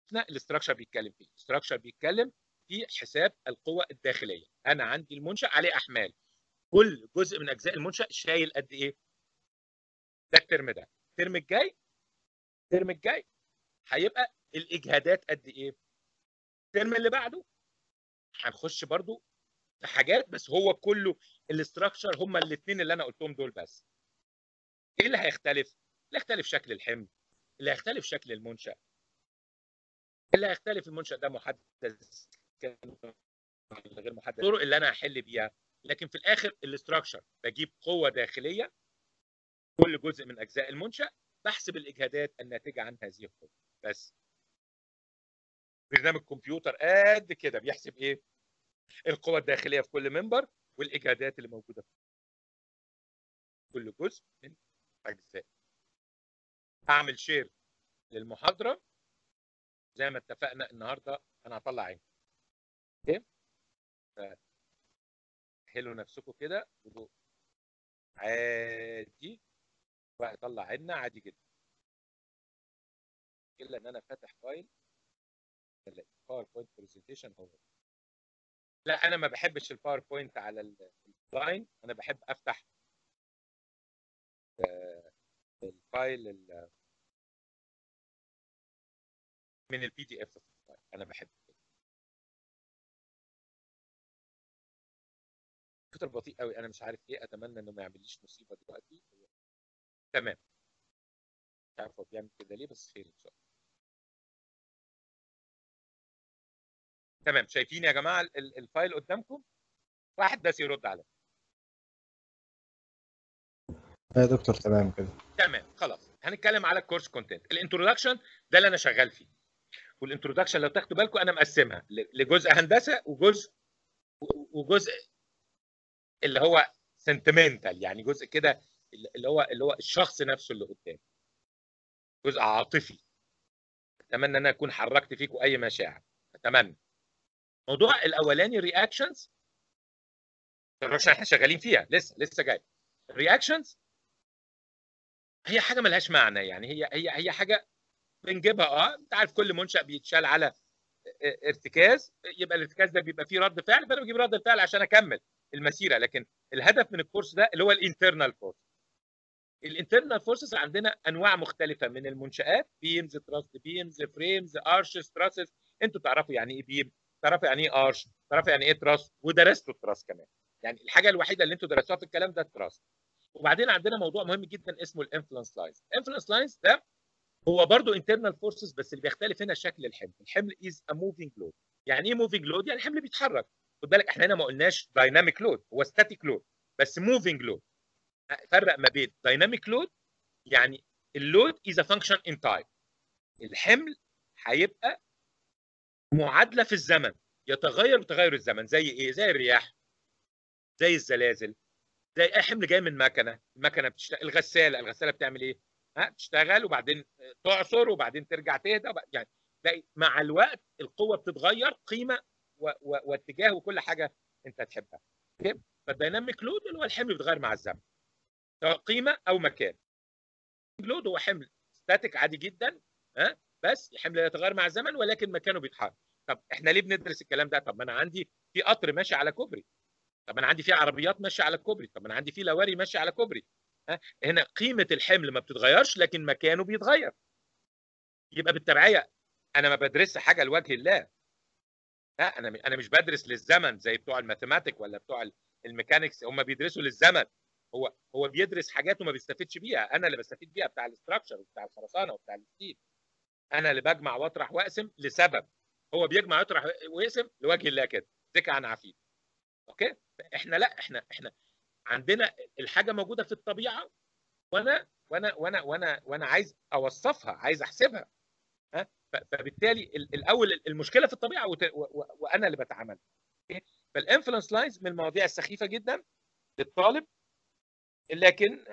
الاستراكشر بيتكلم فيه الاستراكشر بيتكلم في حساب القوة الداخلية أنا عندي المنشأ عليه أحمال كل جزء من أجزاء المنشأ شايل قد إيه ده الترم ده الترم الجاي الترم الجاي هيبقى الإجهادات قد إيه الترم اللي بعده هنخش برضو في حاجات بس هو كله الاستراكشر هما الاثنين اللي انا قلتهم دول بس ايه اللي هيختلف اللي هيختلف شكل الحمل اللي هيختلف شكل المنشأ اللي هيختلف المنشأ ده محدث غير محدد الطرق اللي انا هحل بيها لكن في الاخر الاستراكشر بجيب قوه داخليه كل جزء من اجزاء المنشا بحسب الاجهادات الناتجه عن هذه القوه بس برنامج كمبيوتر قد كده بيحسب ايه القوى الداخليه في كل منبر والاجهادات اللي موجوده في كل جزء من اجزاء اعمل شير للمحاضره زي ما اتفقنا النهارده انا هطلع عيني اوكي حلوا نفسكم كده عادي وهيطلع عنا عادي جدا الا ان انا فاتح فايل باوربوينت برزنتيشن هو لا انا ما بحبش الباوربوينت على اللاين انا بحب افتح الفايل من البي دي اف انا بحب كتر بطيء قوي انا مش عارف ايه اتمنى انه ما يعمليش مصيبه دلوقتي تمام مش عارف هو بيعمل كده ليه بس خير ان شاء الله تمام شايفين يا جماعه الفايل قدامكم واحد بس يرد عليا يا دكتور تمام كده تمام خلاص هنتكلم على الكورس كونتنت الانترودكشن ده اللي انا شغال فيه والانترودكشن لو تاخدوا بالكم انا مقسمها لجزء هندسه وجزء وجزء اللي هو سنتمنتال يعني جزء كده اللي هو اللي هو الشخص نفسه اللي قدامي جزء عاطفي اتمنى ان انا اكون حركت فيكم اي مشاعر اتمنى الموضوع الاولاني رياكشنز الرياكشن احنا شغالين فيها لسه لسه جاي الرياكشنز هي حاجه ملهاش معنى يعني هي هي هي حاجه بنجيبها اه انت عارف كل منشا بيتشال على ارتكاز يبقى الارتكاز ده بيبقى فيه رد فعل فانا بجيب رد الفعل عشان اكمل المسيره لكن الهدف من الكورس ده اللي هو الانترنال فورس الانترنال فورسز عندنا انواع مختلفه من المنشات بيمز تراست بيمز فريمز ارشز تراسز انتوا تعرفوا يعني ايه بيم تعرفوا يعني ايه ارش تعرفوا يعني ايه تراست ودرستوا التراست كمان يعني الحاجه الوحيده اللي انتوا درستوها في الكلام ده التراست وبعدين عندنا موضوع مهم جدا اسمه الانفلونس لاينز الانفلونس لاينز ده هو برضو انترنال فورسز بس اللي بيختلف هنا شكل الحمل الحمل از ا موفينج لود يعني ايه موفينج لود يعني الحمل بيتحرك خد بالك احنا هنا ما قلناش دايناميك لود هو ستاتيك لود بس موفينج لود فرق ما بين دايناميك لود يعني اللود از ا فانكشن ان تايم الحمل هيبقى معادله في الزمن يتغير بتغير الزمن زي ايه زي الرياح زي الزلازل زي اي حمل جاي من مكنه المكنه بتشتغل الغساله الغساله بتعمل ايه ها تشتغل وبعدين تعصر وبعدين ترجع تهدى يعني تلاقي مع الوقت القوه بتتغير قيمه و... و... واتجاه وكل حاجه انت تحبها اوكي فالديناميك لود اللي هو الحمل بيتغير مع الزمن سواء قيمه او مكان لود هو حمل ستاتيك عادي جدا ها بس الحمل يتغير مع الزمن ولكن مكانه بيتحرك طب احنا ليه بندرس الكلام ده طب ما انا عندي في قطر ماشي على كوبري طب انا عندي في عربيات ماشيه على الكوبري طب انا عندي في لواري ماشيه على كوبري ها هنا قيمه الحمل ما بتتغيرش لكن مكانه بيتغير يبقى بالتبعيه انا ما بدرسش حاجه لوجه الله ها انا انا مش بدرس للزمن زي بتوع الماثيماتيك ولا بتوع الميكانيكس هم بيدرسوا للزمن هو هو بيدرس حاجات وما بيستفيدش بيها انا اللي بستفيد بيها بتاع الاستراكشر وبتاع الخرسانه وبتاع الستيل انا اللي بجمع واطرح واقسم لسبب هو بيجمع ويطرح ويقسم لوجه الله كده ذكى عن عفيف اوكي احنا لا احنا احنا عندنا الحاجه موجوده في الطبيعه وانا وانا وانا وانا وانا عايز اوصفها عايز احسبها ها فبالتالي الاول المشكله في الطبيعه وانا اللي بتعامل فالانفلونس لاينز من المواضيع السخيفه جدا للطالب لكن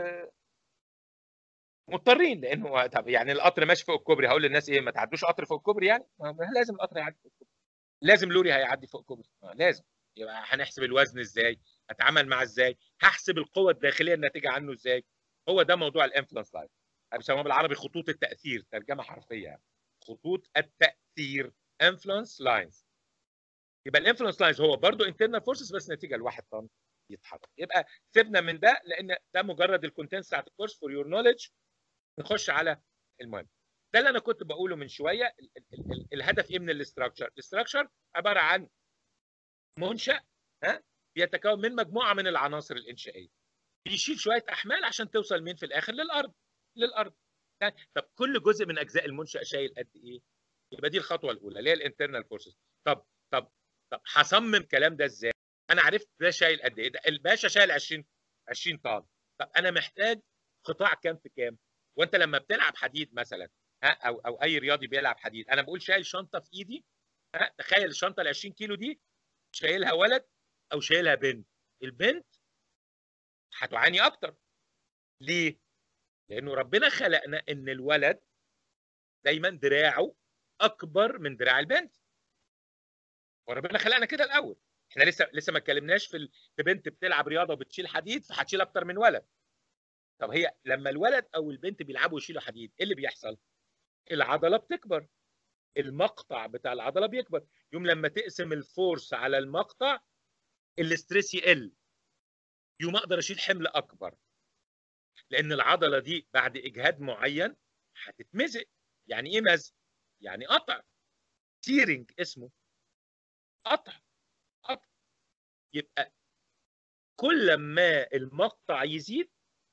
مضطرين لانه طب يعني القطر ماشي فوق الكوبري هقول للناس ايه ما تعدوش قطر فوق الكوبري يعني لازم القطر يعدي فوق الكوبري لازم لوري هيعدي فوق الكوبري لازم يبقى هنحسب الوزن ازاي اتعامل معاه ازاي هحسب القوه الداخليه الناتجه عنه ازاي هو ده موضوع الانفلونس لاين بيسموها بالعربي خطوط التاثير ترجمه حرفيه يعني خطوط التاثير انفلونس لاينز يبقى الانفلونس لاينز هو برضه انترنال فورسز بس نتيجه لواحد طن يتحرك يبقى سيبنا من ده لان ده مجرد الكونتنت بتاعت الكورس فور يور نوليدج نخش على المهم ده اللي انا كنت بقوله من شويه ال ال ال الهدف ايه من الاستراكشر الاستراكشر عباره عن منشا ها بيتكون من مجموعه من العناصر الانشائيه بيشيل شويه احمال عشان توصل مين في الاخر للارض للارض طب كل جزء من اجزاء المنشا شايل قد ايه يبقى دي الخطوه الاولى اللي هي الانترنال فورسز طب طب طب هصمم الكلام ده ازاي انا عرفت ده شايل قد ايه ده الباشا شايل 20 20 طن طب انا محتاج قطاع كام في كام وانت لما بتلعب حديد مثلا ها او او اي رياضي بيلعب حديد انا بقول شايل شنطه في ايدي ها تخيل الشنطه ال 20 كيلو دي شايلها ولد او شايلها بنت البنت هتعاني اكتر ليه لانه ربنا خلقنا ان الولد دايما دراعه اكبر من دراع البنت وربنا خلقنا كده الاول احنا لسه لسه ما اتكلمناش في في بنت بتلعب رياضه وبتشيل حديد فهتشيل اكتر من ولد طب هي لما الولد او البنت بيلعبوا يشيلوا حديد ايه اللي بيحصل العضله بتكبر المقطع بتاع العضله بيكبر يوم لما تقسم الفورس على المقطع الاستريس يقل يوم اقدر اشيل حمل اكبر لان العضله دي بعد اجهاد معين هتتمزق يعني ايه مزق يعني قطع تيرنج اسمه قطع قطع يبقى كل ما المقطع يزيد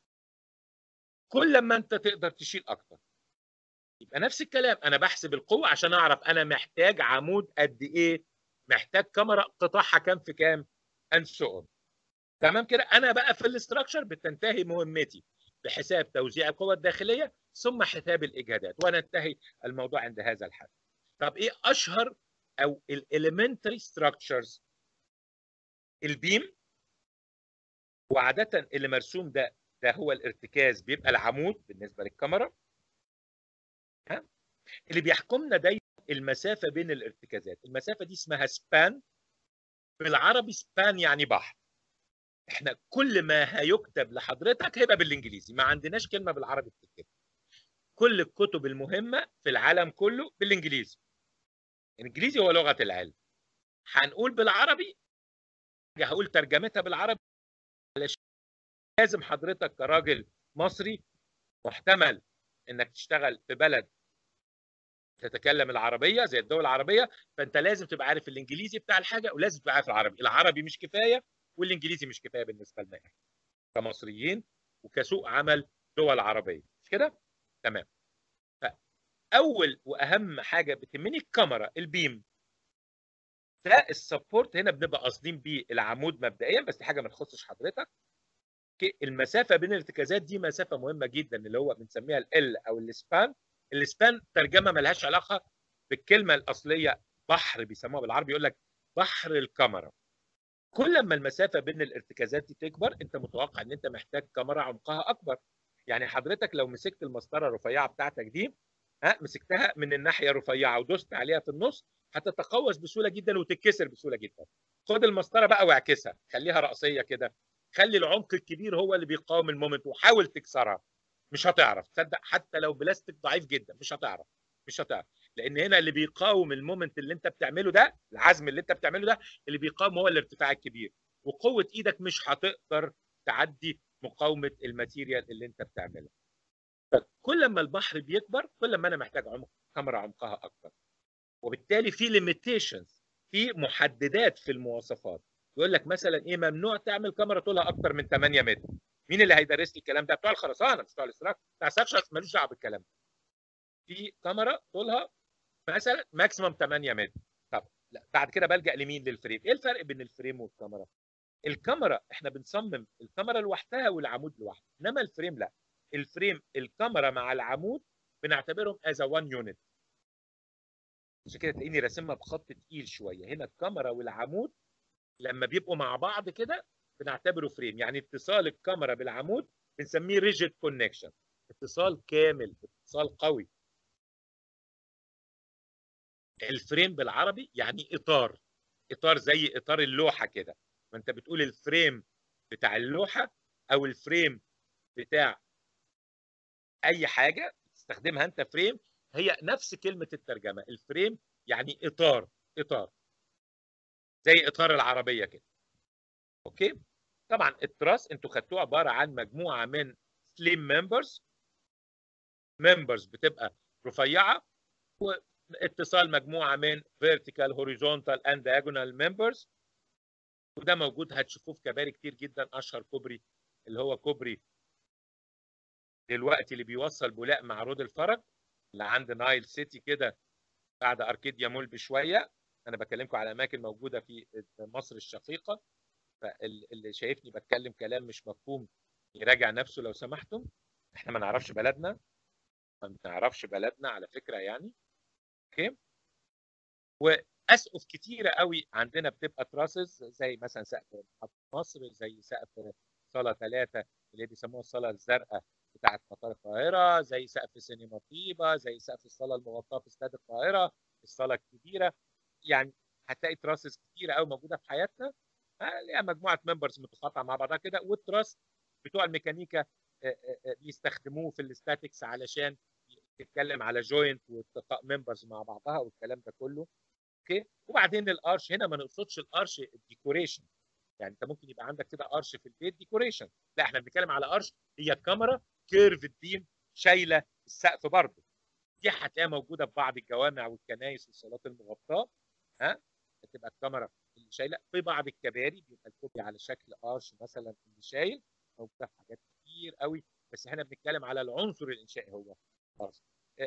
كل ما انت تقدر تشيل اكتر يبقى نفس الكلام انا بحسب القوه عشان اعرف انا محتاج عمود قد ايه محتاج كاميرا قطاعها كام في كام and so on تمام كده انا بقى في الاستراكشر بتنتهي مهمتي بحساب توزيع القوى الداخليه ثم حساب الاجهادات وننتهي الموضوع عند هذا الحد طب ايه اشهر او الاليمنتري ستراكشرز البيم وعاده اللي مرسوم ده ده هو الارتكاز بيبقى العمود بالنسبه للكاميرا ها اللي بيحكمنا دايما المسافه بين الارتكازات المسافه دي اسمها سبان بالعربي سبان يعني بحر احنا كل ما هيكتب لحضرتك هيبقى بالانجليزي ما عندناش كلمه بالعربي بتتكتب كل الكتب المهمه في العالم كله بالانجليزي الانجليزي هو لغه العلم هنقول بالعربي هقول ترجمتها بالعربي علشان لازم حضرتك كراجل مصري محتمل انك تشتغل في بلد تتكلم العربيه زي الدول العربيه فانت لازم تبقى عارف الانجليزي بتاع الحاجه ولازم تبقى عارف العربي العربي مش كفايه والانجليزي مش كفايه بالنسبه لنا احنا كمصريين وكسوق عمل دول عربيه مش كده تمام فاول واهم حاجه بتهمني الكاميرا البيم ده السبورت هنا بنبقى قاصدين بيه العمود مبدئيا بس دي حاجه ما تخصش حضرتك المسافه بين الارتكازات دي مسافه مهمه جدا اللي هو بنسميها ال او السبان السبان ترجمه ملهاش علاقه بالكلمه الاصليه بحر بيسموها بالعربي يقول لك بحر الكاميرا كل ما المسافه بين الارتكازات دي تكبر انت متوقع ان انت محتاج كاميرا عمقها اكبر يعني حضرتك لو مسكت المسطره الرفيعه بتاعتك دي ها مسكتها من الناحيه الرفيعه ودوست عليها في النص هتتقوس بسهوله جدا وتتكسر بسهوله جدا خد المسطره بقى واعكسها خليها راسيه كده خلي العمق الكبير هو اللي بيقاوم المومنت وحاول تكسرها مش هتعرف تصدق حتى لو بلاستيك ضعيف جدا مش هتعرف مش هتعرف لان هنا اللي بيقاوم المومنت اللي انت بتعمله ده العزم اللي انت بتعمله ده اللي بيقاوم هو الارتفاع الكبير وقوه ايدك مش هتقدر تعدي مقاومه الماتيريال اللي انت بتعملها كل ما البحر بيكبر كل ما انا محتاج عمق كاميرا عمقها اكبر وبالتالي في ليميتيشنز في محددات في المواصفات يقول لك مثلا ايه ممنوع تعمل كاميرا طولها اكتر من 8 متر مين اللي هيدرس لي الكلام ده بتوع الخرسانه مش بتوع الاستراك بتاع السكشن ملوش دعوه بالكلام ده في كاميرا طولها مثلا ماكسيمم 8 متر طب لا بعد كده بلجا لمين للفريم ايه الفرق بين الفريم والكاميرا الكاميرا احنا بنصمم الكاميرا لوحدها والعمود لوحده انما الفريم لا الفريم الكاميرا مع العمود بنعتبرهم از وان يونت عشان كده تلاقيني راسمها بخط تقيل شويه هنا الكاميرا والعمود لما بيبقوا مع بعض كده بنعتبره فريم يعني اتصال الكاميرا بالعمود بنسميه ريجيد كونكشن اتصال كامل اتصال قوي الفريم بالعربي يعني اطار اطار زي اطار اللوحه كده ما انت بتقول الفريم بتاع اللوحه او الفريم بتاع اي حاجه تستخدمها انت فريم هي نفس كلمه الترجمه الفريم يعني اطار اطار زي اطار العربيه كده اوكي طبعا التراس انتوا خدتوه عباره عن مجموعه من سليم ممبرز ممبرز بتبقى رفيعه واتصال مجموعه من فيرتيكال هوريزونتال اند diagonal ممبرز وده موجود هتشوفوه في كباري كتير جدا اشهر كوبري اللي هو كوبري دلوقتي اللي بيوصل بولاق مع رود الفرج اللي عند نايل سيتي كده بعد اركيديا مول بشويه انا بكلمكم على اماكن موجوده في مصر الشقيقه فاللي شايفني بتكلم كلام مش مفهوم يراجع نفسه لو سمحتم احنا ما نعرفش بلدنا ما بنعرفش بلدنا على فكره يعني اوكي واسقف كتيره قوي عندنا بتبقى تراسز زي مثلا سقف مصر زي سقف صاله ثلاثه اللي بيسموها الصاله الزرقاء بتاعه مطار القاهره زي سقف سينما طيبه زي سقف الصاله المغطاه في استاد القاهره الصاله الكبيره يعني هتلاقي تراسز كتيره قوي موجوده في حياتنا ليها مجموعه ممبرز متقاطعه مع بعضها كده والتراس بتوع الميكانيكا بيستخدموه في الاستاتكس علشان تتكلم على جوينت والتقاء ممبرز مع بعضها والكلام ده كله اوكي وبعدين الارش هنا ما نقصدش الارش الديكوريشن يعني انت ممكن يبقى عندك كده ارش في البيت ديكوريشن لا احنا بنتكلم على ارش هي الكاميرا كيرف الديم شايله السقف برضه دي هتلاقيها موجوده في بعض الجوامع والكنائس والصالات المغطاه ها بتبقى الكاميرا اللي شايله في بعض الكباري بيبقى الكوبي على شكل ارش مثلا اللي شايل موجوده في حاجات كتير قوي بس احنا بنتكلم على العنصر الانشائي هو ارش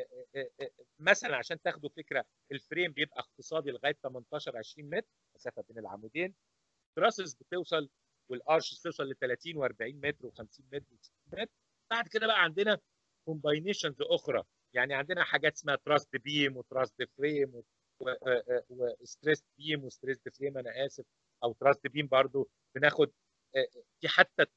مثلا عشان تاخدوا فكره الفريم بيبقى اقتصادي لغايه 18 20 متر مسافه بين العمودين تراسز بتوصل والارش بتوصل ل 30 و40 متر و50 متر و60 متر بعد كده بقى عندنا كومباينيشنز اخرى يعني عندنا حاجات اسمها تراست بيم وتراست فريم وستريس بيم وستريس فريم انا اسف او تراست بيم برضو بناخد في حتى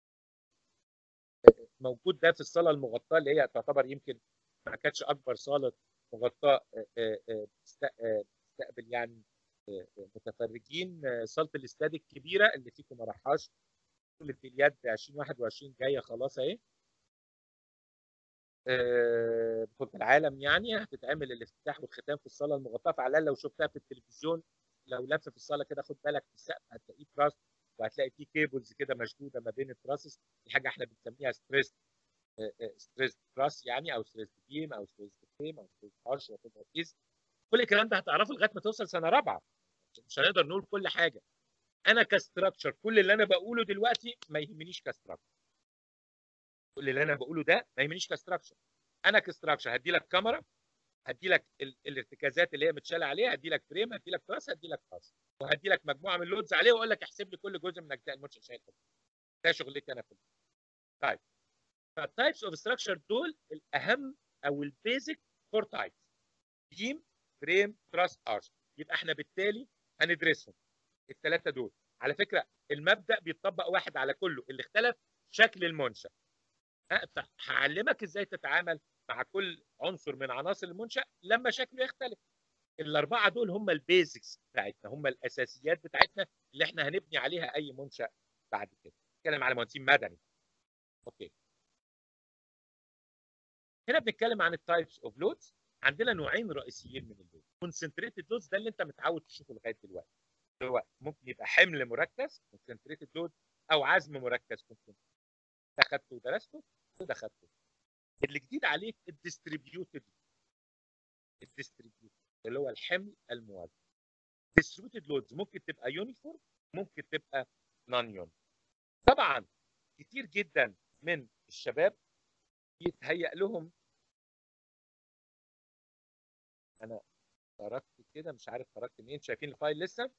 موجود ده في الصاله المغطاه اللي هي تعتبر يمكن ما كانتش اكبر صاله مغطاه تستقبل يعني متفرجين صاله الاستاد الكبيره اللي فيكم ما راحهاش بطوله اليد 2021 جايه خلاص اهي بطوله العالم يعني هتتعمل الافتتاح والختام في الصاله المغطاه فعلى الاقل لو شفتها في التلفزيون لو لف في الصاله كده خد بالك في السقف هتلاقيه تراس وهتلاقي فيه كيبلز كده مشدوده ما بين التراسس دي حاجه احنا بنسميها ستريس ستريس تراس يعني او ستريس بيم او ستريس فريم او ستريس ارش كل الكلام ده هتعرفه لغايه ما توصل سنه رابعه مش هنقدر نقول كل حاجه انا كستراكشر كل اللي انا بقوله دلوقتي ما يهمنيش كستراكشر كل اللي انا بقوله ده ما يهمنيش كستراكشر انا كستراكشر هدي لك كاميرا هدي لك الارتكازات اللي هي متشاله عليها هدي لك فريم هدي لك تراس هدي لك تراس وهدي لك مجموعه من اللودز عليه واقول لك احسب لي كل جزء من اجزاء المنشا شايل ده شغلتي انا في طيب فالتايبس اوف ستراكشر دول الاهم او البيزك فور تايبس بيم فريم تراس ارش يبقى احنا بالتالي هندرسهم الثلاثه دول على فكره المبدا بيتطبق واحد على كله اللي اختلف شكل المنشا هعلمك ازاي تتعامل مع كل عنصر من عناصر المنشا لما شكله يختلف الاربعه دول هم البيزكس بتاعتنا هم الاساسيات بتاعتنا اللي احنا هنبني عليها اي منشا بعد كده نتكلم على مهندسين مدني اوكي هنا بنتكلم عن التايبس اوف لودز عندنا نوعين رئيسيين من اللود كونسنتريتد لودز ده اللي انت متعود تشوفه لغايه دلوقتي هو ممكن يبقى حمل مركز كونسنتريتد لود او عزم مركز كنت ده خدته ودرسته وده خدته الجديد عليك الديستريبيوتد الديستريبيوتد اللي هو الحمل الموازي ديستريبيوتد لودز ممكن تبقى يونيفورم ممكن تبقى نون يونيفورم طبعا كتير جدا من الشباب يتهيأ لهم انا خرجت كده مش عارف خرجت منين شايفين الفايل لسه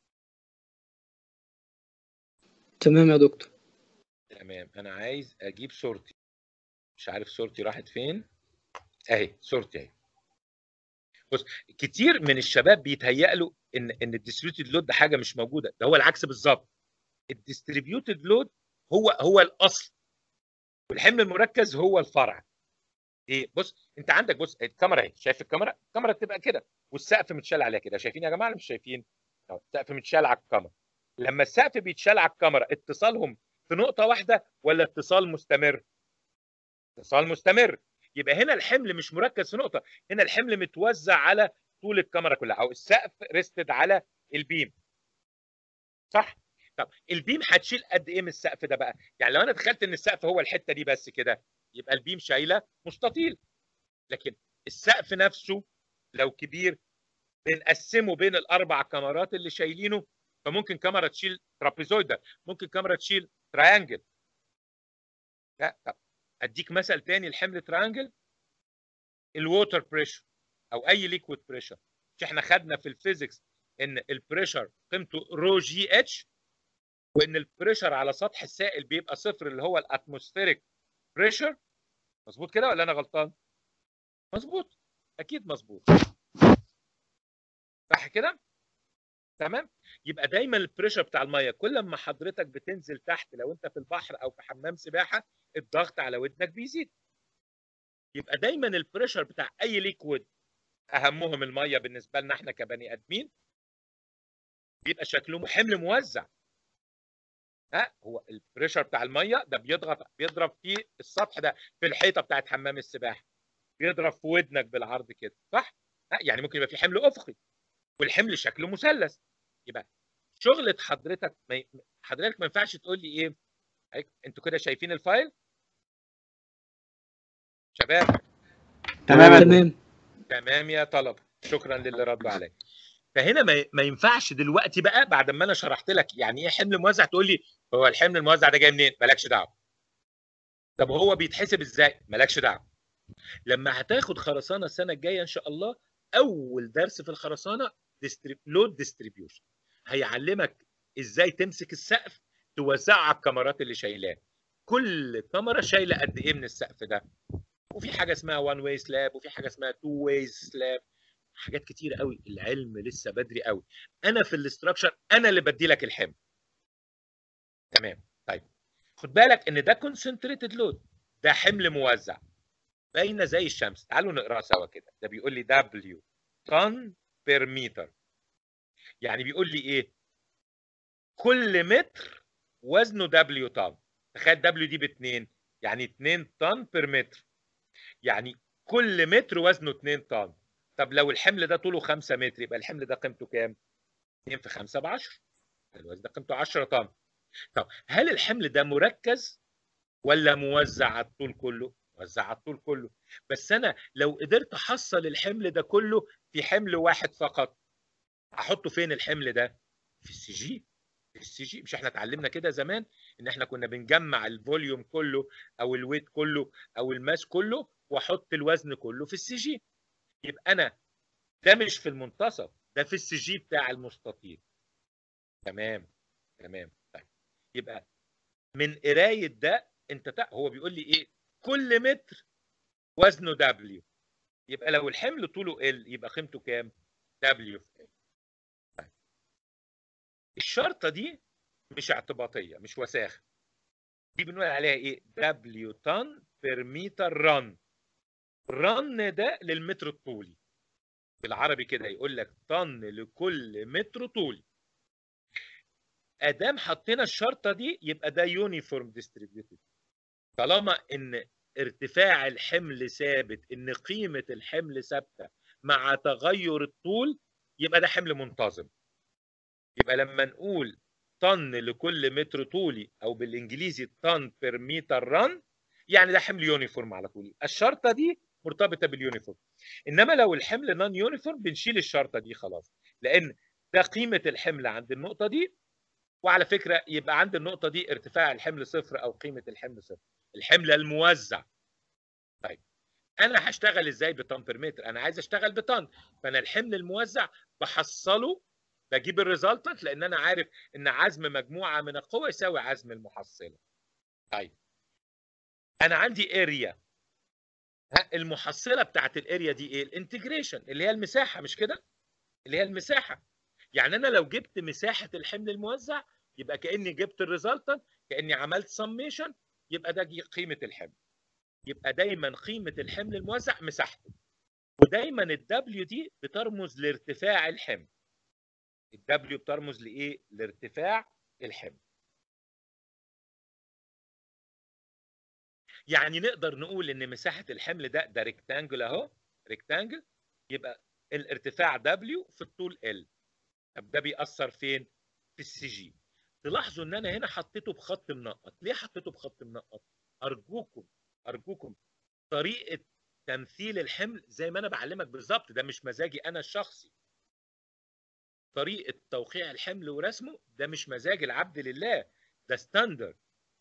تمام يا دكتور تمام انا عايز اجيب صورتي مش عارف صورتي راحت فين اهي صورتي اهي بص كتير من الشباب بيتهيأ له ان ان الديستريبيوتد لود ده حاجه مش موجوده ده هو العكس بالظبط الديستريبيوتد لود هو هو الاصل والحمل المركز هو الفرع ايه بص انت عندك بص الكاميرا اهي شايف الكاميرا الكاميرا بتبقى كده والسقف متشال عليها كده شايفين يا جماعه ولا مش شايفين السقف متشال على الكاميرا لما السقف بيتشال على الكاميرا اتصالهم في نقطه واحده ولا اتصال مستمر اتصال مستمر يبقى هنا الحمل مش مركز في نقطه هنا الحمل متوزع على طول الكاميرا كلها او السقف ريستد على البيم صح طب البيم هتشيل قد ايه من السقف ده بقى يعني لو انا دخلت ان السقف هو الحته دي بس كده يبقى البيم شايله مستطيل لكن السقف نفسه لو كبير بنقسمه بين الاربع كاميرات اللي شايلينه فممكن كاميرا تشيل ترابيزويدال ممكن كاميرا تشيل تراينجل لا طب اديك مثل تاني الحمل تراينجل الووتر بريشر او اي ليكويد بريشر مش احنا خدنا في الفيزيكس ان البريشر قيمته رو جي اتش وان البريشر على سطح السائل بيبقى صفر اللي هو الاتموسفيريك بريشر مظبوط كده ولا انا غلطان مظبوط اكيد مظبوط صح كده تمام يبقى دايما البريشر بتاع الميه كل ما حضرتك بتنزل تحت لو انت في البحر او في حمام سباحه الضغط على ودنك بيزيد يبقى دايما البريشر بتاع اي ليكويد اهمهم الميه بالنسبه لنا احنا كبني ادمين بيبقى شكله حمل موزع ها هو البريشر بتاع الميه ده بيضغط بيضرب في السطح ده في الحيطه بتاعت حمام السباحه بيضرب في ودنك بالعرض كده صح ها يعني ممكن يبقى في حمل افقي والحمل شكله مثلث يبقى شغله حضرتك ما حضرتك ما ينفعش تقول لي ايه انتوا كده شايفين الفايل شباب تمام تمام تمام يا طلبه شكرا للي ردوا عليا فهنا ما ما ينفعش دلوقتي بقى بعد ما انا شرحت لك يعني ايه حمل موزع تقول لي هو الحمل الموزع ده جاي منين مالكش دعوه طب هو بيتحسب ازاي مالكش دعوه لما هتاخد خرسانه السنه الجايه ان شاء الله اول درس في الخرسانه لود ديستريبيوشن هيعلمك ازاي تمسك السقف توزعه على الكاميرات اللي شايلاه كل كاميرا شايله قد ايه من السقف ده وفي حاجه اسمها وان واي سلاب وفي حاجه اسمها تو واي سلاب حاجات كتير قوي العلم لسه بدري قوي انا في الاستراكشر انا اللي بدي لك الحمل تمام طيب خد بالك ان ده كونسنتريتد لود ده حمل موزع باينه زي الشمس تعالوا نقراها سوا كده ده بيقول لي دبليو طن بير متر يعني بيقول لي ايه كل متر وزنه دبليو طن تخيل دبليو دي باتنين يعني 2 طن بير متر يعني كل متر وزنه 2 طن طب لو الحمل ده طوله 5 متر يبقى الحمل ده قيمته كام 2 في 5 ب 10 الوزن ده قيمته 10 طن طب هل الحمل ده مركز ولا موزع على الطول كله موزع على الطول كله بس انا لو قدرت احصل الحمل ده كله في حمل واحد فقط احطه فين الحمل ده في السي جي في السي جي مش احنا اتعلمنا كده زمان ان احنا كنا بنجمع الفوليوم كله او الويت كله او الماس كله واحط الوزن كله في السي جي يبقى انا ده مش في المنتصف ده في السي جي بتاع المستطيل تمام تمام طيب يبقى من قرايه ده انت تق... هو بيقول لي ايه كل متر وزنه دبليو يبقى لو الحمل طوله ال يبقى قيمته كام دبليو في ال طيب. الشرطه دي مش اعتباطيه مش وساخه دي بنقول عليها ايه دبليو طن بير متر رن رن ده للمتر الطولي بالعربي كده يقول لك طن لكل متر طولي ادام حطينا الشرطه دي يبقى ده يونيفورم ديستريبيوتد طالما ان ارتفاع الحمل ثابت ان قيمه الحمل ثابته مع تغير الطول يبقى ده حمل منتظم يبقى لما نقول طن لكل متر طولي او بالانجليزي طن بير متر رن يعني ده حمل يونيفورم على طول الشرطه دي مرتبطه باليونيفورم انما لو الحمل نون يونيفورم بنشيل الشرطه دي خلاص لان ده قيمه الحمل عند النقطه دي وعلى فكره يبقى عند النقطه دي ارتفاع الحمل صفر او قيمه الحمل صفر الحمل الموزع طيب انا هشتغل ازاي بطن بير متر انا عايز اشتغل بطن فانا الحمل الموزع بحصله بجيب الريزلتنت لان انا عارف ان عزم مجموعه من القوى يساوي عزم المحصله طيب انا عندي اريا المحصله بتاعت الاريا دي ايه الانتجريشن اللي هي المساحه مش كده اللي هي المساحه يعني انا لو جبت مساحه الحمل الموزع يبقى كاني جبت الريزلتنت كاني عملت سميشن يبقى ده قيمه الحمل يبقى دايما قيمه الحمل الموزع مساحته ودايما الدبليو دي بترمز لارتفاع الحمل الدبليو بترمز لايه لارتفاع الحمل يعني نقدر نقول ان مساحه الحمل ده ده ريكتانجل اهو ريكتانجل يبقى الارتفاع W في الطول L طب ده بيأثر فين؟ في السي جي تلاحظوا ان انا هنا حطيته بخط منقط ليه حطيته بخط منقط؟ ارجوكم ارجوكم طريقه تمثيل الحمل زي ما انا بعلمك بالظبط ده مش مزاجي انا الشخصي طريقه توقيع الحمل ورسمه ده مش مزاج العبد لله ده ستاندرد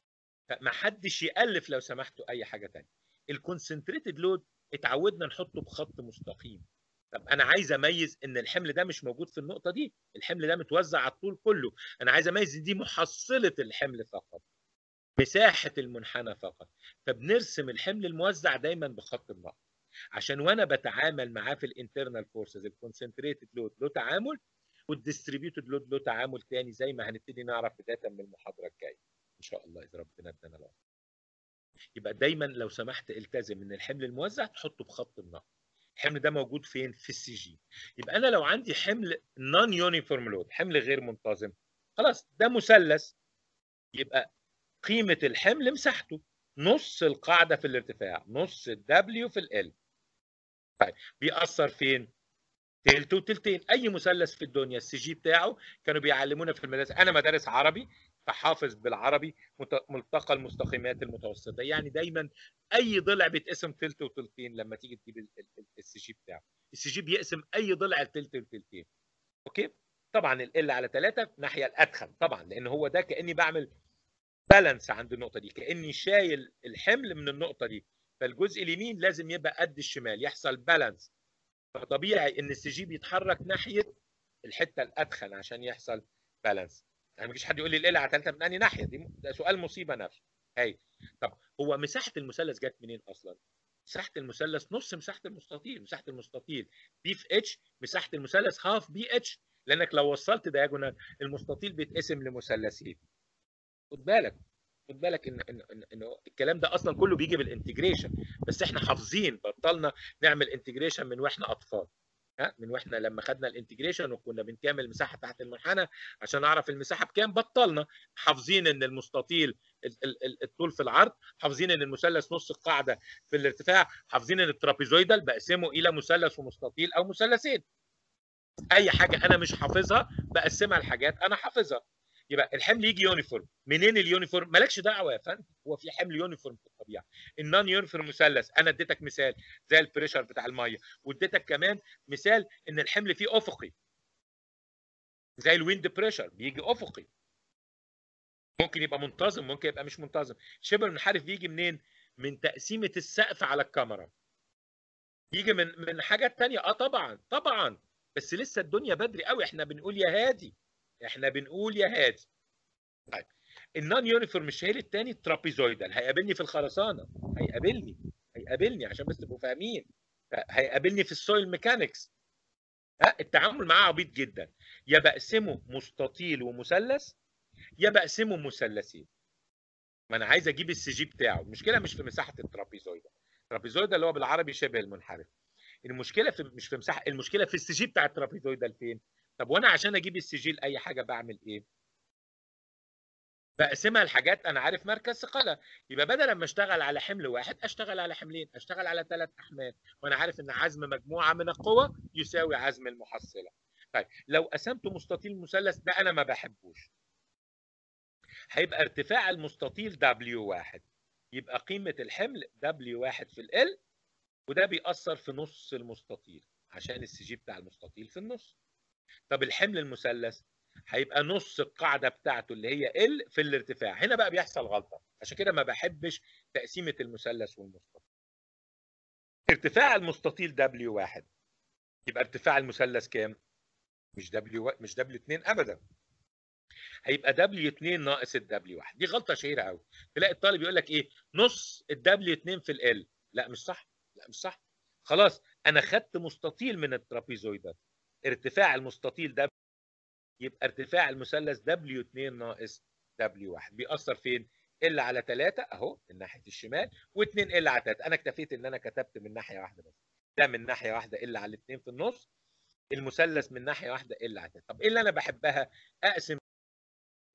ما حدش يالف لو سمحتوا اي حاجه ثانيه الكونسنتريتد لود اتعودنا نحطه بخط مستقيم طب انا عايز اميز ان الحمل ده مش موجود في النقطه دي الحمل ده متوزع على الطول كله انا عايز اميز دي محصله الحمل فقط مساحه المنحنى فقط فبنرسم الحمل الموزع دايما بخط النقط عشان وانا بتعامل معاه في الانترنال فورسز الكونسنتريتد لود له تعامل والديستريبيوتد لود له تعامل تاني زي ما هنبتدي نعرف بدايه من المحاضره الجايه ان شاء الله اذا ربنا ادانا العمر يبقى دايما لو سمحت التزم ان الحمل الموزع تحطه بخط النقط الحمل ده موجود فين في السي جي يبقى انا لو عندي حمل نون يونيفورم لود حمل غير منتظم خلاص ده مثلث يبقى قيمه الحمل مساحته نص القاعده في الارتفاع نص الدبليو في ال طيب بيأثر فين تلت وتلتين اي مثلث في الدنيا السي جي بتاعه كانوا بيعلمونا في المدارس انا مدارس عربي فحافظ بالعربي ملتقى المستقيمات المتوسطه يعني دايما اي ضلع بيتقسم تلت وتلتين لما تيجي تجيب السي جي بتاعه السي جي بيقسم اي ضلع لتلت وتلتين اوكي طبعا ال على 3 الناحيه الادخن طبعا لان هو ده كاني بعمل بالانس عند النقطه دي كاني شايل الحمل من النقطه دي فالجزء اليمين لازم يبقى قد الشمال يحصل بالانس فطبيعي ان السي جي بيتحرك ناحيه الحته الادخن عشان يحصل بالانس يعني ما فيش حد يقول لي ال على 3 من انهي ناحيه دي ده سؤال مصيبه نفسه هاي طب هو مساحه المثلث جت منين اصلا مساحه المثلث نص مساحه المستطيل مساحه المستطيل بي في اتش مساحه المثلث هاف بي اتش لانك لو وصلت دايجونال المستطيل بيتقسم لمثلثين خد بالك خد بالك ان ان ان, إن الكلام ده اصلا كله بيجي بالانتجريشن بس احنا حافظين بطلنا نعمل انتجريشن من واحنا اطفال ها من واحنا لما خدنا الانتجريشن وكنا بنكمل المساحه تحت المنحنى عشان اعرف المساحه بكام بطلنا حافظين ان المستطيل الطول في العرض حافظين ان المثلث نص القاعده في الارتفاع حافظين ان الترابيزويدال بقسمه الى مثلث ومستطيل او مثلثين اي حاجه انا مش حافظها بقسمها لحاجات انا حافظها يبقى الحمل يجي يونيفورم منين اليونيفورم مالكش دعوه يا فندم هو في حمل يونيفورم في الطبيعه النون يونيفورم مثلث انا اديتك مثال زي البريشر بتاع الميه واديتك كمان مثال ان الحمل فيه افقي زي الويند بريشر بيجي افقي ممكن يبقى منتظم ممكن يبقى مش منتظم شبه المنحرف بيجي منين من تقسيمه السقف على الكاميرا يجي من من حاجات تانية اه طبعا طبعا بس لسه الدنيا بدري قوي احنا بنقول يا هادي احنا بنقول يا هادي طيب النون يونيفورم الشهير الثاني الترابيزويدال هيقابلني في الخرسانه هيقابلني هيقابلني عشان بس تبقوا فاهمين هيقابلني في السويل ميكانكس ها التعامل معاه عبيط جدا يا بقسمه مستطيل ومثلث يا بقسمه مثلثين ما انا عايز اجيب السي جي بتاعه المشكله مش في مساحه الترابيزويدال الترابيزويدال اللي هو بالعربي شبه المنحرف المشكله في مش في مساحه المشكله في السي جي بتاع الترابيزويدال فين طب وانا عشان اجيب السجل اي حاجه بعمل ايه بقسمها لحاجات انا عارف مركز ثقلها يبقى بدل ما اشتغل على حمل واحد اشتغل على حملين اشتغل على ثلاث احمال وانا عارف ان عزم مجموعه من القوى يساوي عزم المحصله طيب لو قسمت مستطيل مثلث ده انا ما بحبوش هيبقى ارتفاع المستطيل W1 يبقى قيمه الحمل W1 في ال وده بيأثر في نص المستطيل عشان السي جي بتاع المستطيل في النص طب الحمل المثلث هيبقى نص القاعده بتاعته اللي هي ال في الارتفاع هنا بقى بيحصل غلطه عشان كده ما بحبش تقسيمه المثلث والمستطيل ارتفاع المستطيل W1 يبقى ارتفاع المثلث كام مش W مش W2 ابدا هيبقى W2 ناقص ال W1 دي غلطه شهيره قوي تلاقي الطالب يقول لك ايه نص ال W2 في ال لا مش صح لا مش صح خلاص انا خدت مستطيل من الترابيزويدال ارتفاع المستطيل ده يبقى ارتفاع المثلث W2 ناقص W1 بيأثر فين؟ ال على 3 اهو من ناحيه الشمال و2 ال على 3 انا اكتفيت ان انا كتبت من ناحيه واحده بس ده من ناحيه واحده ال على 2 في النص المثلث من ناحيه واحده ال على 3 طب ايه اللي انا بحبها؟ اقسم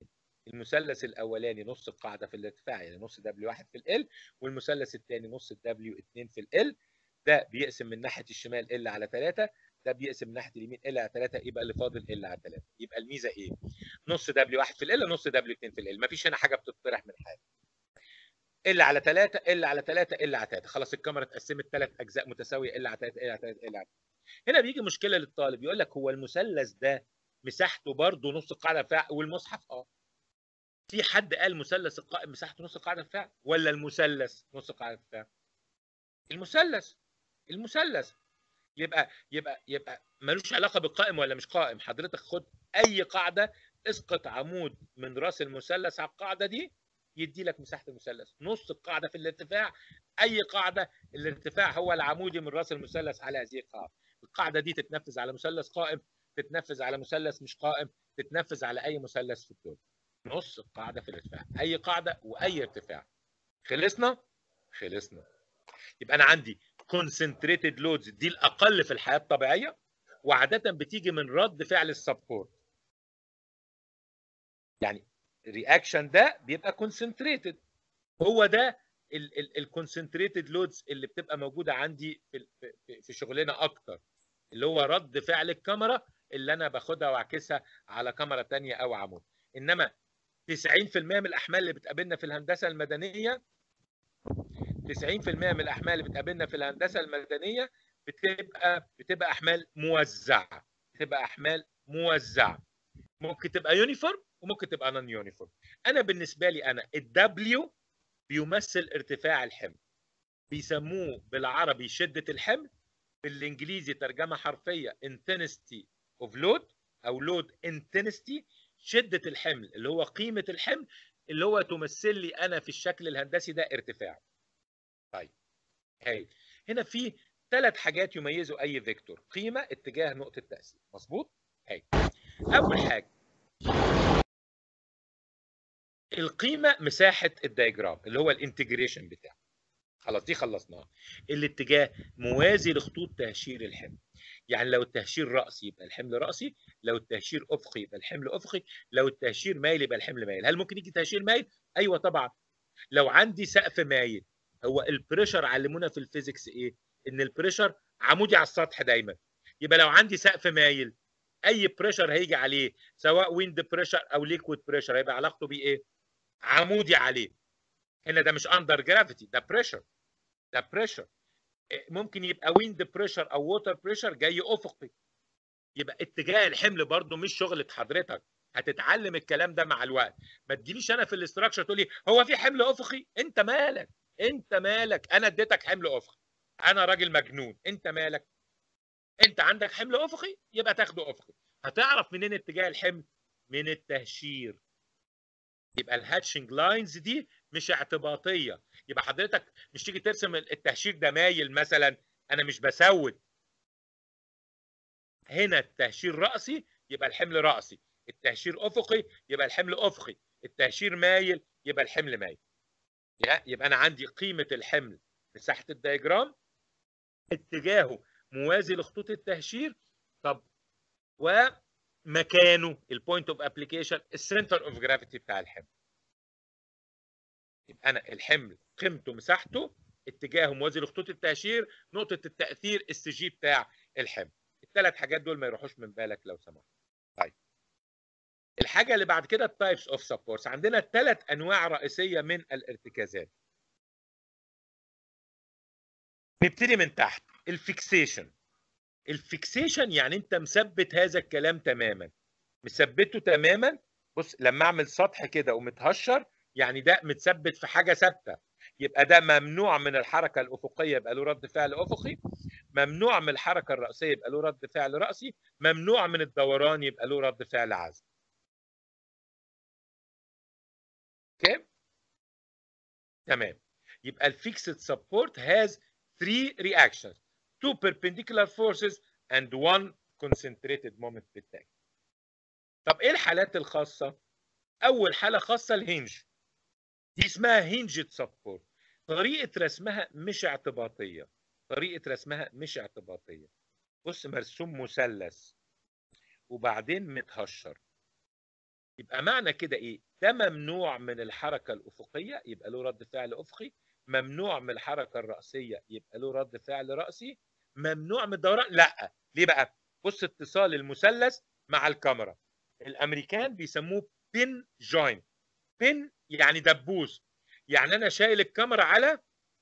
المثلث الاولاني نص القاعده في الارتفاع يعني نص دبليو 1 في ال والمثلث الثاني نص دبليو 2 في ال ده بيقسم من ناحيه الشمال ال على 3 ده بيقسم من ناحيه اليمين ال على 3 يبقى اللي فاضل ال على 3 يبقى الميزه ايه؟ نص دبليو 1 في ال نص دبليو 2 في ال مفيش هنا حاجه بتطرح من حاجه ال على 3 ال على 3 ال على 3 خلاص الكاميرا اتقسمت ثلاث اجزاء متساويه ال على 3 ال على 3 ال على 3 هنا بيجي مشكله للطالب يقول لك هو المثلث ده مساحته برضه نص القاعده فعل والمصحف اه في حد قال مثلث القائم مساحته نص القاعده فعل ولا المثلث نص القاعده فعل المثلث المثلث يبقى يبقى يبقى ملوش علاقه بالقائم ولا مش قائم حضرتك خد اي قاعده اسقط عمود من راس المثلث على القاعده دي يدي لك مساحه المثلث نص القاعده في الارتفاع اي قاعده الارتفاع هو العمودي من راس المثلث على هذه القاعده القاعده دي تتنفذ على مثلث قائم تتنفذ على مثلث مش قائم تتنفذ على اي مثلث في الدول نص القاعده في الارتفاع اي قاعده واي ارتفاع خلصنا خلصنا يبقى انا عندي concentrated loads دي الاقل في الحياه الطبيعيه وعاده بتيجي من رد فعل السبورت يعني الرياكشن ده بيبقى concentrated هو ده الكونسنتريتد لودز اللي بتبقى موجوده عندي في في, في شغلنا اكتر اللي هو رد فعل الكاميرا اللي انا باخدها واعكسها على كاميرا ثانيه او عمود انما 90% من الاحمال اللي بتقابلنا في الهندسه المدنيه 90% من الاحمال اللي بتقابلنا في الهندسه المدنيه بتبقى بتبقى احمال موزعه بتبقى احمال موزعه ممكن تبقى يونيفورم وممكن تبقى نون يونيفورم انا بالنسبه لي انا الدبليو بيمثل ارتفاع الحمل بيسموه بالعربي شده الحمل بالانجليزي ترجمه حرفيه intensity of load او load intensity شده الحمل اللي هو قيمه الحمل اللي هو تمثل لي انا في الشكل الهندسي ده ارتفاع طيب هاي هنا في ثلاث حاجات يميزوا اي فيكتور قيمه اتجاه نقطه تاثير مظبوط هاي اول حاجه القيمه مساحه الدايجرام اللي هو الانتجريشن بتاعه خلاص دي خلصناها الاتجاه موازي لخطوط تهشير الحمل يعني لو التهشير راسي يبقى الحمل راسي لو التهشير افقي يبقى الحمل افقي لو التهشير مايل يبقى الحمل مايل هل ممكن يجي تهشير مايل ايوه طبعا لو عندي سقف مايل هو البريشر علمونا في الفيزيكس ايه ان البريشر عمودي على السطح دايما يبقى لو عندي سقف مايل اي بريشر هيجي عليه سواء ويند بريشر او ليكويد بريشر هيبقى علاقته بيه ايه عمودي عليه هنا ده مش اندر جرافيتي ده بريشر ده بريشر ممكن يبقى ويند بريشر او ووتر بريشر جاي افقي يبقى اتجاه الحمل برضو مش شغله حضرتك هتتعلم الكلام ده مع الوقت ما تجيليش انا في الاستراكشر تقول لي هو في حمل افقي انت مالك انت مالك انا اديتك حمل افقي انا راجل مجنون انت مالك انت عندك حمل افقي يبقى تاخده افقي هتعرف منين اتجاه الحمل من التهشير يبقى الهاتشنج لاينز دي مش اعتباطيه يبقى حضرتك مش تيجي ترسم التهشير ده مايل مثلا انا مش بسود هنا التهشير راسي يبقى الحمل راسي التهشير افقي يبقى الحمل افقي التهشير مايل يبقى الحمل مايل يبقى انا عندي قيمه الحمل مساحه الدايجرام اتجاهه موازي لخطوط التهشير طب ومكانه البوينت اوف ابلكيشن السنتر اوف جرافيتي بتاع الحمل يبقى انا الحمل قيمته مساحته اتجاهه موازي لخطوط التهشير نقطه التاثير السي جي بتاع الحمل الثلاث حاجات دول ما يروحوش من بالك لو سمحت طيب الحاجه اللي بعد كده التايبس اوف سبورتس عندنا ثلاث انواع رئيسيه من الارتكازات نبتدي من تحت الفيكسيشن الفيكسيشن يعني انت مثبت هذا الكلام تماما مثبته تماما بص لما اعمل سطح كده ومتهشر يعني ده متثبت في حاجه ثابته يبقى ده ممنوع من الحركه الافقيه يبقى له رد فعل افقي ممنوع من الحركه الراسيه يبقى له رد فعل راسي ممنوع من الدوران يبقى له رد فعل عزم اوكي تمام يبقى الفيكسد سبورت has three reactions two perpendicular forces and one concentrated moment بالتالي طب ايه الحالات الخاصه اول حاله خاصه الهنج دي اسمها هنجد سبورت طريقه رسمها مش اعتباطيه طريقه رسمها مش اعتباطيه بص مرسوم مثلث وبعدين متهشر يبقى معنى كده ايه ده ممنوع من الحركه الافقيه يبقى له رد فعل افقي ممنوع من الحركه الراسيه يبقى له رد فعل راسي ممنوع من الدوران لا ليه بقى بص اتصال المثلث مع الكاميرا الامريكان بيسموه بين جوينت بين يعني دبوس يعني انا شايل الكاميرا على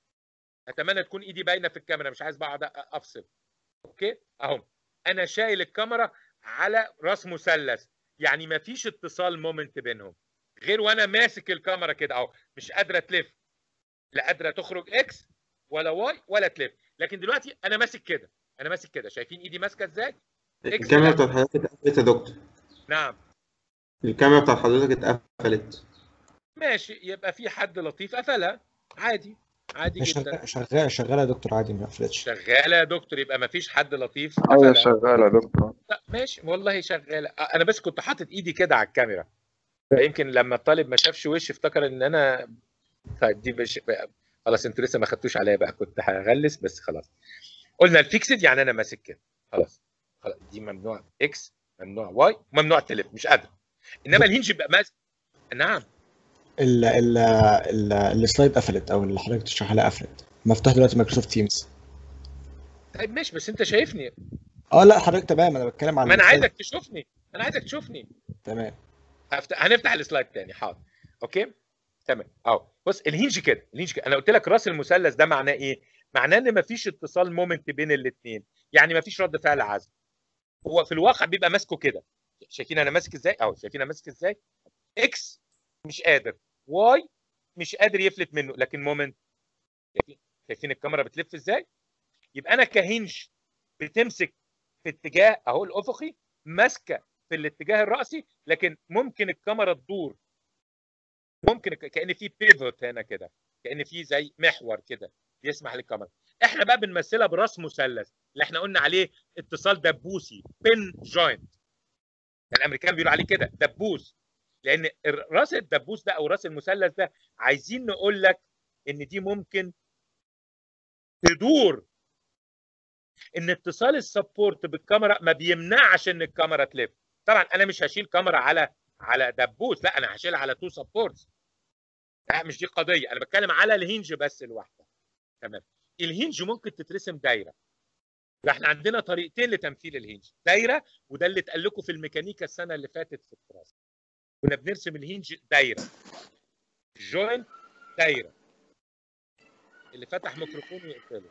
اتمنى تكون ايدي باينه في الكاميرا مش عايز بقعد افصل اوكي اهو انا شايل الكاميرا على راس مثلث يعني ما فيش اتصال مومنت بينهم غير وانا ماسك الكاميرا كده اهو مش قادره تلف لا قادره تخرج اكس ولا واي ولا تلف لكن دلوقتي انا ماسك كده انا ماسك كده شايفين ايدي ماسكه ازاي إكس الكاميرا لا. بتاعت حضرتك اتقفلت يا دكتور نعم الكاميرا بتاعت حضرتك اتقفلت ماشي يبقى في حد لطيف قفلها عادي عادي جدا شغال شغال شغال يا دكتور عادي ما قفلتش شغاله يا دكتور يبقى ما فيش حد لطيف ايوه قفلها. شغاله يا دكتور لا ماشي والله شغاله أ- انا بس كنت حاطط ايدي كده على الكاميرا فيمكن لما الطالب ما شافش وشي افتكر ان انا طيب دي بش... بقى- خلاص انتوا لسه ما خدتوش عليا بقى كنت هغلس بس خلاص قلنا الفيكسد يعني انا ماسك كده خلاص خلاص دي ممنوع اكس ممنوع واي ممنوع تلف مش قادر انما الهنج يبقى ماسك نعم ال ال ال السلايد قفلت او اللي حضرتك تشرح عليها قفلت مفتوح دلوقتي مايكروسوفت تيمز طيب ماشي بس انت شايفني اه لا حضرتك تمام انا بتكلم عن ما انا السلايد. عايزك تشوفني انا عايزك تشوفني تمام هفت... هنفتح السلايد تاني حاضر اوكي تمام اهو بص الهنج كده الهنج كده انا قلت لك راس المثلث ده معناه ايه معناه ان مفيش اتصال مومنت بين الاثنين يعني مفيش رد فعل عزم هو في الواقع بيبقى ماسكه كده شايفين انا ماسك ازاي اهو شايفين انا ماسك ازاي اكس مش قادر واي مش قادر يفلت منه لكن مومنت شايفين شايفين الكاميرا بتلف ازاي يبقى انا كهنج بتمسك في اتجاه اهو الافقي ماسكه في الاتجاه الراسي لكن ممكن الكاميرا تدور ممكن ك- كان في بيفوت هنا كده كان في زي محور كده يسمح للكاميرا احنا بقى بنمثلها براس مثلث اللي احنا قلنا عليه اتصال دبوسي بين جوينت الامريكان بيقولوا عليه كده دبوس لان الر- راس الدبوس ده او راس المثلث ده عايزين نقول لك ان دي ممكن تدور ان اتصال السبورت بالكاميرا ما بيمنعش ان الكاميرا تلف طبعا انا مش هشيل كاميرا على على دبوس لا انا هشيلها على تو سبورتس لا مش دي قضيه انا بتكلم على الهنج بس لوحده تمام الهنج ممكن تترسم دايره احنا عندنا طريقتين لتمثيل الهنج دايره وده اللي اتقال لكم في الميكانيكا السنه اللي فاتت في الدراسه كنا بنرسم الهنج دايره جوينت دايره اللي فتح ميكروفونه يقفله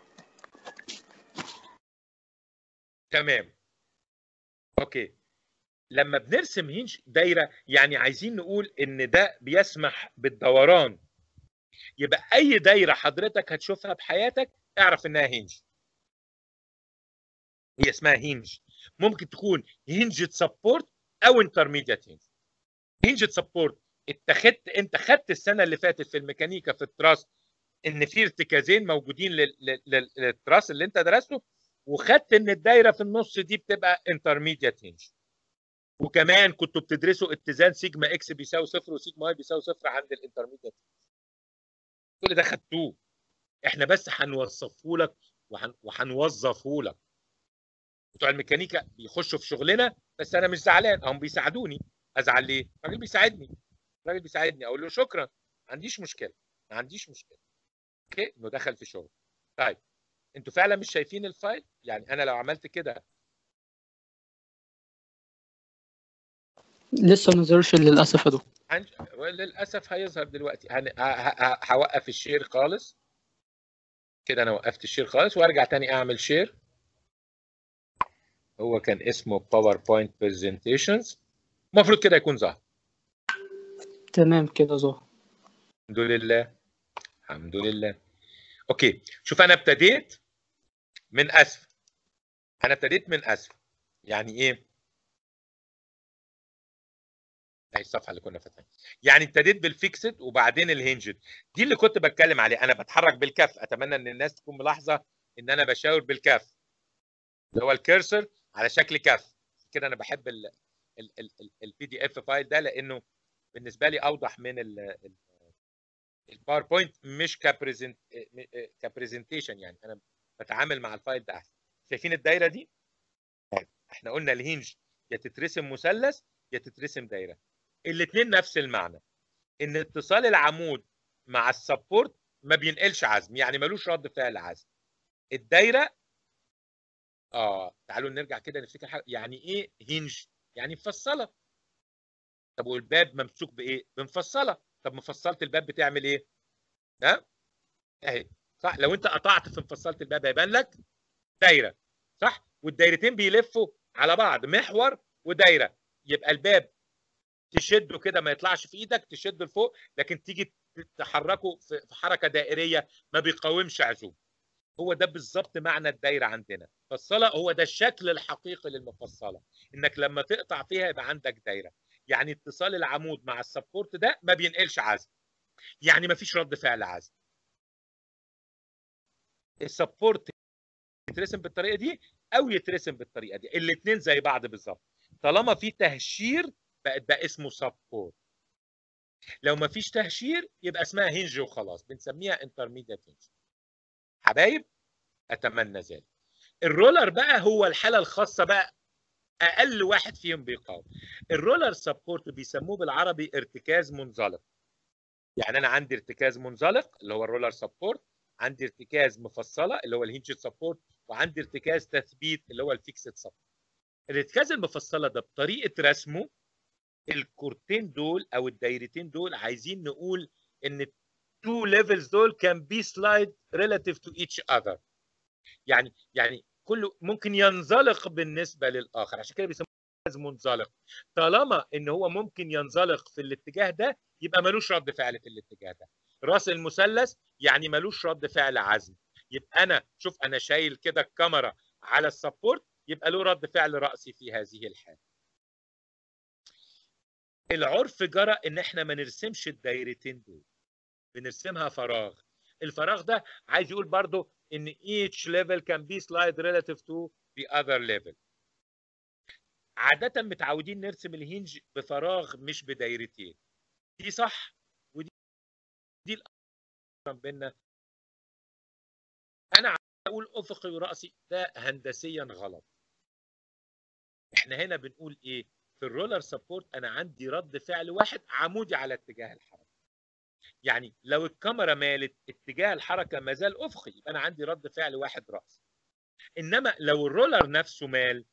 تمام اوكي لما بنرسم هنج دايره يعني عايزين نقول ان ده بيسمح بالدوران يبقى اي دايره حضرتك هتشوفها بحياتك اعرف انها هنج هي اسمها هنج ممكن تكون هنجة سبورت او انترميديت هنج هنجة سبورت اتخذت انت خدت السنه اللي فاتت في الميكانيكا في التراس ان في ارتكازين موجودين لل- لل- لل- للتراس اللي انت درسته وخدت ان الدايره في النص دي بتبقى انترميديت هنج وكمان كنتوا بتدرسوا اتزان سيجما اكس بيساوي صفر وسيجما واي بيساوي صفر عند الانترميديت كل ده خدتوه احنا بس هنوصفه لك وهن- وهنوظفه لك بتوع الميكانيكا بيخشوا في شغلنا بس انا مش زعلان هم بيساعدوني ازعل ليه؟ الراجل بيساعدني الراجل بيساعدني اقول له شكرا ما عنديش مشكله ما عنديش مشكله اوكي انه دخل في شغل طيب انتوا فعلا مش شايفين الفايل يعني انا لو عملت كده لسه ما نزلش للاسف يا دكتور هنج... للاسف هيظهر دلوقتي هن... ه... ه... ه- هوقف الشير خالص كده انا وقفت الشير خالص وارجع تاني اعمل شير هو كان اسمه باوربوينت برزنتيشنز المفروض كده يكون ظهر تمام كده ظهر الحمد لله الحمد لله اوكي شوف انا ابتديت من اسفل انا ابتديت من اسفل يعني ايه اهي الصفحه اللي كنا فاتحينها يعني ابتديت بالفيكسد وبعدين الهنجد دي اللي كنت بتكلم عليه انا بتحرك بالكف اتمنى ان الناس تكون ملاحظه ان انا بشاور بالكف اللي هو الكيرسر على شكل كف كده انا بحب البي دي اف فايل ده لانه بالنسبه لي اوضح من الباوربوينت مش كبريزنت كبريزنتيشن يعني انا بتعامل مع الفايل ده احسن شايفين الدايره دي طيب احنا قلنا الهنج يا تترسم مثلث يا تترسم دايره الاثنين نفس المعنى ان اتصال العمود مع السبورت ما بينقلش عزم يعني ملوش رد فعل عزم الدايره اه تعالوا نرجع كده نفتكر حاجه يعني ايه هينج يعني مفصله طب والباب ممسوك بايه بمفصله طب مفصله الباب بتعمل ايه ها اهي صح لو انت قطعت في مفصله الباب هيبان لك دايره صح والدايرتين بيلفوا على بعض محور ودايره يبقى الباب تشده كده ما يطلعش في ايدك تشده لفوق لكن تيجي تحركه في حركه دائريه ما بيقاومش عزوم هو ده بالظبط معنى الدايره عندنا فالصله هو ده الشكل الحقيقي للمفصله انك لما تقطع فيها يبقى عندك دايره يعني اتصال العمود مع السبورت ده ما بينقلش عزم يعني ما فيش رد فعل عزم السبورت يترسم بالطريقه دي او يترسم بالطريقه دي الاثنين زي بعض بالظبط طالما في تهشير بقت بقى اسمه سبورت لو ما فيش تهشير يبقى اسمها هنج وخلاص بنسميها انترميديت هنج حبايب اتمنى ذلك الرولر بقى هو الحاله الخاصه بقى اقل واحد فيهم بيقاوم الرولر سبورت بيسموه بالعربي ارتكاز منزلق يعني انا عندي ارتكاز منزلق اللي هو الرولر سبورت عندي ارتكاز مفصله اللي هو الهنج سبورت وعندي ارتكاز تثبيت اللي هو الفيكسد سبورت الارتكاز المفصله ده بطريقه رسمه الكورتين دول او الدايرتين دول عايزين نقول ان التو ليفلز دول كان بي سلايد ريلاتيف تو ايتش اذر يعني يعني كله ممكن ينزلق بالنسبه للاخر عشان كده بيسموه منزلق طالما ان هو ممكن ينزلق في الاتجاه ده يبقى ملوش رد فعل في الاتجاه ده راس المثلث يعني ملوش رد فعل عزم يبقى انا شوف انا شايل كده الكاميرا على السبورت يبقى له رد فعل راسي في هذه الحاله العرف جرى ان احنا ما نرسمش الدايرتين دول بنرسمها فراغ الفراغ ده عايز يقول برضو ان each level can be slide relative to the other level عادة متعودين نرسم الهنج بفراغ مش بدايرتين دي صح ودي دي الأقرب بينا انا اقول افقي وراسي ده هندسيا غلط احنا هنا بنقول ايه في الرولر سبورت انا عندي رد فعل واحد عمودي على اتجاه الحركه يعني لو الكاميرا مالت اتجاه الحركه ما زال افقي يبقى انا عندي رد فعل واحد راسي انما لو الرولر نفسه مال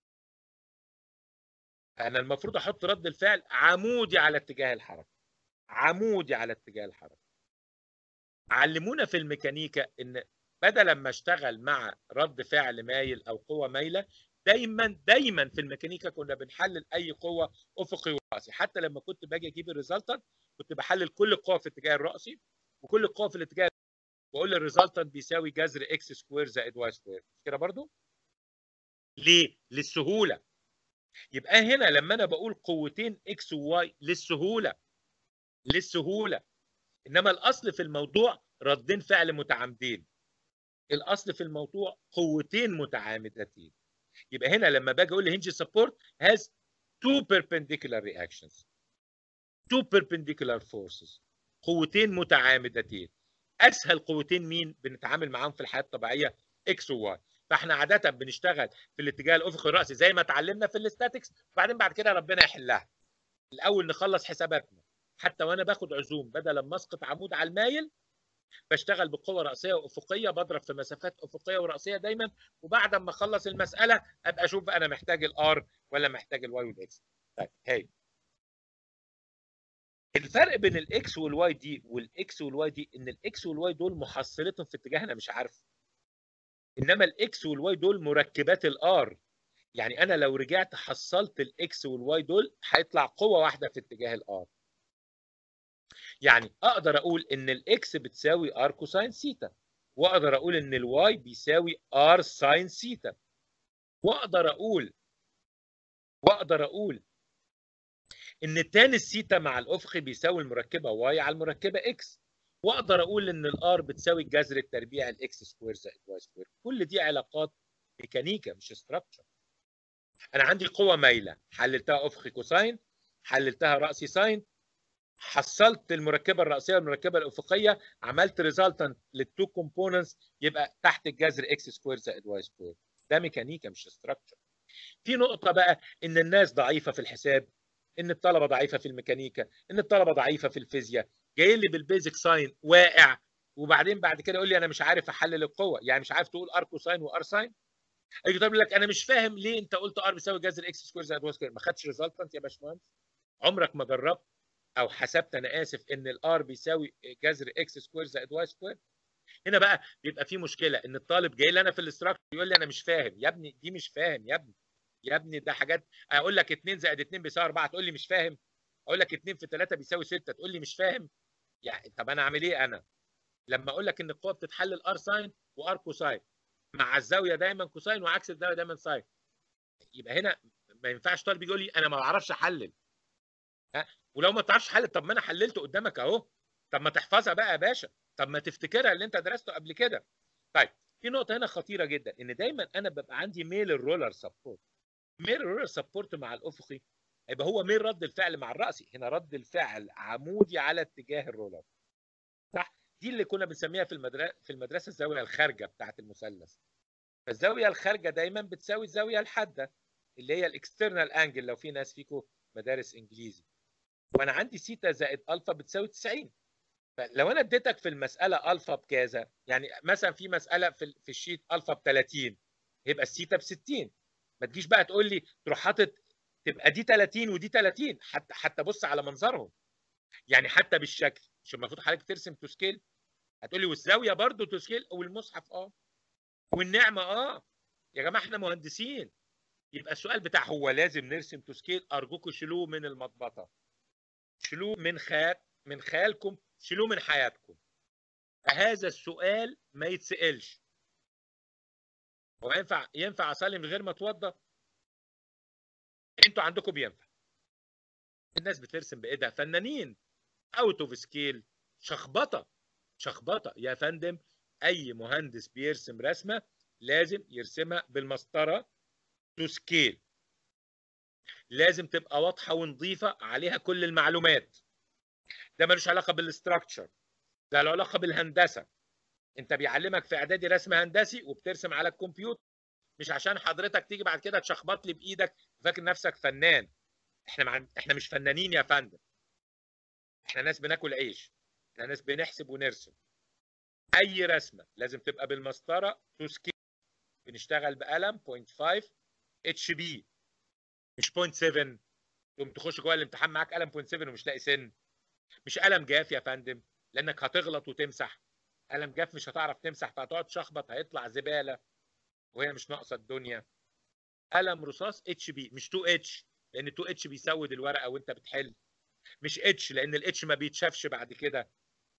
انا المفروض احط رد الفعل عمودي على اتجاه الحركه عمودي على اتجاه الحركه علمونا في الميكانيكا ان بدل ما اشتغل مع رد فعل مايل او قوه مايله دايما دايما في الميكانيكا كنا بنحلل اي قوه افقي وراسي حتى لما كنت باجي اجيب الريزلتنت كنت بحلل كل القوى في الاتجاه الراسي وكل القوى في الاتجاه واقول الريزلتنت بيساوي جذر اكس سكوير زائد واي سكوير كده برضو ليه للسهوله يبقى هنا لما انا بقول قوتين اكس وواي للسهوله للسهوله انما الاصل في الموضوع ردين فعل متعامدين الاصل في الموضوع قوتين متعامدتين يبقى هنا لما باجي اقول هنج سبورت has two perpendicular reactions two perpendicular forces قوتين متعامدتين اسهل قوتين مين بنتعامل معاهم في الحياه الطبيعيه اكس وواي فاحنا عاده بنشتغل في الاتجاه الافقي الراسي زي ما اتعلمنا في الاستاتكس وبعدين بعد كده ربنا يحلها الاول نخلص حساباتنا حتى وانا باخد عزوم بدل ما اسقط عمود على المايل بشتغل بقوه راسيه وافقيه بضرب في مسافات افقيه وراسيه دايما وبعد ما اخلص المساله ابقى اشوف بقى انا محتاج الار ولا محتاج الواي والاكس طيب هاي الفرق بين الاكس والواي دي والاكس والواي دي ان الاكس والواي دول محصلتهم في اتجاه انا مش عارفه انما الاكس والواي دول مركبات الار يعني انا لو رجعت حصلت الاكس والواي دول هيطلع قوه واحده في اتجاه الار يعني اقدر اقول ان الاكس بتساوي ار كوساين سيتا واقدر اقول ان الواي بيساوي ار ساين سيتا واقدر اقول واقدر اقول ان تان السيتا مع الافقي بيساوي المركبه واي على المركبه اكس واقدر اقول ان الار بتساوي الجذر التربيع الاكس سكوير زائد واي سكوير كل دي علاقات ميكانيكا مش استراكشر انا عندي قوه مايله حللتها افقي كوساين حللتها راسي ساين حصلت المركبه الراسيه والمركبه الافقيه عملت ريزلتنت للتو كومبوننتس يبقى تحت الجذر اكس سكوير زائد واي سكوير ده ميكانيكا مش استراكشر في نقطه بقى ان الناس ضعيفه في الحساب ان الطلبه ضعيفه في الميكانيكا ان الطلبه ضعيفه في الفيزياء جاي لي بالبيزك ساين واقع وبعدين بعد كده يقول لي انا مش عارف احلل القوه يعني مش عارف تقول ار كوساين وار ساين اجي طب يقول لك انا مش فاهم ليه انت قلت ار بيساوي جذر اكس سكوير زائد واي سكوير ما خدتش ريزلتنت يا باشمهندس عمرك ما جربت او حسبت انا اسف ان الار بيساوي جذر اكس سكوير زائد واي سكوير هنا بقى بيبقى في مشكله ان الطالب جاي لي انا في الاستراكشر يقول لي انا مش فاهم يا ابني دي مش فاهم يا ابني يا ابني ده حاجات اقول لك 2 زائد 2 بيساوي 4 تقول لي مش فاهم اقول لك 2 في 3 بيساوي 6 تقول لي مش فاهم يعني طب انا اعمل ايه انا لما اقول لك ان القوه بتتحلل ار ساين وار كوساين مع الزاويه دايما كوساين وعكس الزاويه دايما ساين يبقى هنا ما ينفعش طالب يقول لي انا ما بعرفش احلل ها ولو ما بتعرفش تحلل طب ما انا حللت قدامك اهو طب ما تحفظها بقى يا باشا طب ما تفتكرها اللي انت درسته قبل كده طيب في نقطه هنا خطيره جدا ان دايما انا ببقى عندي ميل الرولر سبورت ميل الرولر سبورت مع الافقي يبقى هو ميل رد الفعل مع الراسي هنا رد الفعل عمودي على اتجاه الرولر صح دي اللي كنا بنسميها في المدرسه في المدرسه الزاويه الخارجه بتاعه المثلث فالزاويه الخارجه دايما بتساوي الزاويه الحاده اللي هي الاكسترنال انجل لو في ناس فيكم مدارس انجليزي وانا عندي سيتا زائد الفا بتساوي 90 فلو انا اديتك في المساله الفا بكذا يعني مثلا في مساله في في الشيت الفا ب 30 يبقى السيتا ب 60 ما تجيش بقى تقول لي تروح حاطط تبقى دي 30 ودي 30 حتى حتى بص على منظرهم يعني حتى بالشكل مش المفروض حضرتك ترسم تو سكيل هتقول لي والزاويه برضه تو سكيل والمصحف اه والنعمه اه يا جماعه احنا مهندسين يبقى السؤال بتاع هو لازم نرسم تو سكيل ارجوكم شيلوه من المضبطه شيلوه من خيال من خيالكم شيلوه من حياتكم هذا السؤال ما يتسالش هو ينفع ينفع اصلي من غير ما اتوضى انتوا عندكم بينفع الناس بترسم بايدها فنانين اوت اوف سكيل شخبطه شخبطه يا فندم اي مهندس بيرسم رسمه لازم يرسمها بالمسطره تو سكيل لازم تبقى واضحه ونظيفه عليها كل المعلومات ده ملوش علاقه بالاستراكشر ده له علاقه بالهندسه انت بيعلمك في اعدادي رسم هندسي وبترسم على الكمبيوتر مش عشان حضرتك تيجي بعد كده تشخبط لي بايدك وفاكر نفسك فنان احنا مع... احنا مش فنانين يا فندم احنا ناس بناكل عيش احنا ناس بنحسب ونرسم اي رسمه لازم تبقى بالمسطره تو سكيل بنشتغل بقلم 0.5 اتش بي مش 0.7 تقوم تخش جوه الامتحان معاك قلم 0.7 ومش لاقي سن مش قلم جاف يا فندم لانك هتغلط وتمسح قلم جاف مش هتعرف تمسح فهتقعد تشخبط هيطلع زباله وهي مش ناقصه الدنيا قلم رصاص اتش بي مش 2 اتش لان 2 اتش بيسود الورقه وانت بتحل مش اتش لان الاتش ما بيتشافش بعد كده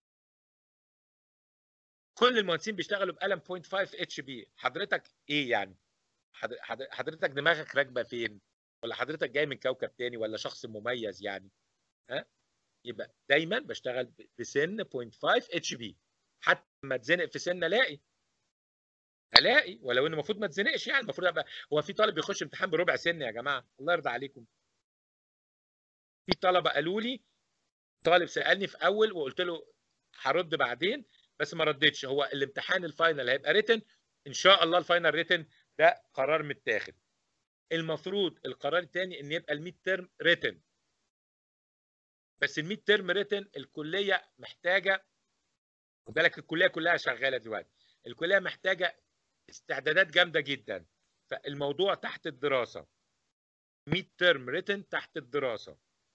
كل المهندسين بيشتغلوا بقلم 0.5 اتش بي حضرتك ايه يعني حضرتك دماغك راكبه فين ولا حضرتك جاي من كوكب تاني ولا شخص مميز يعني ها يبقى دايما بشتغل بسن 0.5 اتش بي حتى ما اتزنق في سن الاقي الاقي ولو انه المفروض ما اتزنقش يعني المفروض ابقى هو في طالب بيخش امتحان بربع سن يا جماعه الله يرضى عليكم في طلبه قالوا لي طالب سالني في اول وقلت له هرد بعدين بس ما ردتش هو الامتحان الفاينل هيبقى ريتن ان شاء الله الفاينل ريتن ده قرار متاخد المفروض القرار الثاني ان يبقى الميد ترم ريتن بس الميد ترم ريتن الكليه محتاجه خد بالك الكليه كلها شغاله دلوقتي الكليه محتاجه استعدادات جامده جدا فالموضوع تحت الدراسه ميد ترم ريتن تحت الدراسه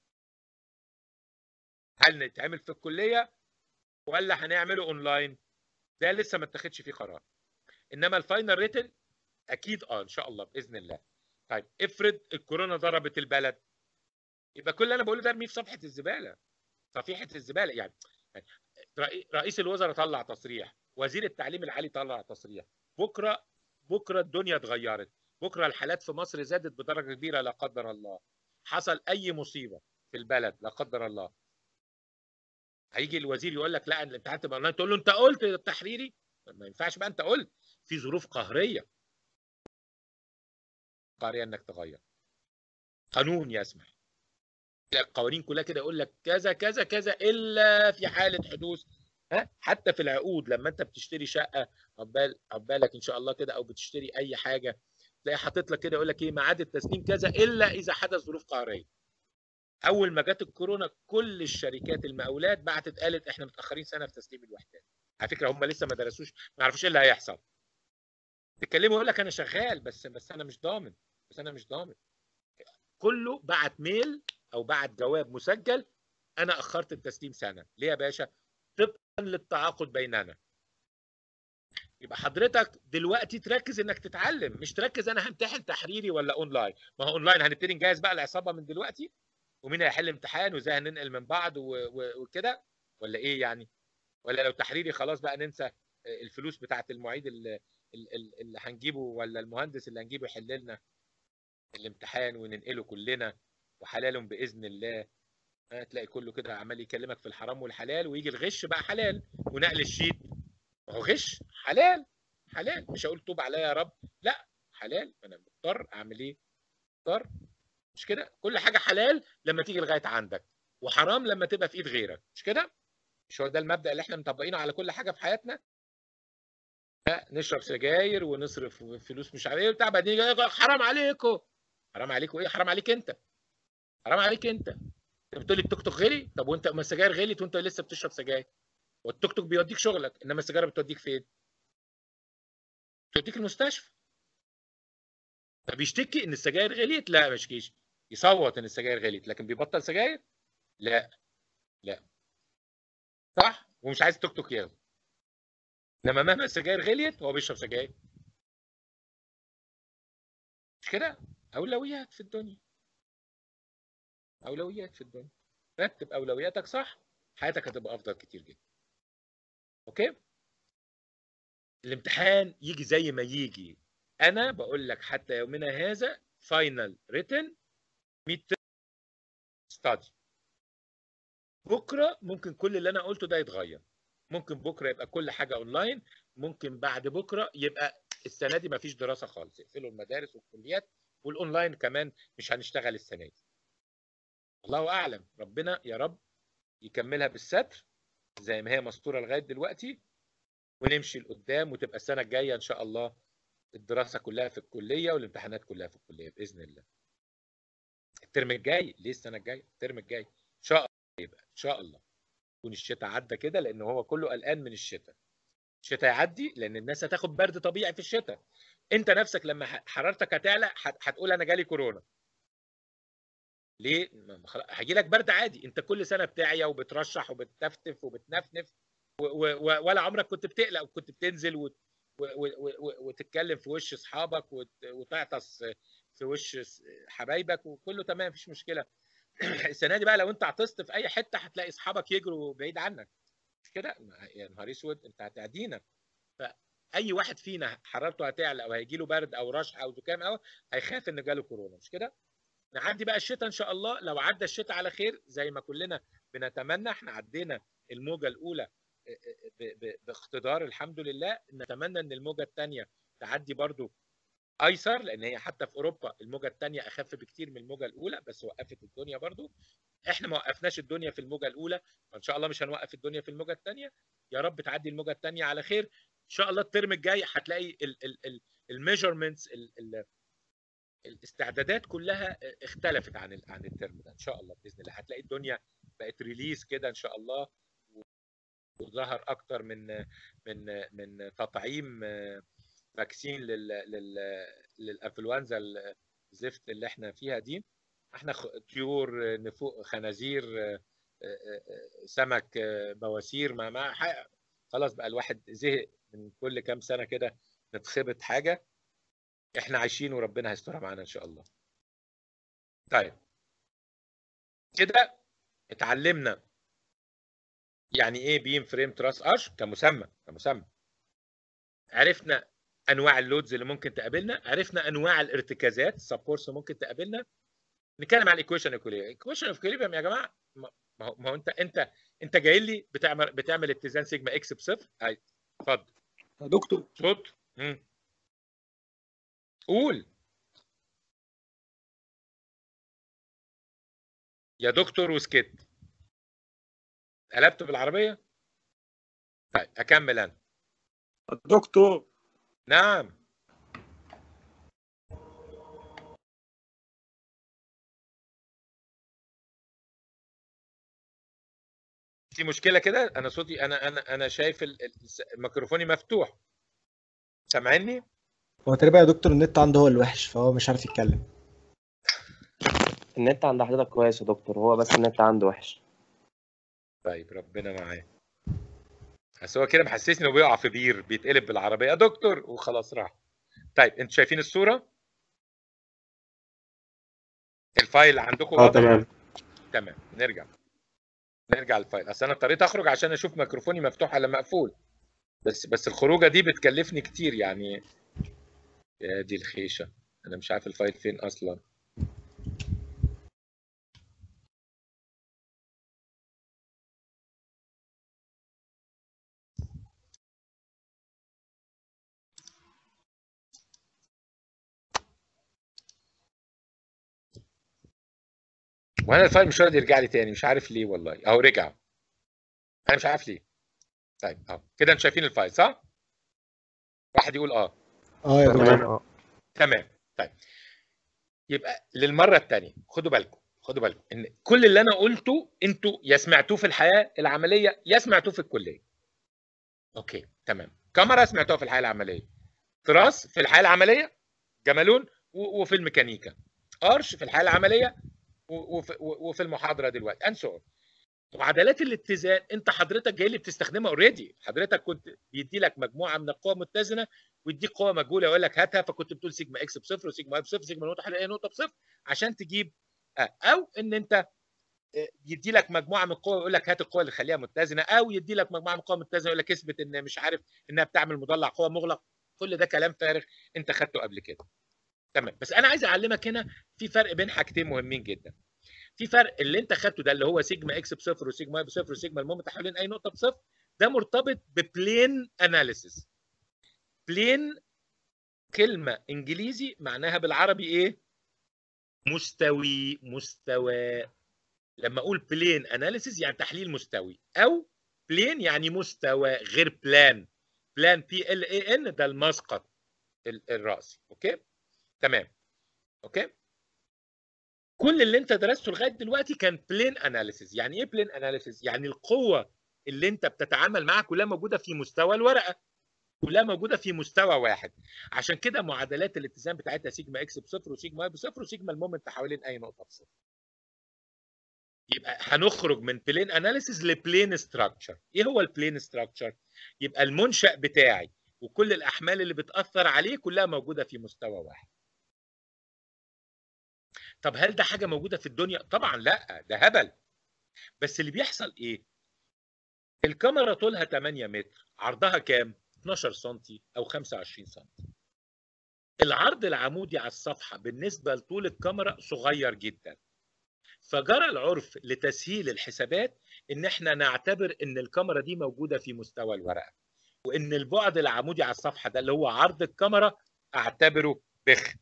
هل نتعمل في الكليه ولا هنعمله اونلاين ده لسه ما اتخذش فيه قرار انما الفاينل ريتن اكيد اه ان شاء الله باذن الله طيب افرض الكورونا ضربت البلد يبقى كل اللي انا بقوله ده ارميه في صفحه الزباله صفيحه الزباله يعني رئيس الوزراء طلع تصريح وزير التعليم العالي طلع تصريح بكره بكره الدنيا اتغيرت بكره الحالات في مصر زادت بدرجه كبيره لا قدر الله حصل اي مصيبه في البلد لا قدر الله هيجي الوزير يقول لك لا الامتحان تبقى اونلاين تقول له انت قلت التحريري ما ينفعش بقى انت قلت في ظروف قهريه قهريه انك تغير قانون يسمح القوانين كلها كده يقول لك كذا كذا كذا الا في حاله حدوث ها حتى في العقود لما انت بتشتري شقه عقبال عقبالك ان شاء الله كده او بتشتري اي حاجه تلاقي حاطط لك كده يقول لك ايه ميعاد التسليم كذا الا اذا حدث ظروف قهريه اول ما جت الكورونا كل الشركات المقاولات بعتت قالت احنا متاخرين سنه في تسليم الوحدات على فكره هم لسه ما درسوش ما يعرفوش ايه اللي هيحصل تتكلموا يقول لك انا شغال بس بس انا مش ضامن بس انا مش ضامن كله بعت ميل او بعت جواب مسجل انا اخرت التسليم سنه ليه يا باشا طبقا للتعاقد بيننا يبقى حضرتك دلوقتي تركز انك تتعلم مش تركز انا همتحن تحريري ولا اونلاين ما هو اونلاين هنبتدي نجهز بقى العصابه من دلوقتي ومين هيحل امتحان وازاي هننقل من بعض و- و- وكده ولا ايه يعني ولا لو تحريري خلاص بقى ننسى الفلوس بتاعه المعيد اللي, اللي هنجيبه ولا المهندس اللي هنجيبه يحل لنا الامتحان وننقله كلنا وحلال باذن الله هتلاقي كله كده عمال يكلمك في الحرام والحلال ويجي الغش بقى حلال ونقل الشيت ما هو غش حلال حلال مش هقول توب عليا يا رب لا حلال انا مضطر اعمل ايه مضطر مش كده كل حاجه حلال لما تيجي لغايه عندك وحرام لما تبقى في ايد غيرك مش كده مش هو ده المبدا اللي احنا مطبقينه على كل حاجه في حياتنا لا نشرب سجاير ونصرف فلوس مش عارف ايه بتاع بعدين يجي يقول حرام عليكم حرام عليكم ايه حرام عليك انت حرام عليك انت انت بتقول لي التوك توك غلي طب وانت ما السجاير غليت وانت لسه بتشرب سجاير والتوك توك بيوديك شغلك انما السيجاره بتوديك فين؟ بتوديك المستشفى فبيشتكي ان السجاير غليت لا ما يشكيش يصوت ان السجاير غليت لكن بيبطل سجاير لا لا صح ومش عايز توك توك ياخده انما مهما السجاير غليت هو بيشرب سجاير مش كده اولويات في الدنيا اولويات في الدنيا رتب اولوياتك صح حياتك هتبقى افضل كتير جدا اوكي الامتحان يجي زي ما يجي انا بقول لك حتى يومنا هذا فاينل ريتن ميد ستادي بكره ممكن كل اللي انا قلته ده يتغير ممكن بكره يبقى كل حاجه اونلاين ممكن بعد بكره يبقى السنه دي مفيش دراسه خالص يقفلوا المدارس والكليات والاونلاين كمان مش هنشتغل السنه دي الله اعلم ربنا يا رب يكملها بالستر زي ما هي مستوره لغايه دلوقتي ونمشي لقدام وتبقى السنه الجايه ان شاء الله الدراسه كلها في الكليه والامتحانات كلها في الكليه باذن الله. الترم الجاي ليه السنه الجايه؟ الترم الجاي ان شاء الله يبقى ان شاء الله يكون الشتاء عدى كده لان هو كله قلقان من الشتاء. الشتاء يعدي لان الناس هتاخد برد طبيعي في الشتاء. انت نفسك لما حرارتك هتعلى هتقول انا جالي كورونا. ليه؟ هيجي لك برد عادي، انت كل سنه بتعيا وبترشح وبتتفتف وبتنفنف ولا عمرك كنت بتقلق وكنت بتنزل وت... وتتكلم في وش اصحابك وتعطس في وش حبايبك وكله تمام مفيش مشكله السنه دي بقى لو انت عطست في اي حته هتلاقي اصحابك يجروا بعيد عنك مش كده يا نهار اسود انت هتعدينا فاي واحد فينا حرارته هتعلى او هيجي له برد او رشح او زكام او هيخاف ان جاله كورونا مش كده نعدي بقى الشتاء ان شاء الله لو عدى الشتاء على خير زي ما كلنا بنتمنى احنا عدينا الموجه الاولى باقتدار الحمد لله نتمنى ان الموجه الثانيه تعدي برضو ايسر لان هي حتى في اوروبا الموجه الثانيه اخف بكتير من الموجه الاولى بس وقفت الدنيا برضو احنا ما وقفناش الدنيا في الموجه الاولى وان شاء الله مش هنوقف الدنيا في الموجه الثانيه يا رب تعدي الموجه الثانيه على خير ان شاء الله الترم الجاي هتلاقي الميجرمنتس الاستعدادات كلها اختلفت عن عن الترم ده ان شاء الله باذن الله هتلاقي الدنيا بقت ريليز كده ان شاء الله وظهر اكتر من من من تطعيم فاكسين لل لل للانفلونزا الزفت اللي احنا فيها دي احنا طيور نفوق خنازير سمك بواسير ما ما خلاص بقى الواحد زهق من كل كام سنه كده نتخبط حاجه احنا عايشين وربنا هيسترها معانا ان شاء الله طيب كده اتعلمنا يعني ايه بيم فريم تراس ارش كمسمى كمسمى عرفنا انواع اللودز اللي ممكن تقابلنا عرفنا انواع الارتكازات سبورتس ممكن تقابلنا نتكلم عن الايكويشن ايكوليبيوم الايكويشن ايكوليبيوم يا جماعه ما هو ما هو انت انت انت جاي لي بتعمل بتعمل اتزان سيجما اكس بصفر اي اتفضل يا دكتور صوت مم. قول يا دكتور وسكت قلبت بالعربيه طيب اكمل انا دكتور نعم في مشكله كده انا صوتي انا انا انا شايف ال- ال- الميكروفوني مفتوح سامعني هو تقريبا يا دكتور النت عنده هو الوحش فهو مش عارف يتكلم النت عند حضرتك كويس يا دكتور هو بس النت عنده وحش طيب ربنا معاه بس هو كده محسسني انه بيقع في بير بيتقلب بالعربيه يا دكتور وخلاص راح طيب انتوا شايفين الصوره الفايل عندكم اه واضح تمام تمام نرجع نرجع للفايل اصل انا اضطريت اخرج عشان اشوف ميكروفوني مفتوح ولا مقفول بس بس الخروجه دي بتكلفني كتير يعني يا دي الخيشه انا مش عارف الفايل فين اصلا وانا الفايل مش راضي يرجع لي تاني مش عارف ليه والله اهو رجع انا مش عارف ليه طيب اهو كده انتوا شايفين الفايل صح واحد يقول اه اه يا دكتور تمام تمام طيب يبقى للمره الثانيه خدوا بالكم خدوا بالكم ان كل اللي انا قلته انتوا يا سمعتوه في الحياه العمليه يا سمعتوه في الكليه اوكي تمام كاميرا سمعتوها في الحياه العمليه تراس في الحياه العمليه جمالون و- وفي الميكانيكا ارش في الحياه العمليه و- وفي, وفي المحاضره دلوقتي انسو معادلات الاتزان انت حضرتك جاي لي بتستخدمها اوريدي حضرتك كنت بيدي لك مجموعه من القوى متزنه ويديك قوه مجهوله يقول لك هاتها فكنت بتقول سيجما اكس بصفر وسيجما واي بصفر سيجما نقطه حلقه نقطه بصفر عشان تجيب آه. او ان انت آه، يدي لك مجموعه من القوى ويقول لك هات القوه اللي خليها متزنه او يدي لك مجموعه من القوى متزنه يقول لك اثبت ان مش عارف انها بتعمل مضلع قوه مغلق كل ده كلام فارغ انت خدته قبل كده تمام بس انا عايز اعلمك هنا في فرق بين حاجتين مهمين جدا في فرق اللي انت خدته ده اللي هو سيجما اكس بصفر وسيجما واي بصفر وسيجما المومنت حوالين اي نقطه بصفر ده مرتبط ببلين اناليسيس بلين كلمه انجليزي معناها بالعربي ايه مستوي مستوى لما اقول بلين اناليسيس يعني تحليل مستوي او بلين يعني مستوى غير بلان بلان بي ال اي ان ده المسقط ال- الراسي اوكي تمام اوكي كل اللي انت درسته لغايه دلوقتي كان بلين اناليسيس يعني ايه بلين اناليسيس يعني القوه اللي انت بتتعامل معاها كلها موجوده في مستوى الورقه كلها موجوده في مستوى واحد عشان كده معادلات الاتزان بتاعتها سيجما اكس بصفر وسيجما واي بصفر وسيجما المومنت حوالين اي نقطه بصفر يبقى هنخرج من بلين اناليسيس لبلين ستراكشر ايه هو البلين ستراكشر يبقى المنشأ بتاعي وكل الاحمال اللي بتاثر عليه كلها موجوده في مستوى واحد طب هل ده حاجه موجوده في الدنيا طبعا لا ده هبل بس اللي بيحصل ايه الكاميرا طولها 8 متر عرضها كام 12 سم او 25 سم العرض العمودي على الصفحه بالنسبه لطول الكاميرا صغير جدا فجرى العرف لتسهيل الحسابات ان احنا نعتبر ان الكاميرا دي موجوده في مستوى الورقه وان البعد العمودي على الصفحه ده اللي هو عرض الكاميرا اعتبره بخ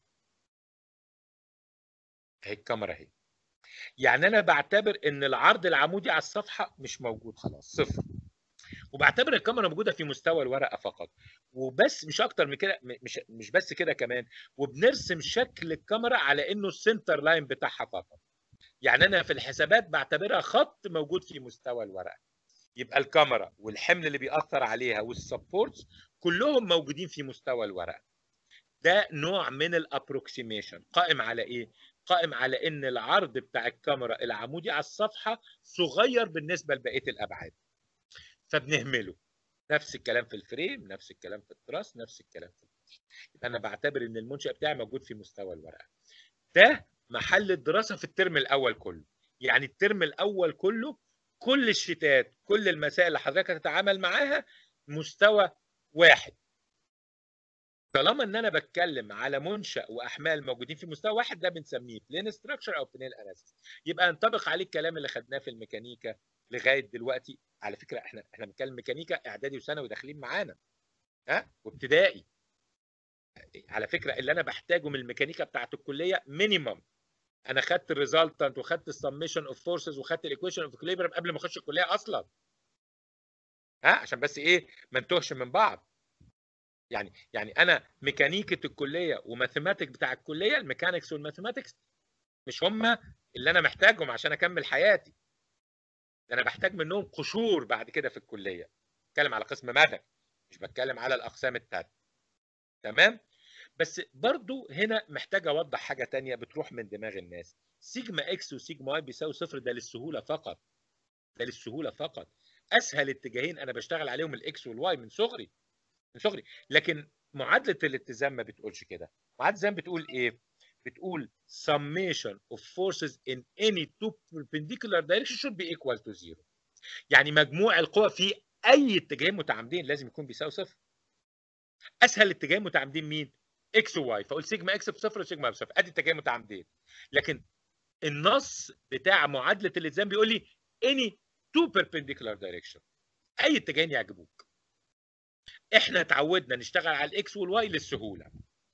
اهي الكاميرا اهي يعني انا بعتبر ان العرض العمودي على الصفحه مش موجود خلاص صفر وبعتبر الكاميرا موجوده في مستوى الورقه فقط وبس مش اكتر من كده م- مش مش بس كده كمان وبنرسم شكل الكاميرا على انه السنتر لاين بتاعها فقط يعني انا في الحسابات بعتبرها خط موجود في مستوى الورقه يبقى الكاميرا والحمل اللي بيأثر عليها والسبورتس كلهم موجودين في مستوى الورقه ده نوع من الابروكسيميشن قائم على ايه قائم على ان العرض بتاع الكاميرا العمودي على الصفحه صغير بالنسبه لبقيه الابعاد فبنهمله نفس الكلام في الفريم نفس الكلام في التراس نفس الكلام في المنشأ يبقى انا بعتبر ان المنشأ بتاعي موجود في مستوى الورقه ده محل الدراسه في الترم الاول كله يعني الترم الاول كله كل الشتات كل المسائل اللي حضرتك هتتعامل معاها مستوى واحد طالما ان انا بتكلم على منشا واحمال موجودين في مستوى واحد ده بنسميه بلين ستراكشر او بلين اناليسيس يبقى ينطبق عليه الكلام اللي خدناه في الميكانيكا لغايه دلوقتي على فكره احنا احنا بنتكلم ميكانيكا اعدادي وثانوي داخلين معانا ها وابتدائي على فكره اللي انا بحتاجه من الميكانيكا بتاعت الكليه مينيمم انا خدت الريزلتنت وخدت السميشن اوف فورسز وخدت الايكويشن اوف اكليبريم قبل ما اخش الكليه اصلا ها عشان بس ايه ما نتوهش من بعض يعني يعني انا ميكانيكه الكليه وماثيماتيك بتاع الكليه الميكانكس والماثيماتكس مش هم اللي انا محتاجهم عشان اكمل حياتي ده انا بحتاج منهم قشور بعد كده في الكليه بتكلم على قسم مدني مش بتكلم على الاقسام التانية تمام بس برضو هنا محتاج اوضح حاجه تانية بتروح من دماغ الناس سيجما اكس وسيجما واي بيساوي صفر ده للسهوله فقط ده للسهوله فقط اسهل اتجاهين انا بشتغل عليهم الاكس والواي من صغري من صغري لكن معادله الاتزان ما بتقولش كده معادله الاتزان بتقول ايه بتقول summation of forces in any two perpendicular direction should be equal to zero يعني مجموع القوى في اي اتجاهين متعامدين لازم يكون بيساوي صفر اسهل اتجاهين متعامدين مين اكس وواي فاقول سيجما اكس بصفر وسيجما بصفر ادي اتجاهين متعامدين لكن النص بتاع معادله الالتزام بيقول لي any two perpendicular direction اي اتجاهين يعجبوك احنا اتعودنا نشتغل على الاكس والواي للسهوله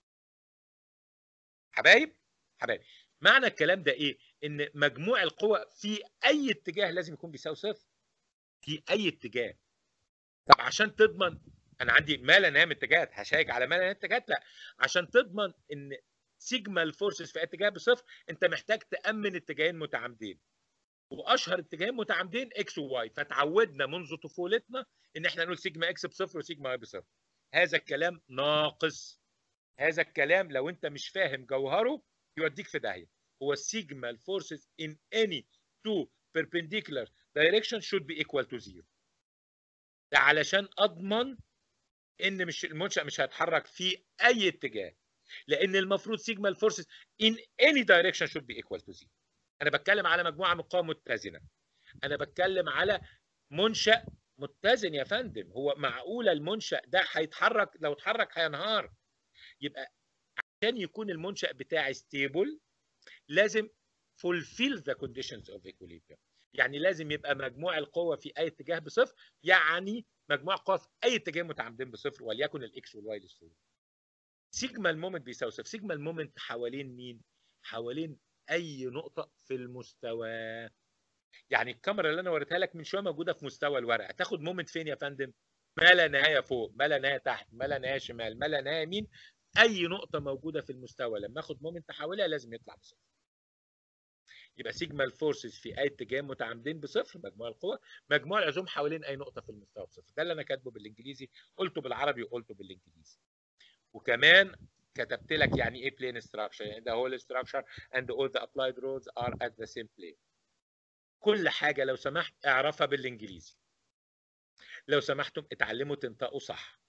حبايب حبايب معنى الكلام ده ايه ان مجموع القوى في اي اتجاه لازم يكون بيساوي صفر في اي اتجاه طب عشان تضمن انا عندي ما لا نهايه من اتجاهات هشيك على ما لا نهايه اتجاهات لا عشان تضمن ان سيجما الفورسز في اتجاه بصفر انت محتاج تامن اتجاهين متعامدين واشهر اتجاهين متعامدين اكس وواي فتعودنا منذ طفولتنا ان احنا نقول سيجما اكس بصفر وسيجما واي بصفر هذا الكلام ناقص هذا الكلام لو انت مش فاهم جوهره يوديك في داهيه هو سيجما الفورسز in any two perpendicular direction should be equal to zero ده علشان اضمن ان مش المنشأ مش هيتحرك في اي اتجاه لان المفروض سيجما الفورسز in any direction should be equal to zero انا بتكلم على مجموعه من القوى متزنه انا بتكلم على منشأ متزن يا فندم هو معقوله المنشأ ده هيتحرك لو اتحرك هينهار يبقى عشان يكون المنشأ بتاعي ستيبل لازم fulfill the conditions of equilibrium يعني لازم يبقى مجموع القوة في أي اتجاه بصفر يعني مجموع القوة في أي اتجاه متعامدين بصفر وليكن الإكس والواي للصورة سيجما المومنت بيساوي صفر سيجما المومنت حوالين مين؟ حوالين أي نقطة في المستوى يعني الكاميرا اللي أنا وريتها لك من شوية موجودة في مستوى الورقة تاخد مومنت فين يا فندم؟ ما لا نهاية فوق ما لا نهاية تحت ما لا نهاية شمال ما لا نهاية يمين اي نقطه موجوده في المستوى لما اخد مومنت احولها لازم يطلع بصفر يبقى سيجما الفورسز في اي اتجاه متعامدين بصفر مجموع القوى مجموع العزوم حوالين اي نقطه في المستوى بصفر ده اللي انا كاتبه بالانجليزي قلته بالعربي وقلته بالانجليزي وكمان كتبت لك يعني ايه plane structure يعني the whole structure and all the applied roads are at the same plane كل حاجه لو سمحت اعرفها بالانجليزي لو سمحتم اتعلموا تنطقوا صح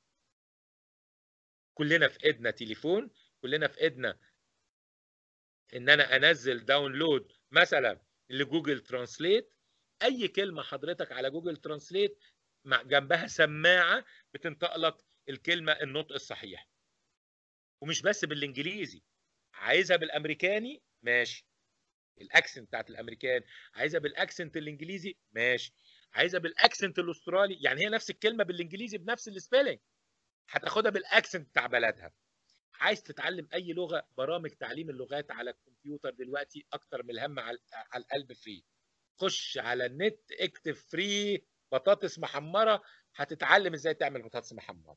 كلنا في ايدنا تليفون كلنا في ايدنا ان انا انزل داونلود مثلا لجوجل ترانسليت اي كلمه حضرتك على جوجل ترانسليت مع جنبها سماعه بتنطق لك الكلمه النطق الصحيح ومش بس بالانجليزي عايزها بالامريكاني ماشي الاكسنت بتاعت الامريكان عايزها بالاكسنت الانجليزي ماشي عايزها بالاكسنت الاسترالي يعني هي نفس الكلمه بالانجليزي بنفس السبيلنج هتاخدها بالاكسنت بتاع بلدها عايز تتعلم اي لغه برامج تعليم اللغات على الكمبيوتر دلوقتي اكتر من الهم على على القلب فري خش على النت اكتب فري بطاطس محمره هتتعلم ازاي تعمل بطاطس محمره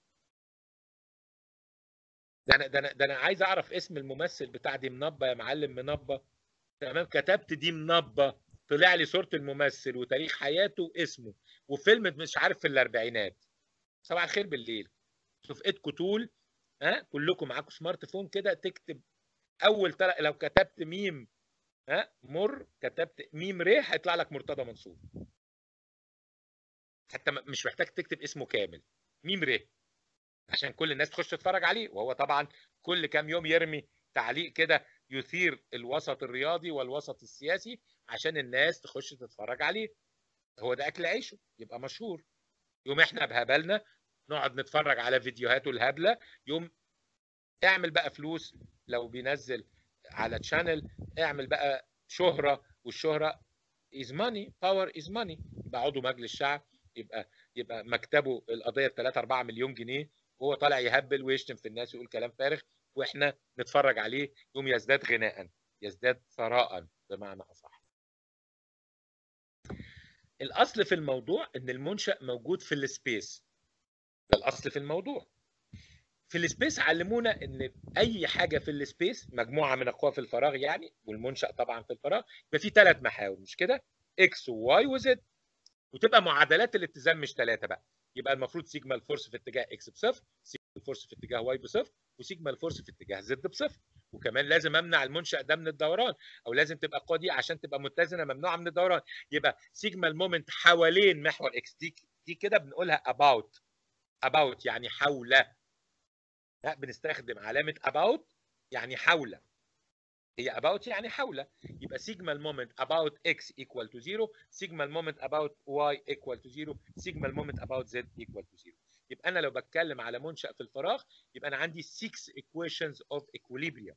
ده انا ده انا ده انا عايز اعرف اسم الممثل بتاع دي منبه يا معلم منبه تمام كتبت دي منبه طلع لي صوره الممثل وتاريخ حياته واسمه وفيلم مش عارف في الاربعينات صباح الخير بالليل في ايدكم طول ها كلكم معاكم سمارت فون كده تكتب اول تل... لو كتبت ميم ها مر كتبت ميم ر هيطلع لك مرتضى منصور حتى مش محتاج تكتب اسمه كامل ميم ر عشان كل الناس تخش تتفرج عليه وهو طبعا كل كام يوم يرمي تعليق كده يثير الوسط الرياضي والوسط السياسي عشان الناس تخش تتفرج عليه هو ده اكل عيشه يبقى مشهور يوم احنا بهبلنا نقعد نتفرج على فيديوهاته الهبله يوم اعمل بقى فلوس لو بينزل على تشانل اعمل بقى شهره والشهره از ماني باور از ماني يبقى عضو مجلس الشعب يبقى يبقى مكتبه القضيه 3 4 مليون جنيه وهو طالع يهبل ويشتم في الناس ويقول كلام فارغ واحنا نتفرج عليه يوم يزداد غناء يزداد ثراء بمعنى اصح الاصل في الموضوع ان المنشا موجود في السبيس ده الاصل في الموضوع في السبيس علمونا ان اي حاجه في السبيس مجموعه من القوى في الفراغ يعني والمنشا طبعا في الفراغ يبقى في ثلاث محاور مش كده اكس وواي وزد وتبقى معادلات الاتزان مش ثلاثه بقى يبقى المفروض سيجما الفورس في اتجاه اكس بصفر سيجما الفورس في اتجاه واي بصفر وسيجما الفورس في اتجاه زد بصفر وكمان لازم امنع المنشا ده من الدوران او لازم تبقى القوه دي عشان تبقى متزنه ممنوعه من الدوران يبقى سيجما المومنت حوالين محور اكس دي دي كده بنقولها about about يعني حول لا بنستخدم علامه about يعني حول هي about يعني حول يبقى سيجما المومنت about x equal to 0 سيجما المومنت about y equal to 0 سيجما المومنت about z equal to 0 يبقى انا لو بتكلم على منشأ في الفراغ يبقى انا عندي 6 equations of equilibrium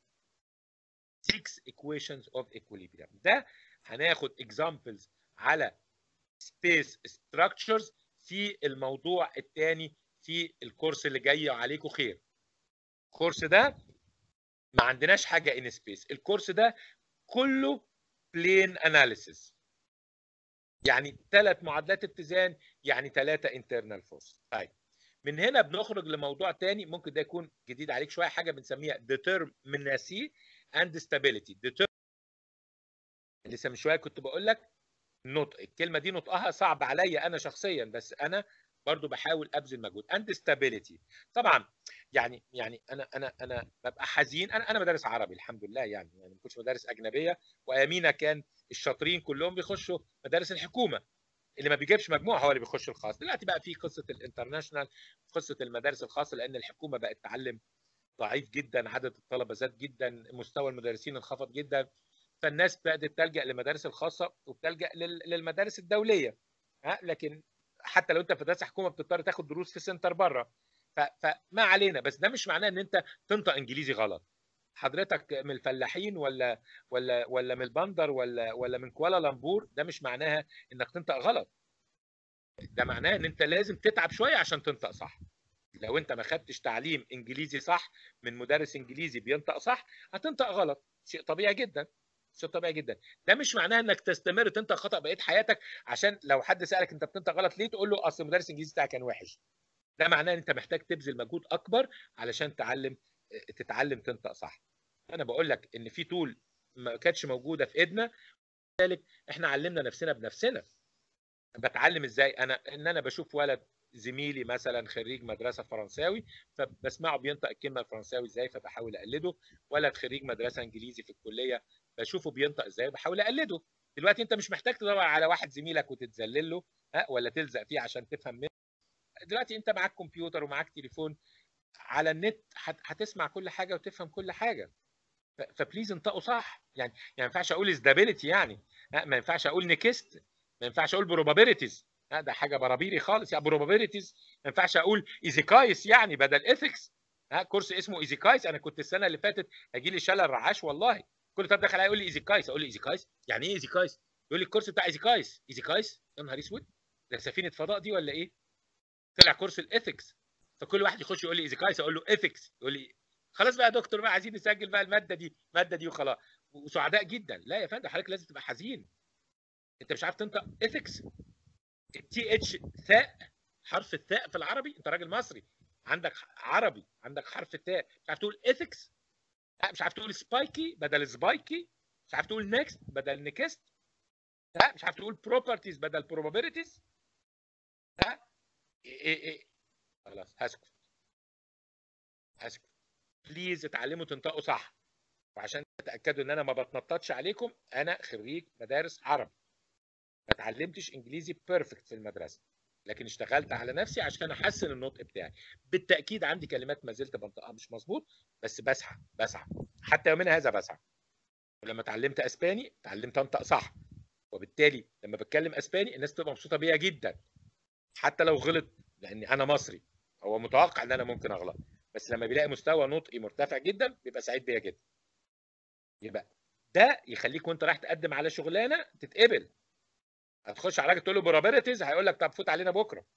6 equations of equilibrium ده هناخد examples على space structures في الموضوع الثاني في الكورس اللي جاي وعليكم خير الكورس ده ما عندناش حاجه ان سبيس الكورس ده كله بلين اناليسيس يعني ثلاث معادلات اتزان يعني ثلاثه انترنال فورس طيب من هنا بنخرج لموضوع تاني ممكن ده يكون جديد عليك شويه حاجه بنسميها determinacy and stability determ لسه من شويه كنت بقول لك نطق الكلمه دي نطقها صعب عليا انا شخصيا بس انا برضو بحاول ابذل مجهود اند ستابيليتي طبعا يعني يعني انا انا انا ببقى حزين انا انا بدرس عربي الحمد لله يعني يعني ما كنتش مدارس اجنبيه وايامينا كان الشاطرين كلهم بيخشوا مدارس الحكومه اللي ما بيجيبش مجموع هو اللي بيخش الخاص دلوقتي بقى في قصه الانترناشونال قصه المدارس الخاصه لان الحكومه بقت تعلم ضعيف جدا عدد الطلبه زاد جدا مستوى المدرسين انخفض جدا فالناس بدات تلجا للمدارس الخاصه وبتلجا للمدارس الدوليه ها لكن حتى لو انت في مدرسه حكومه بتضطر تاخد دروس في سنتر بره فما علينا بس ده مش معناه ان انت تنطق انجليزي غلط حضرتك من الفلاحين ولا ولا ولا من البندر ولا ولا من كوالالمبور ده مش معناها انك تنطق غلط ده معناه ان انت لازم تتعب شويه عشان تنطق صح لو انت ما خدتش تعليم انجليزي صح من مدرس انجليزي بينطق صح هتنطق غلط شيء طبيعي جدا شيء طبيعي جدا ده مش معناه انك تستمر تنطق خطا بقيه حياتك عشان لو حد سالك انت بتنطق غلط ليه تقول له اصل المدرس الانجليزي بتاعك كان وحش ده معناه ان انت محتاج تبذل مجهود اكبر علشان تعلم تتعلم تنطق صح انا بقول لك ان في طول ما كانتش موجوده في ايدنا لذلك احنا علمنا نفسنا بنفسنا بتعلم ازاي انا ان انا بشوف ولد زميلي مثلا خريج مدرسه فرنساوي فبسمعه بينطق الكلمه الفرنساوي ازاي فبحاول اقلده ولد خريج مدرسه انجليزي في الكليه بشوفه بينطق ازاي بحاول اقلده دلوقتي انت مش محتاج تدور على واحد زميلك وتتذلل له ها ولا تلزق فيه عشان تفهم منه دلوقتي انت معاك كمبيوتر ومعاك تليفون على النت هتسمع كل حاجه وتفهم كل حاجه فبليز انطقوا صح يعني يعني ما ينفعش اقول استابيليتي يعني ما ينفعش اقول نكست ما ينفعش اقول بروبابيلتيز ده حاجه برابيري خالص يعني بروبابيلتيز ما ينفعش اقول ايزيكايس يعني بدل ايثكس ها كورس اسمه ايزيكايس انا كنت السنه اللي فاتت هيجي لي شلل رعاش والله كل طب دخل يقول لي ايزيكايس اقول له ايزيكايس يعني ايه ايزيكايس يقول لي الكورس بتاع ايزيكايس ايزيكايس يا نهار اسود ده سفينه فضاء دي ولا ايه طلع كورس الايثكس فكل واحد يخش يقول لي ايزيكايس اقول له ايثكس يقول لي خلاص بقى يا دكتور بقى عايزين نسجل بقى الماده دي الماده دي وخلاص وسعداء جدا لا يا فندم حضرتك لازم تبقى حزين انت مش عارف تنطق ايثكس التي اتش ثاء حرف الثاء في العربي انت راجل مصري عندك عربي عندك حرف الثاء مش عارف تقول ايثكس لا مش عارف تقول سبايكي بدل سبايكي مش عارف تقول نيكست بدل نيكست لا مش عارف تقول بروبرتيز بدل probabilities لا ايه ايه ايه خلاص هسكت هسكت بليز اتعلموا تنطقوا صح وعشان تتاكدوا ان انا ما بتنططش عليكم انا خريج مدارس عربي ما اتعلمتش انجليزي بيرفكت في المدرسه لكن اشتغلت على نفسي عشان احسن النطق بتاعي بالتاكيد عندي كلمات ما زلت بنطقها مش مظبوط بس بسعى بسعى حتى يومنا هذا بسعى ولما اتعلمت اسباني اتعلمت انطق صح وبالتالي لما بتكلم اسباني الناس بتبقى مبسوطه بيا جدا حتى لو غلط لاني انا مصري هو متوقع ان انا ممكن اغلط بس لما بيلاقي مستوى نطقي مرتفع جدا بيبقى سعيد بيا جدا يبقى ده يخليك وانت رايح تقدم على شغلانه تتقبل هتخش على راجل تقول له بروبابيلتيز هيقول لك طب فوت علينا بكره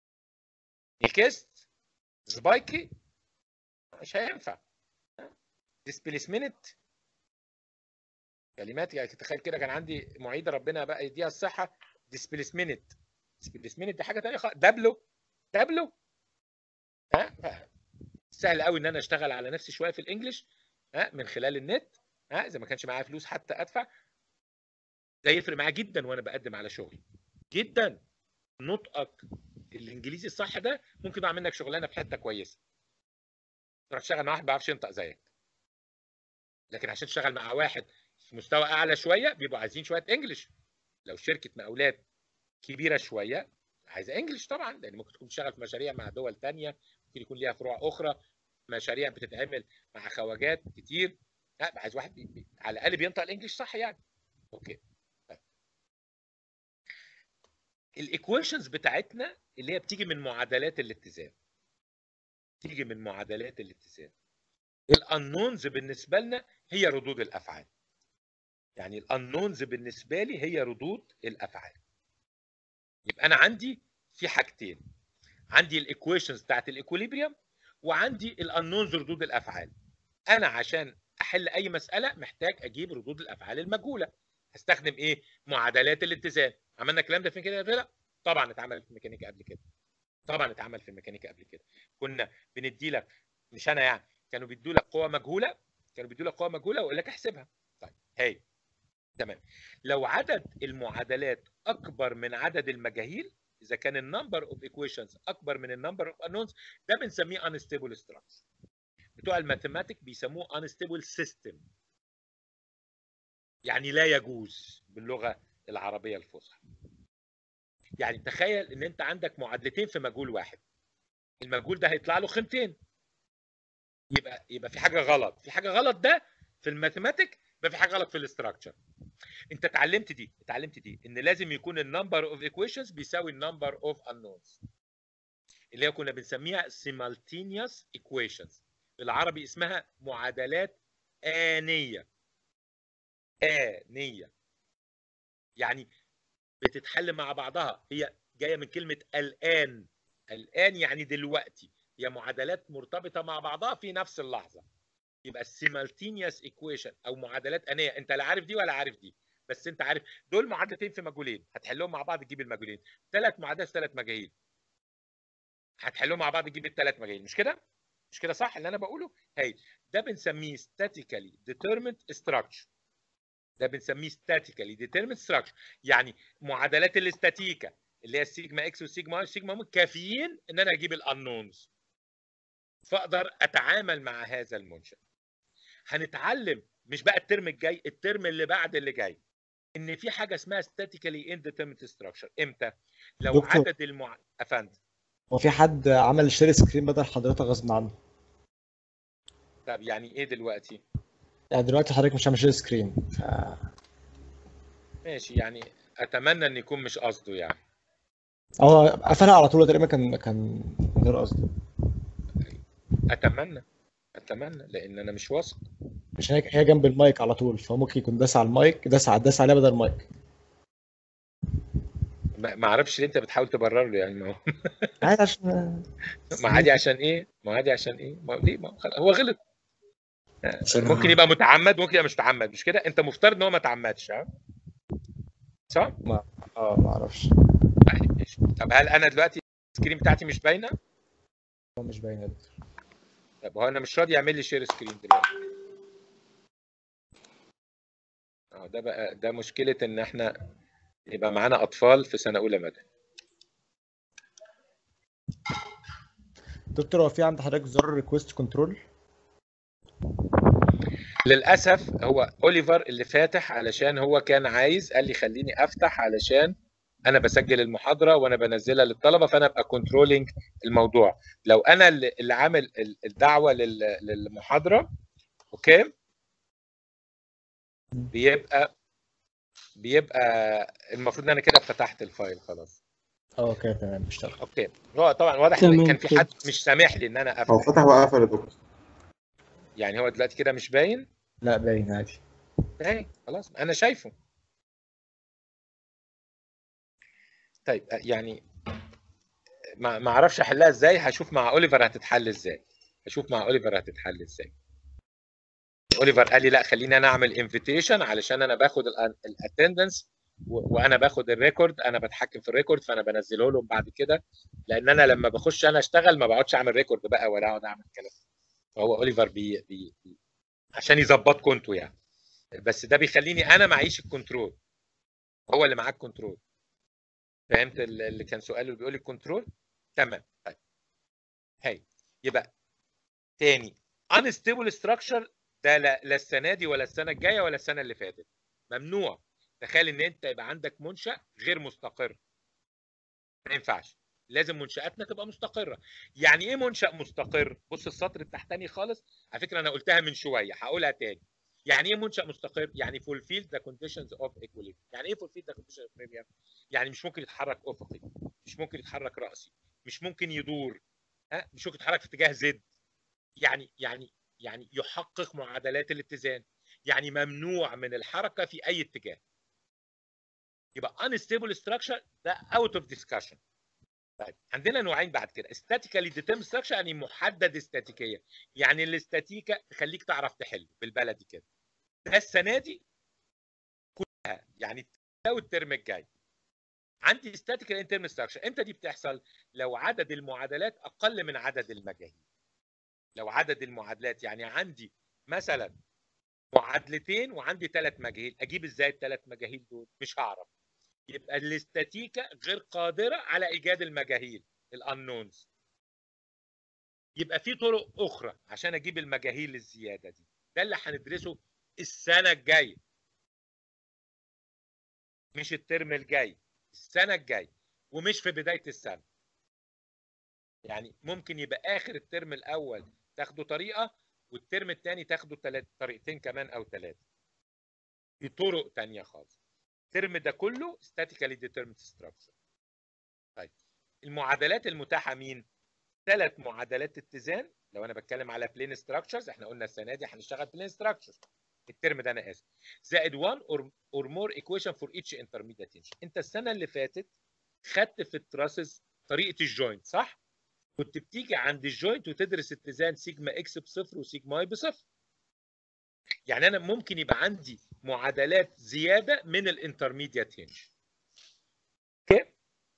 نيكست سبايكي مش هينفع ديسبيسمنت كلمات يعني تخيل كده كان عندي معيده ربنا بقى يديها الصحه ديسبيسمنت ديسبيسمنت دي حاجه ثانيه خالص دبلو دبلو ها سهل قوي ان انا اشتغل على نفسي شويه في الانجليش ها من خلال النت ها اذا ما كانش معايا فلوس حتى ادفع ده يفرق معايا جدا وانا بقدم على شغل جدا نطقك الانجليزي الصح ده ممكن اعمل منك شغلانه في حته كويسه تروح تشتغل مع واحد ما بيعرفش ينطق زيك لكن عشان تشتغل مع واحد في مستوى اعلى شويه بيبقوا عايزين شويه انجلش لو شركه مقاولات كبيره شويه عايزه انجلش طبعا لان ممكن تكون بتشتغل في مشاريع مع دول تانية ممكن يكون ليها فروع اخرى مشاريع بتتعمل مع خواجات كتير لا عايز واحد بي... بي... على الاقل بينطق الانجليش صح يعني اوكي طيب. الايكويشنز بتاعتنا اللي هي بتيجي من معادلات الاتزان تيجي من معادلات الاتزان الانونز بالنسبه لنا هي ردود الافعال يعني الانونز بالنسبه لي هي ردود الافعال يبقى انا عندي في حاجتين عندي الايكويشنز بتاعت الايكوليبريم وعندي الانونز ردود الافعال انا عشان احل اي مساله محتاج اجيب ردود الافعال المجهوله هستخدم ايه معادلات الاتزان عملنا الكلام ده فين كده لا طبعا اتعمل في الميكانيكا قبل كده طبعا اتعمل في الميكانيكا قبل كده كنا بندي لك مش انا يعني كانوا بيدوا لك قوه مجهوله كانوا بيدوا لك قوه مجهوله ويقول لك احسبها طيب هاي تمام لو عدد المعادلات اكبر من عدد المجاهيل اذا كان النمبر اوف ايكويشنز اكبر من النمبر اوف انونز ده بنسميه انستيبل ستراكشر بتوع الماثيماتيك بيسموه انستيبل سيستم يعني لا يجوز باللغه العربيه الفصحى يعني تخيل ان انت عندك معادلتين في مجهول واحد المجهول ده هيطلع له قيمتين يبقى يبقى في حاجه غلط في حاجه غلط ده في الماثيماتيك يبقى في حاجه غلط في الاستراكشر انت اتعلمت دي اتعلمت دي ان لازم يكون النمبر اوف ايكويشنز بيساوي النمبر اوف انونز اللي هي كنا بنسميها simultaneous equations بالعربي اسمها معادلات آنية آنية يعني بتتحل مع بعضها هي جاية من كلمة الآن الآن يعني دلوقتي هي معادلات مرتبطة مع بعضها في نفس اللحظة يبقى simultaneous equation أو معادلات آنية أنت لا عارف دي ولا عارف دي بس أنت عارف دول معادلتين في مجهولين هتحلهم مع بعض تجيب المجهولين ثلاث معادلات ثلاث مجاهيل هتحلهم مع بعض تجيب الثلاث مجاهيل مش كده؟ مش كده صح اللي انا بقوله؟ هاي ده بنسميه statically determined structure ده بنسميه statically determined structure يعني معادلات الاستاتيكا اللي هي السيجما اكس والسيجما واي والسيجما م كافيين ان انا اجيب الانونز فاقدر اتعامل مع هذا المنشأ هنتعلم مش بقى الترم الجاي الترم اللي بعد اللي جاي ان في حاجه اسمها statically indeterminate structure امتى لو دكتور. عدد المع... افندم هو في حد عمل شير سكرين بدل حضرتك غصب عنه طب يعني ايه دلوقتي يعني دلوقتي حضرتك مش عامل شير سكرين ف... ماشي يعني اتمنى ان يكون مش قصده يعني هو قفلها على طول تقريبا كان كان من غير قصد اتمنى اتمنى لان انا مش واثق عشان هي هي جنب المايك على طول فممكن يكون داس على المايك داس على داس عليها بدل المايك ما ما اعرفش ليه انت بتحاول تبرر له يعني ما هو عادي عشان ما عادي عشان ايه ما عادي عشان ايه ما هو ليه ما هو خل- هو غلط ممكن يبقى متعمد ممكن يبقى مش متعمد مش كده انت مفترض ان هو ما تعمدش ها صح اه ما اعرفش طيب ماشي. طب هل انا دلوقتي السكرين بتاعتي مش باينه هو مش باين يا دكتور. طب هو انا مش راضي يعمل لي شير سكرين دلوقتي اه ده بقى ده مشكله ان احنا يبقى معانا اطفال في سنه اولى مدني دكتور هو في عند حضرتك زر ريكويست كنترول للاسف هو اوليفر اللي فاتح علشان هو كان عايز قال لي خليني افتح علشان انا بسجل المحاضره وانا بنزلها للطلبه فانا ابقى كنترولينج الموضوع لو انا اللي اللي عامل ال- الدعوه لل- للمحاضره اوكي بيبقى بيبقى المفروض ان انا كده فتحت الفايل خلاص اه اوكي تمام اشتغل اوكي هو طبعا واضح ان تمام كان في كده. حد مش سامح لي ان انا هو افتح فتح وقفل يا دكتور يعني هو دلوقتي كده مش باين لا باين عادي باين خلاص انا شايفه طيب يعني ما ما اعرفش احلها ازاي هشوف مع اوليفر هتتحل ازاي هشوف مع اوليفر هتتحل ازاي اوليفر قال لي لا خليني انا اعمل انفيتيشن علشان انا باخد الاتندنس وانا باخد الريكورد انا بتحكم في الريكورد فانا بنزله لهم بعد كده لان انا لما بخش انا اشتغل ما بقعدش اعمل ريكورد بقى ولا اقعد اعمل كلام فهو اوليفر بي, بي, بي عشان يظبطكم انتوا يعني بس ده بيخليني انا معيش الكنترول هو اللي معاه الكنترول فهمت ال- اللي كان سؤاله اللي بيقول الكنترول تمام طيب هاي يبقى تاني unstable structure ده لا, لا السنه دي ولا السنه الجايه ولا السنه اللي فاتت ممنوع تخيل ان انت يبقى عندك منشا غير مستقر ما ينفعش لازم منشاتنا تبقى مستقره يعني ايه منشا مستقر بص السطر التحتاني خالص على فكره انا قلتها من شويه هقولها تاني يعني ايه منشا مستقر يعني fulfill the conditions of equilibrium يعني ايه fulfill the conditions of equilibrium يعني مش ممكن يتحرك افقي مش ممكن يتحرك راسي مش ممكن يدور ها مش ممكن يتحرك في اتجاه زد يعني يعني يعني يحقق معادلات الاتزان يعني ممنوع من الحركه في اي اتجاه يبقى unstable structure ده out of discussion طيب عندنا نوعين بعد كده statically determined structure يعني محدد استاتيكيا يعني الاستاتيكا تخليك تعرف تحله بالبلدي كده ده السنه دي كلها يعني ده والترم الجاي عندي statical determined structure امتى دي بتحصل لو عدد المعادلات اقل من عدد المجاهيل لو عدد المعادلات يعني عندي مثلا معادلتين وعندي ثلاث مجاهيل اجيب ازاي الثلاث مجاهيل دول مش هعرف يبقى الاستاتيكا غير قادره على ايجاد المجاهيل الانونز يبقى في طرق اخرى عشان اجيب المجاهيل الزياده دي ده اللي هندرسه السنه الجايه مش الترم الجاي السنه الجايه ومش في بدايه السنه يعني ممكن يبقى اخر الترم الاول تاخده طريقه والترم الثاني تاخده تلات طريقتين كمان او ثلاثه في طرق تانية خالص الترم ده كله statically determined structure طيب المعادلات المتاحه مين ثلاث معادلات اتزان لو انا بتكلم على plane structures احنا قلنا السنه دي هنشتغل plane structures الترم ده انا اسف زائد 1 or, or more equation for each intermediate tension انت السنه اللي فاتت خدت في التراسز طريقه الجوينت صح كنت بتيجي عند الجوينت وتدرس اتزان سيجما اكس بصفر وسيجما واي بصفر يعني انا ممكن يبقى عندي معادلات زياده من الانترميديات هنج اوكي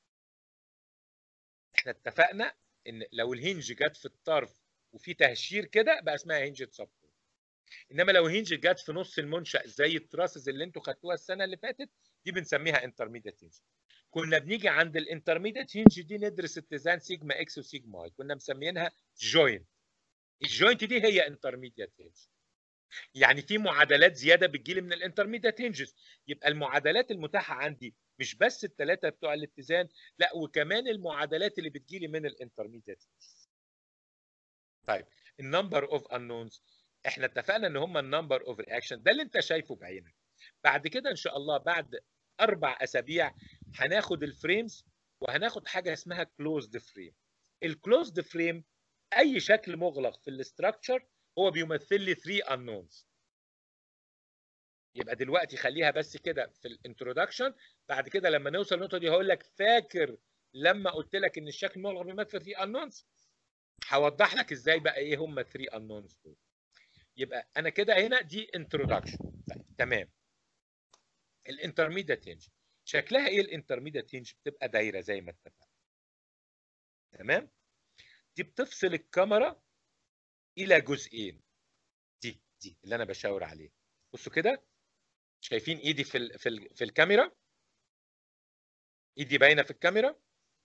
احنا اتفقنا ان لو الهنج جت في الطرف وفي تهشير كده بقى اسمها هنج سبورت انما لو هنج جت في نص المنشا زي التراسز اللي انتوا خدتوها السنه اللي فاتت دي بنسميها انترميديت هنج كنا بنيجي عند الانترميديت هنج دي ندرس اتزان سيجما اكس وسيجما واي كنا مسمينها جوينت الجوينت دي هي انترميديت هنج يعني في معادلات زياده بتجيلي من الانترميديت هنجز يبقى المعادلات المتاحه عندي مش بس الثلاثه بتوع الاتزان لا وكمان المعادلات اللي بتجيلي من الانترميديت هنجز طيب النمبر اوف انونز احنا اتفقنا ان هم النمبر اوف رياكشن ده اللي انت شايفه بعينك بعد كده ان شاء الله بعد اربع اسابيع هناخد الفريمز وهناخد حاجه اسمها كلوزد فريم الكلوزد فريم اي شكل مغلق في الاستراكشر هو بيمثل لي 3 unknowns يبقى دلوقتي خليها بس كده في الانترودكشن بعد كده لما نوصل للنقطه دي هقول لك فاكر لما قلت لك ان الشكل المغلق بيمثل 3 unknowns هوضح لك ازاي بقى ايه هم 3 unknowns دول يبقى انا كده هنا دي انترودكشن طيب تمام الانترميديت هنج شكلها ايه الانترميديت هنج بتبقى دايره زي ما اتفقنا تمام دي بتفصل الكاميرا الى جزئين دي دي اللي انا بشاور عليه بصوا كده شايفين ايدي في ال في ال في الكاميرا ايدي باينه في الكاميرا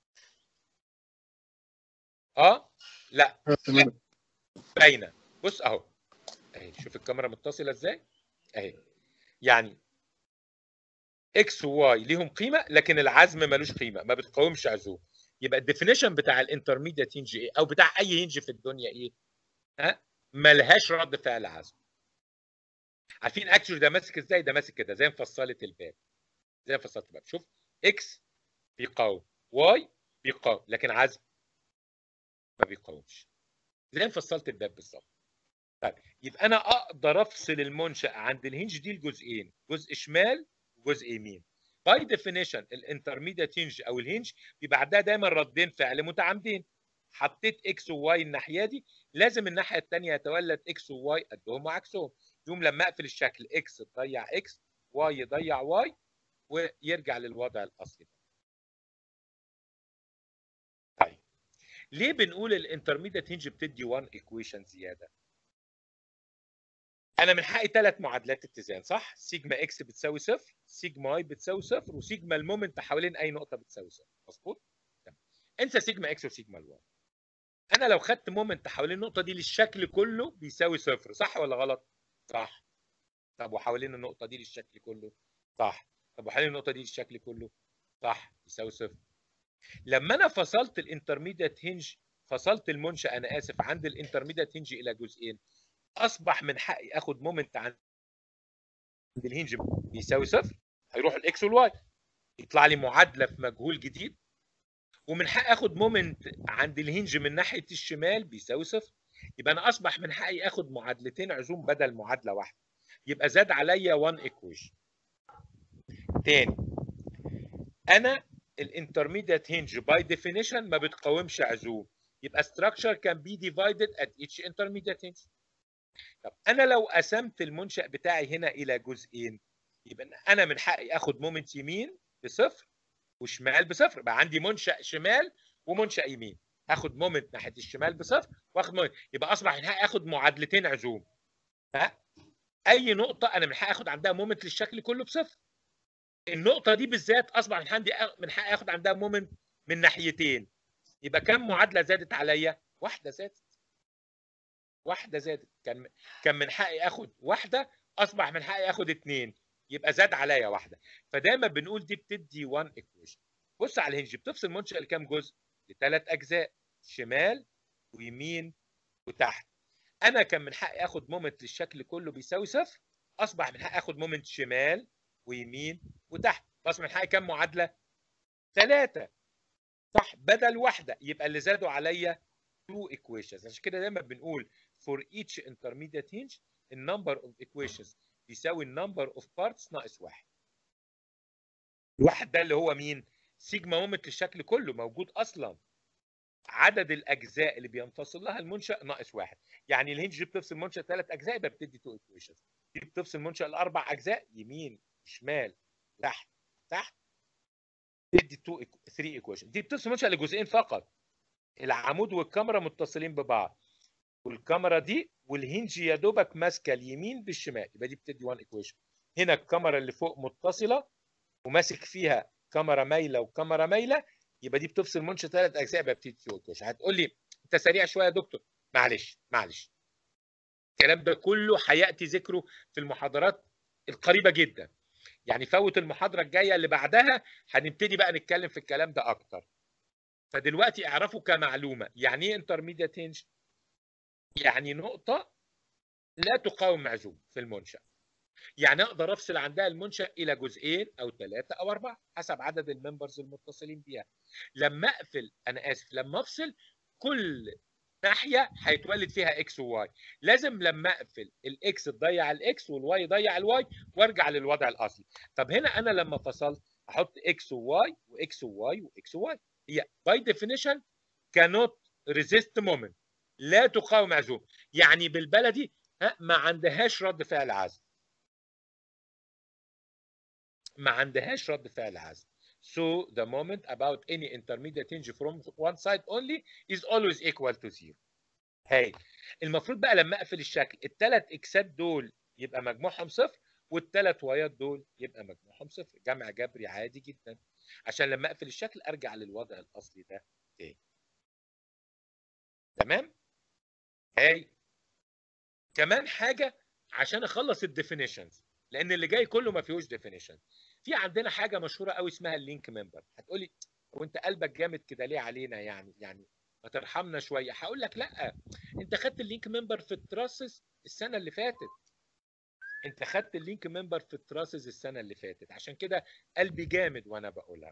اه لا تمام باينه بص اهو اهي شوف الكاميرا متصله ازاي اهي يعني اكس وواي ليهم قيمه لكن العزم ملوش قيمه ما بتقاومش عزوم يبقى الديفينيشن بتاع الانترميديت هنج ايه او بتاع اي هنج في الدنيا ايه ها ملهاش رد فعل عزم عارفين اكشولي ده ماسك ازاي ده ماسك كده زي مفصله الباب زي مفصله الباب شوف اكس بيقاوم واي بيقاوم لكن عزم ما بيقاومش زي مفصله الباب بالظبط طيب يبقى انا اقدر افصل المنشا عند الهنج دي لجزئين جزء شمال وجزء يمين باي ديفينيشن الانترميديت هنج او الهنج بيبقى عندها دايما ردين فعل متعامدين حطيت اكس وواي الناحيه دي لازم الناحيه الثانيه يتولد اكس وواي قدهم وعكسهم يوم لما اقفل الشكل اكس تضيع اكس واي يضيع واي ويرجع للوضع الاصلي طيب ليه بنقول الانترميديت هنج بتدي 1 ايكويشن زياده انا من حقي ثلاث معادلات اتزان صح سيجما اكس بتساوي صفر سيجما واي بتساوي صفر وسيجما المومنت حوالين اي نقطه بتساوي صفر مظبوط تمام. انسى سيجما اكس وسيجما الواي انا لو خدت مومنت حوالين النقطه دي للشكل كله بيساوي صفر صح ولا غلط صح طب وحوالين النقطه دي للشكل كله صح طب وحوالين النقطه دي للشكل كله صح يساوي صفر لما انا فصلت الانترميديت هنج فصلت المنشأ انا اسف عند الانترميديت هنج الى جزئين اصبح من حقي اخد مومنت عند الهنج بيساوي صفر هيروح الاكس والواي يطلع لي معادله في مجهول جديد ومن حقي اخد مومنت عند الهنج من ناحيه الشمال بيساوي صفر يبقى انا اصبح من حقي اخد معادلتين عزوم بدل معادله واحده يبقى زاد عليا 1 ايكويشن تاني انا الانترميديت هنج باي ديفينيشن ما بتقاومش عزوم يبقى structure can be divided at each intermediate hinge طب انا لو قسمت المنشأ بتاعي هنا الى جزئين يبقى انا من حقي اخد مومنت يمين بصفر وشمال بصفر بقى عندي منشأ شمال ومنشأ يمين هاخد مومنت ناحيه الشمال بصفر واخد مومنت يبقى اصبح من حقي اخد معادلتين عزوم ها اي نقطه انا من حقي اخد عندها مومنت للشكل كله بصفر النقطه دي بالذات اصبح من عندي من حقي اخد عندها مومنت من ناحيتين يبقى كم معادله زادت عليا واحده زادت واحده زادت كان كان من حقي اخد واحده اصبح من حقي اخد اثنين يبقى زاد عليا واحده فدايما بنقول دي بتدي 1 ايكويشن بص على الهنج بتفصل منشأ لكام جزء لثلاث اجزاء شمال ويمين وتحت انا كان من حقي اخد مومنت للشكل كله بيساوي صفر اصبح من حقي اخد مومنت شمال ويمين وتحت فاصبح من حقي كام معادله ثلاثه صح بدل واحده يبقى اللي زادوا عليا two equations عشان كده دايما بنقول for each intermediate hinge the number of equations بيساوي النمبر اوف بارتس ناقص واحد الواحد ده اللي هو مين سيجما مومنت للشكل كله موجود اصلا عدد الاجزاء اللي بينفصل لها المنشا ناقص واحد يعني الهنج دي بتفصل منشا ثلاث اجزاء يبقى بتدي 2 ايكويشنز دي بتفصل منشا لاربع اجزاء يمين شمال تحت تحت تدي 2 3 ايكويشن دي بتفصل منشا لجزئين فقط العمود والكاميرا متصلين ببعض والكاميرا دي والهنج يا دوبك ماسكه اليمين بالشمال يبقى دي بتدي 1 ايكويشن هنا الكاميرا اللي فوق متصله وماسك فيها كاميرا مايله وكاميرا مايله يبقى دي بتفصل منشا ثلاث اجزاء يبقى بتدي 2 ايكويشن هتقول لي انت سريع شويه يا دكتور معلش معلش الكلام ده كله هياتي ذكره في المحاضرات القريبه جدا يعني فوت المحاضره الجايه اللي بعدها هنبتدي بقى نتكلم في الكلام ده اكتر فدلوقتي اعرفوا كمعلومه يعني ايه انترميديت هنج يعني نقطه لا تقاوم معزوم في المنشا يعني اقدر افصل عندها المنشا الى جزئين او ثلاثه او اربعه حسب عدد الممبرز المتصلين بيها لما اقفل انا اسف لما افصل كل ناحيه هيتولد فيها اكس وواي لازم لما اقفل الاكس تضيع الاكس والواي يضيع الواي وارجع للوضع الاصلي طب هنا انا لما فصلت احط اكس وواي واكس وواي واكس وواي هي باي ديفينيشن كانوت ريزيست مومنت لا تقاوم عزوم يعني بالبلدي ها ما عندهاش رد فعل عزم ما عندهاش رد فعل عزم so the moment about any intermediate hinge from one side only is always equal to zero هاي المفروض بقى لما اقفل الشكل الثلاث اكسات دول يبقى مجموعهم صفر والثلاث وايات دول يبقى مجموعهم صفر جمع جبري عادي جدا عشان لما اقفل الشكل ارجع للوضع الاصلي ده تاني تمام هاي كمان حاجه عشان اخلص الديفينيشنز لان اللي جاي كله ما فيهوش ديفينيشن في عندنا حاجه مشهوره قوي اسمها اللينك ممبر هتقولي وانت قلبك جامد كده ليه علينا يعني يعني ما ترحمنا شويه هقول لك لا انت خدت اللينك ممبر في التراسس السنه اللي فاتت انت خدت اللينك ممبر في التراسز السنه اللي فاتت عشان كده قلبي جامد وانا بقولها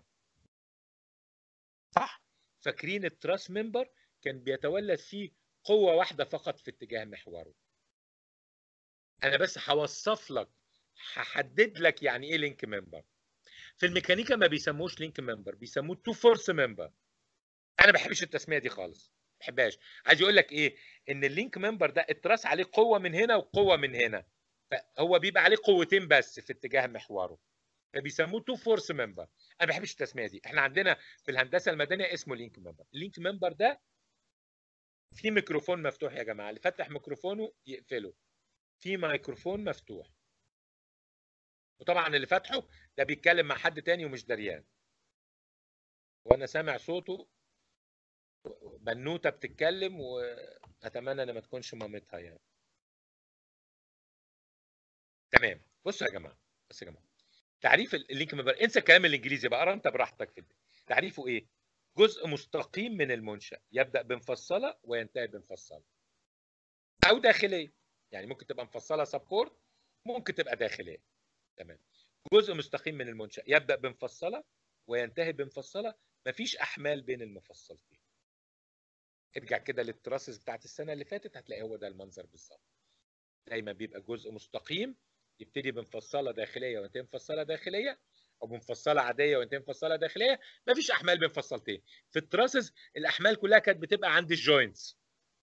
صح فاكرين التراس ممبر كان بيتولد فيه قوه واحده فقط في اتجاه محوره انا بس هوصف لك هحدد لك يعني ايه لينك ممبر في الميكانيكا ما بيسموش لينك ممبر بيسموه تو فورس ممبر انا ما بحبش التسميه دي خالص ما بحبهاش عايز يقول لك ايه ان اللينك ممبر ده اترس عليه قوه من هنا وقوه من هنا فهو بيبقى عليه قوتين بس في اتجاه محوره فبيسموه تو فورس ممبر انا ما بحبش التسميه دي احنا عندنا في الهندسه المدنيه اسمه لينك ممبر اللينك ممبر ده في ميكروفون مفتوح يا جماعه اللي فتح ميكروفونه يقفله في ميكروفون مفتوح وطبعا اللي فاتحه ده بيتكلم مع حد تاني ومش دريان وانا سامع صوته بنوته بتتكلم واتمنى ان ما تكونش مامتها يعني تمام بصوا يا جماعه بصوا يا جماعه تعريف اللينك ممبر انسى الكلام الانجليزي بقى اقرا انت براحتك في البيت تعريفه ايه جزء مستقيم من المنشا يبدا بمفصله وينتهي بمفصله او داخليه يعني ممكن تبقى مفصله سبورت ممكن تبقى داخليه تمام جزء مستقيم من المنشا يبدا بمفصله وينتهي بمفصله مفيش احمال بين المفصلتين ارجع كده للتراسس بتاعت السنه اللي فاتت هتلاقي هو ده المنظر بالظبط دايما بيبقى جزء مستقيم يبتدي بمفصله داخليه وينتهي بمفصله داخليه او بمفصله عاديه وينتهي بمفصله داخليه مفيش احمال بين فصلتين في التراسس الاحمال كلها كانت بتبقى عند الجوينتس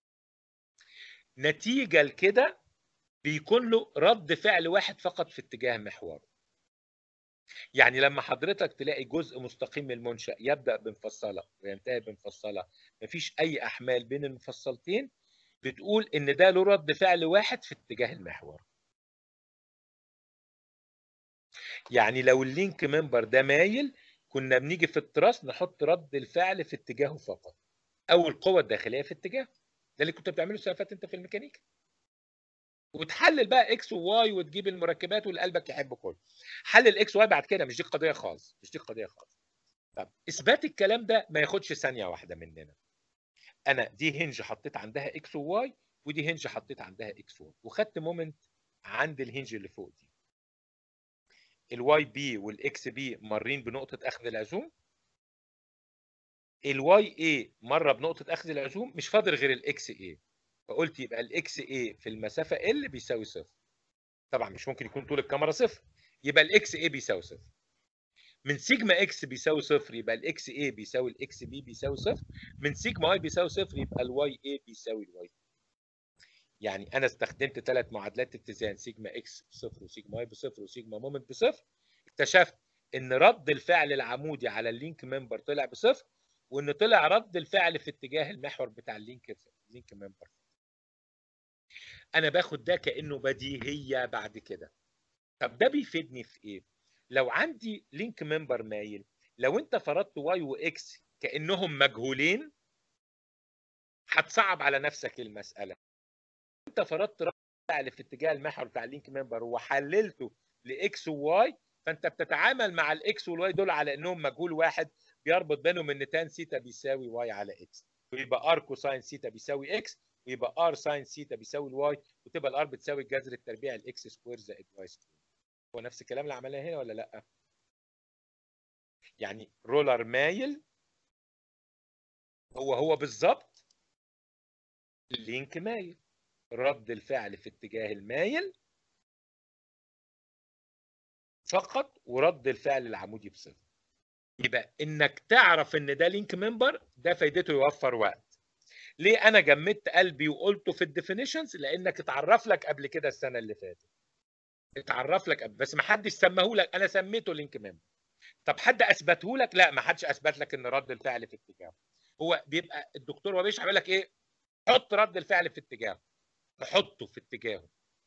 نتيجه لكده بيكون له رد فعل واحد فقط في اتجاه محوره يعني لما حضرتك تلاقي جزء مستقيم من المنشأ يبدأ بمفصلة وينتهي بمفصلة مفيش أي أحمال بين المفصلتين بتقول إن ده له رد فعل واحد في اتجاه المحور يعني لو اللينك ممبر ده مايل كنا بنيجي في التراس نحط رد الفعل في اتجاهه فقط أو القوة الداخلية في اتجاهه ده اللي كنت بتعمله السنة اللي فاتت أنت في الميكانيكا وتحلل بقى اكس وواي وتجيب المركبات واللي قلبك يحبه كله حلل اكس واي بعد كده مش دي القضيه خالص مش دي القضيه خالص طب اثبات الكلام ده ما ياخدش ثانيه واحده مننا انا دي هنج حطيت عندها اكس وواي ودي هنج حطيت عندها اكس وواي وخدت مومنت عند الهنج اللي فوق دي الواي بي والاكس بي مارين بنقطه اخذ العزوم الواي اي مره بنقطه اخذ العزوم مش فاضل غير الاكس اي فقلت يبقى الاكس اي في المسافه ال بيساوي صفر طبعا مش ممكن يكون طول الكاميرا صفر يبقى الاكس اي بيساوي صفر من سيجما اكس بيساوي صفر يبقى الاكس اي بيساوي الاكس بي بيساوي صفر من سيجما واي بيساوي صفر يبقى الواي اي بيساوي الواي يعني انا استخدمت ثلاث معادلات اتزان سيجما اكس بصفر وسيجما واي بصفر وسيجما مومنت بصفر اكتشفت ان رد الفعل العمودي على اللينك ممبر طلع بصفر وان طلع رد الفعل في اتجاه المحور بتاع اللينك اللينك ممبر انا باخد ده كانه بديهيه بعد كده طب ده بيفيدني في ايه لو عندي لينك ممبر مايل لو انت فرضت واي واكس كانهم مجهولين هتصعب على نفسك المساله انت فرضت رد فعل في اتجاه المحور بتاع اللينك ممبر وحللته لاكس وواي فانت بتتعامل مع الاكس والواي دول على انهم مجهول واحد بيربط بينهم ان تان سيتا بيساوي واي على اكس ويبقى ار كوساين سيتا بيساوي اكس ويبقى ار ساين سيتا بيساوي الواي وتبقى الار بتساوي الجذر التربيع الاكس سكوير زائد واي سكوير هو نفس الكلام اللي عملناه هنا ولا لا يعني رولر مايل هو هو بالظبط اللينك مايل رد الفعل في اتجاه المايل فقط ورد الفعل العمودي بصفر يبقى انك تعرف ان ده لينك ممبر ده فايدته يوفر وقت ليه انا جمدت قلبي وقلته في الديفينيشنز لانك اتعرف لك قبل كده السنه اللي فاتت اتعرف لك قبل بس ما حدش سماه لك انا سميته لينك ممبر طب حد اثبته لك لا ما حدش اثبت لك ان رد الفعل في اتجاهه هو بيبقى الدكتور وهو بيشرح لك ايه حط رد الفعل في اتجاهه تحطه في اتجاهه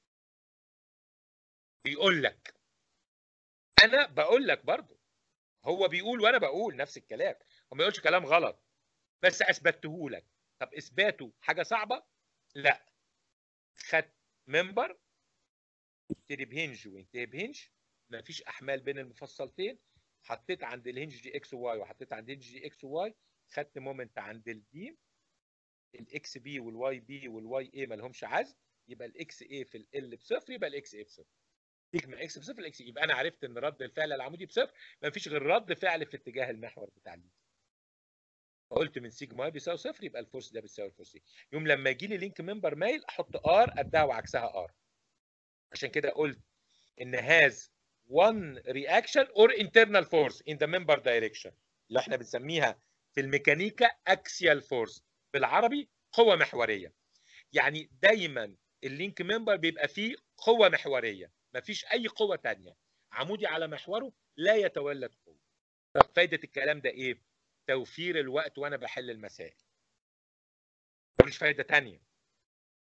بيقول لك انا بقول لك برضه هو بيقول وانا بقول نفس الكلام هو ما يقولش كلام غلط بس اثبته لك طب اثباته حاجه صعبه لا خد ممبر يبتدي بهنج وينتهي بهنج ما فيش احمال بين المفصلتين حطيت عند الهنج دي اكس وواي وحطيت عند الهنج دي اكس وواي خدت مومنت عند الدي الاكس بي والواي بي والواي اي ما لهمش عزم يبقى الاكس اي في ال بصفر يبقى الاكس اي بصفر تجمع اكس بصفر الاكس يبقى انا عرفت ان رد الفعل العمودي بصفر ما فيش غير رد فعل في اتجاه المحور بتاع اللينك فقلت من سيجما واي بيساوي صفر يبقى الفورس ده بيساوي الفورس دي يوم لما يجي لي لينك ممبر مايل احط ار قدها وعكسها ار عشان كده قلت ان has one reaction or internal force in the member direction اللي احنا بنسميها في الميكانيكا axial force بالعربي قوة محورية يعني دايما اللينك ممبر بيبقى فيه قوة محورية مفيش أي قوة تانية عمودي على محوره لا يتولد قوة طب فايدة الكلام ده إيه؟ توفير الوقت وأنا بحل المسائل مفيش فايدة تانية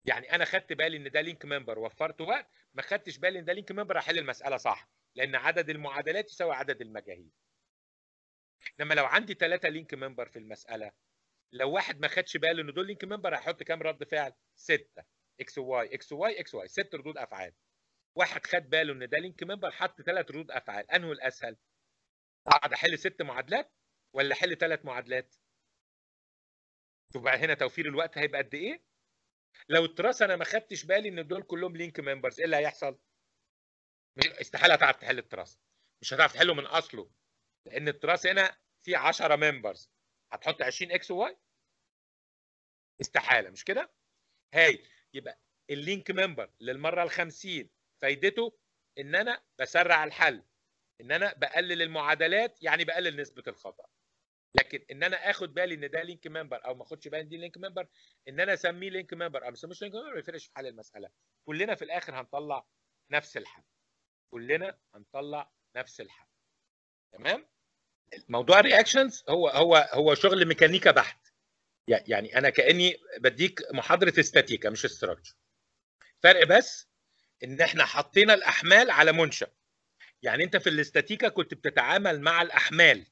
يعني انا خدت بالي ان ده لينك ممبر وفرت وقت ما خدتش بالي ان ده لينك ممبر احل المساله صح لان عدد المعادلات يساوي عدد المجاهيل انما لو عندي ثلاثه لينك ممبر في المساله لو واحد ما خدش باله ان دول لينك ممبر هيحط كام رد فعل؟ سته اكس وواي اكس وواي اكس واي ست ردود افعال واحد خد باله ان ده لينك ممبر حط ثلاث ردود افعال انه الاسهل؟ اقعد احل ست معادلات ولا احل ثلاث معادلات؟ تبقى هنا توفير الوقت هيبقى قد ايه؟ لو التراس انا ما خدتش بالي ان دول كلهم لينك ممبرز ايه اللي هيحصل؟ مش- استحاله تعرف تحل التراس مش هتعرف تحله من اصله لان التراس هنا فيه 10 ممبرز هتحط 20 اكس وواي استحاله مش كده؟ هاي يبقى اللينك ممبر للمره ال 50 فايدته ان انا بسرع الحل ان انا بقلل المعادلات يعني بقلل نسبه الخطا لكن ان انا اخد بالي ان ده لينك ممبر او ما اخدش بالي ان دي لينك ممبر ان انا اسميه لينك ممبر او ما اسميهوش لينك ممبر ما يفرقش في حل المساله كلنا في الاخر هنطلع نفس الحل كلنا هنطلع نفس الحل تمام موضوع الرياكشنز هو هو هو شغل ميكانيكا بحت يع- يعني انا كاني بديك محاضره استاتيكا مش استراكشر فرق بس ان احنا حطينا الاحمال على منشا يعني انت في الاستاتيكا كنت بتتعامل مع الاحمال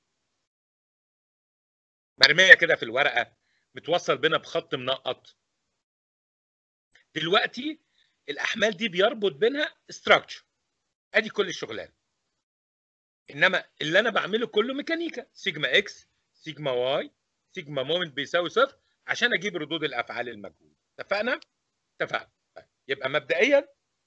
مرميه كده في الورقه متوصل بينا بخط منقط دلوقتي الاحمال دي بيربط بينها استراكشر ادي كل الشغلانه انما اللي انا بعمله كله ميكانيكا سيجما اكس سيجما واي سيجما مومنت بيساوي صفر عشان اجيب ردود الافعال المجهوله اتفقنا اتفقنا طيب. يبقى مبدئيا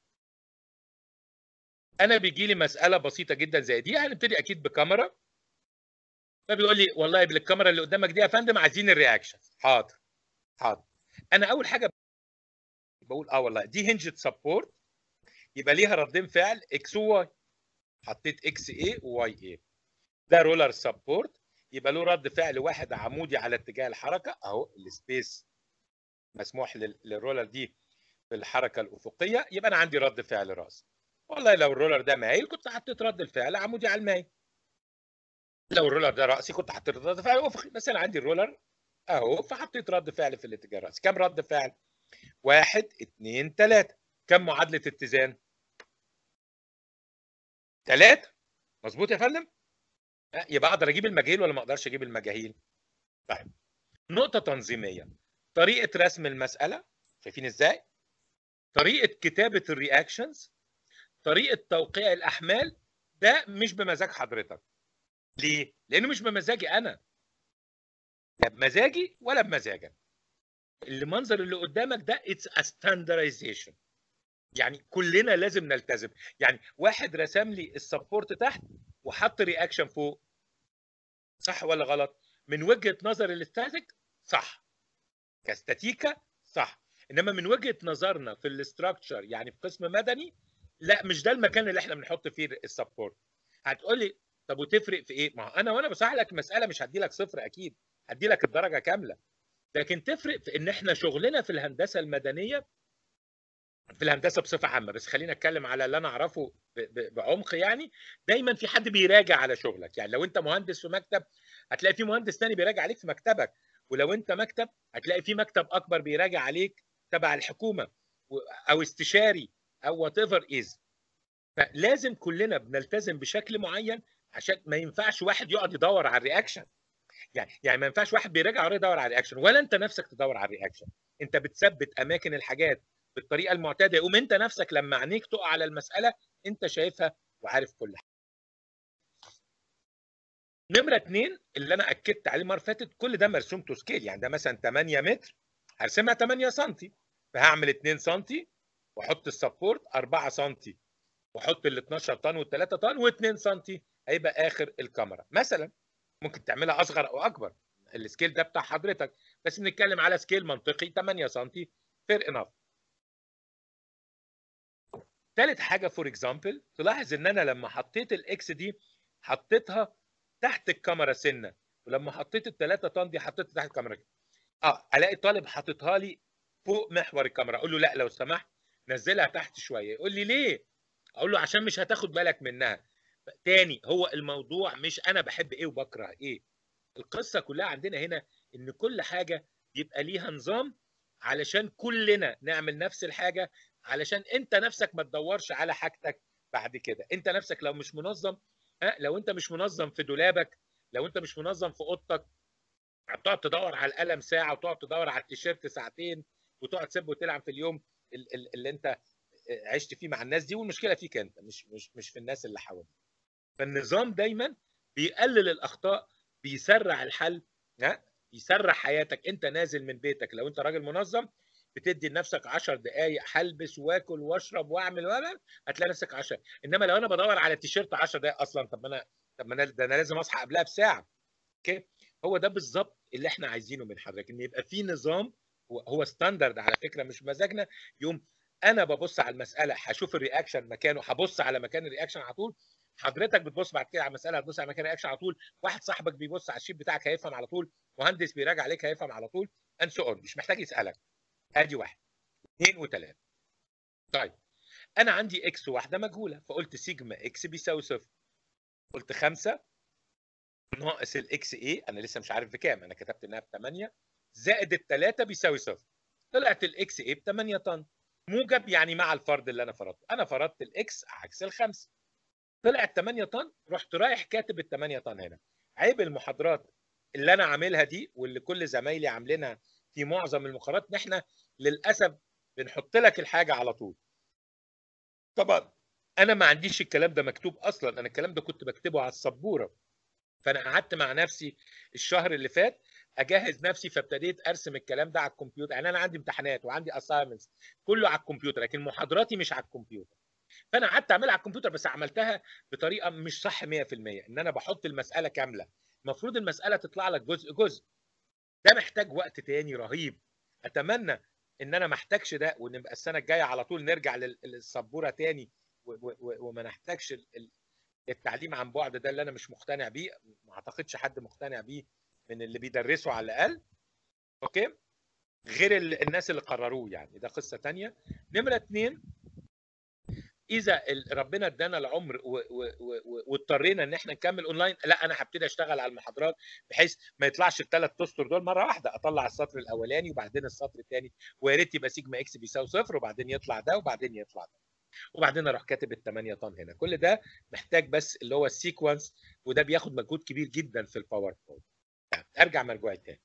انا بيجي لي مساله بسيطه جدا زي دي هنبتدي اكيد بكاميرا فبيقول لي والله بالكاميرا اللي قدامك دي يا فندم عايزين الرياكشن حاضر حاضر انا اول حاجه بقول اه والله دي هنجة سبورت يبقى ليها ردين فعل اكس وواي حطيت اكس اي وواي اي ده رولر سبورت يبقى له رد فعل واحد عمودي على اتجاه الحركه اهو السبيس مسموح لل- للرولر دي في الحركه الافقيه يبقى انا عندي رد فعل راس والله لو الرولر ده مايل كنت حطيت رد الفعل عمودي على المايل لو الرولر ده راسي كنت حطيت رد فعل افقي بس انا عندي الرولر اهو فحطيت رد فعل في الاتجاه الراسي كم رد فعل واحد اثنين ثلاثة كم معادلة اتزان ثلاثة مظبوط يا فندم أه، يبقى اقدر اجيب المجاهيل ولا ما اقدرش اجيب المجاهيل طيب نقطة تنظيمية طريقة رسم المسألة شايفين ازاي طريقة كتابة الرياكشنز طريقة توقيع الأحمال ده مش بمزاج حضرتك ليه؟ لأنه مش بمزاجي أنا لا بمزاجي ولا بمزاجك المنظر اللي قدامك ده اتس a standardization يعني كلنا لازم نلتزم يعني واحد رسم لي السبورت تحت وحط رياكشن فوق صح ولا غلط من وجهة نظر الاستاتيك صح كاستاتيكا صح انما من وجهة نظرنا في الاستراكشر يعني في قسم مدني لا مش ده المكان اللي احنا بنحط فيه السبورت هتقول لي طب وتفرق في ايه ما هو انا وانا بصحح لك مساله مش هدي لك صفر اكيد هدي لك الدرجه كامله لكن تفرق في ان احنا شغلنا في الهندسه المدنيه في الهندسه بصفه عامه بس خلينا اتكلم على اللي انا اعرفه ب- ب- بعمق يعني دايما في حد بيراجع على شغلك يعني لو انت مهندس في مكتب هتلاقي في مهندس تاني بيراجع عليك في مكتبك ولو انت مكتب هتلاقي في مكتب اكبر بيراجع عليك تبع الحكومه و- او استشاري او وات ايفر از فلازم كلنا بنلتزم بشكل معين عشان ما ينفعش واحد يقعد يدور على الرياكشن يعني يعني ما ينفعش واحد بيراجع وراه يدور على الرياكشن ولا انت نفسك تدور على الرياكشن انت بتثبت اماكن الحاجات بالطريقه المعتاده يقوم انت نفسك لما عينيك تقع على المساله انت شايفها وعارف كل حاجه نمره اتنين اللي انا اكدت عليه المره اللي فاتت كل ده مرسوم تو سكيل يعني ده مثلا 8 متر هرسمها 8 سم فهعمل 2 سم واحط السبورت 4 سم واحط ال 12 طن وال 3 طن و2 سم هيبقى اخر الكاميرا مثلا ممكن تعملها اصغر او اكبر السكيل ده بتاع حضرتك بس بنتكلم على سكيل منطقي 8 سم فير انف ثالث حاجه فور اكزامبل تلاحظ ان انا لما حطيت الاكس دي حطيتها تحت الكاميرا سنه ولما حطيت الثلاثه طن دي حطيتها تحت الكاميرا اه الاقي طالب حاططها لي فوق محور الكاميرا اقول له لا لو سمحت نزلها تحت شويه يقول لي ليه اقول له عشان مش هتاخد بالك منها تاني هو الموضوع مش انا بحب ايه وبكره ايه القصه كلها عندنا هنا ان كل حاجه يبقى ليها نظام علشان كلنا نعمل نفس الحاجه علشان انت نفسك ما تدورش على حاجتك بعد كده انت نفسك لو مش منظم ها لو انت مش منظم في دولابك لو انت مش منظم في اوضتك هتقعد تدور على القلم ساعه وتقعد تدور على التيشيرت ساعتين وتقعد تسب وتلعب في اليوم ال- ال- اللي انت عشت فيه مع الناس دي والمشكله فيك انت مش مش مش في الناس اللي حواليك فالنظام دايما بيقلل الاخطاء بيسرع الحل ها بيسرع حياتك انت نازل من بيتك لو انت راجل منظم بتدي لنفسك 10 دقائق هلبس واكل واشرب واعمل واعمل هتلاقي نفسك 10 انما لو انا بدور على تيشيرت 10 دقائق اصلا طب ما انا طب ما انا ده انا لازم اصحى قبلها بساعه اوكي هو ده بالظبط اللي احنا عايزينه من حضرتك ان يبقى في نظام هو- هو ستاندرد على فكره مش مزاجنا يوم انا ببص على المساله هشوف الرياكشن مكانه هبص على مكان الرياكشن على طول حضرتك بتبص بعد كده على المساله هتبص على مكان الرياكشن على طول واحد صاحبك بيبص على الشيت بتاعك هيفهم على طول مهندس بيراجع عليك هيفهم على طول ان سو مش محتاج يسالك ادي واحد اثنين وثلاثه طيب انا عندي اكس واحده مجهوله فقلت سيجما اكس بيساوي صفر قلت خمسه ناقص الاكس ايه انا لسه مش عارف بكام انا كتبت انها ب 8 زائد الثلاثه بيساوي صفر طلعت الاكس ايه ب 8 طن موجب يعني مع الفرض اللي انا فرضته انا فرضت الاكس عكس الخمسه طلعت 8 طن رحت رايح كاتب ال 8 طن هنا عيب المحاضرات اللي انا عاملها دي واللي كل زمايلي عاملينها في معظم المقارنات ان احنا للاسف بنحط لك الحاجه على طول طبعا انا ما عنديش الكلام ده مكتوب اصلا انا الكلام ده كنت بكتبه على السبوره فانا قعدت مع نفسي الشهر اللي فات اجهز نفسي فابتديت ارسم الكلام ده على الكمبيوتر يعني انا عندي امتحانات وعندي اساينمنتس كله على الكمبيوتر لكن محاضراتي مش على الكمبيوتر فانا قعدت اعملها على الكمبيوتر بس عملتها بطريقه مش صح 100% ان انا بحط المساله كامله المفروض المساله تطلع لك جزء جزء ده محتاج وقت تاني رهيب اتمنى ان انا ما احتاجش ده ونبقى السنه الجايه على طول نرجع لل- للسبوره تاني و- و- و- وما نحتاجش ال- ال- التعليم عن بعد ده اللي انا مش مقتنع بيه ما اعتقدش حد مقتنع بيه من اللي بيدرسوا على الاقل اوكي غير ال- الناس اللي قرروه يعني ده قصه تانية نمره اتنين اذا ال- ربنا ادانا العمر و- و- و- و- واضطرينا ان احنا نكمل اونلاين لا انا هبتدي اشتغل على المحاضرات بحيث ما يطلعش الثلاث اسطر دول مره واحده اطلع السطر الاولاني وبعدين السطر الثاني ويا ريت يبقى سيجما اكس بيساوي صفر وبعدين يطلع ده وبعدين يطلع ده وبعدين اروح كاتب الثمانية طن هنا كل ده محتاج بس اللي هو السيكونس وده بياخد مجهود كبير جدا في الباوربوينت ارجع مرجوعي تاني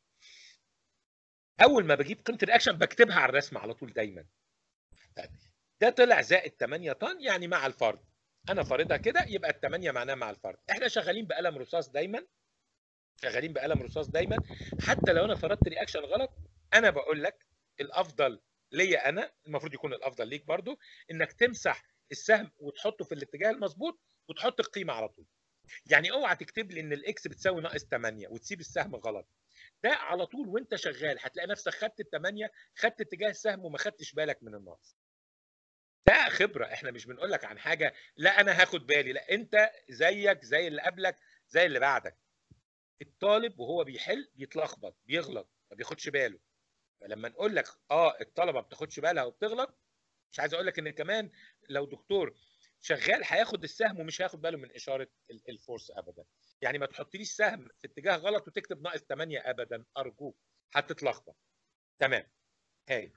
اول ما بجيب قيمه الرياكشن بكتبها على الرسم على طول دايما طيب ده طلع زائد 8 طن يعني مع الفرد انا فارضها كده يبقى ال 8 معناها مع الفرد احنا شغالين بقلم رصاص دايما شغالين بقلم رصاص دايما حتى لو انا فرضت رياكشن غلط انا بقول لك الافضل ليا انا المفروض يكون الافضل ليك برضو انك تمسح السهم وتحطه في الاتجاه المظبوط وتحط القيمه على طول يعني اوعى تكتب لي ان الاكس بتساوي ناقص 8 وتسيب السهم غلط ده على طول وانت شغال هتلاقي نفسك خدت ال 8 خدت اتجاه السهم وما خدتش بالك من الناقص ده خبره احنا مش بنقول لك عن حاجه لا انا هاخد بالي لا انت زيك زي اللي قبلك زي اللي بعدك الطالب وهو بيحل بيتلخبط بيغلط ما بياخدش باله فلما نقول لك اه الطلبه ما بتاخدش بالها وبتغلط مش عايز اقول لك ان كمان لو دكتور شغال هياخد السهم ومش هياخد باله من اشاره ال- الفورس ابدا يعني ما تحطليش سهم في اتجاه غلط وتكتب ناقص 8 ابدا ارجوك هتتلخبط تمام هاي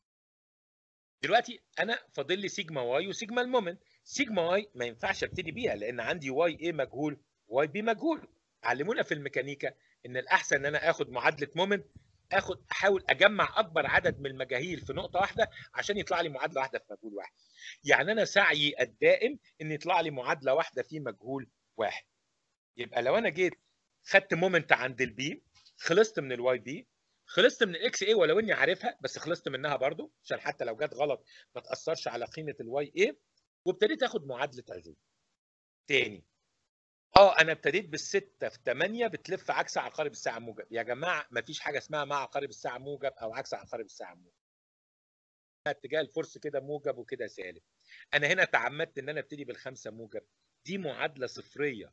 دلوقتي انا فاضل لي سيجما واي وسيجما المومنت سيجما واي ما ينفعش ابتدي بيها لان عندي واي ايه مجهول واي بي مجهول علمونا في الميكانيكا ان الاحسن ان انا اخد معادله مومنت اخد احاول اجمع اكبر عدد من المجاهيل في نقطه واحده عشان يطلع لي معادله واحده في مجهول واحد يعني انا سعيي الدائم ان يطلع لي معادله واحده في مجهول واحد يبقى لو انا جيت خدت مومنت عند البي خلصت من الواي بي خلصت من الاكس اي ولو اني عارفها بس خلصت منها برضو عشان حتى لو جت غلط ما تاثرش على قيمه الواي اي وابتديت اخد معادله عزوم تاني اه انا ابتديت بالستة في 8 بتلف عكس عقارب الساعه موجب يا جماعه ما فيش حاجه اسمها مع عقارب الساعه موجب او عكس عقارب الساعه موجب اتجاه الفرس كده موجب وكده سالب انا هنا تعمدت ان انا ابتدي بالخمسه موجب دي معادله صفريه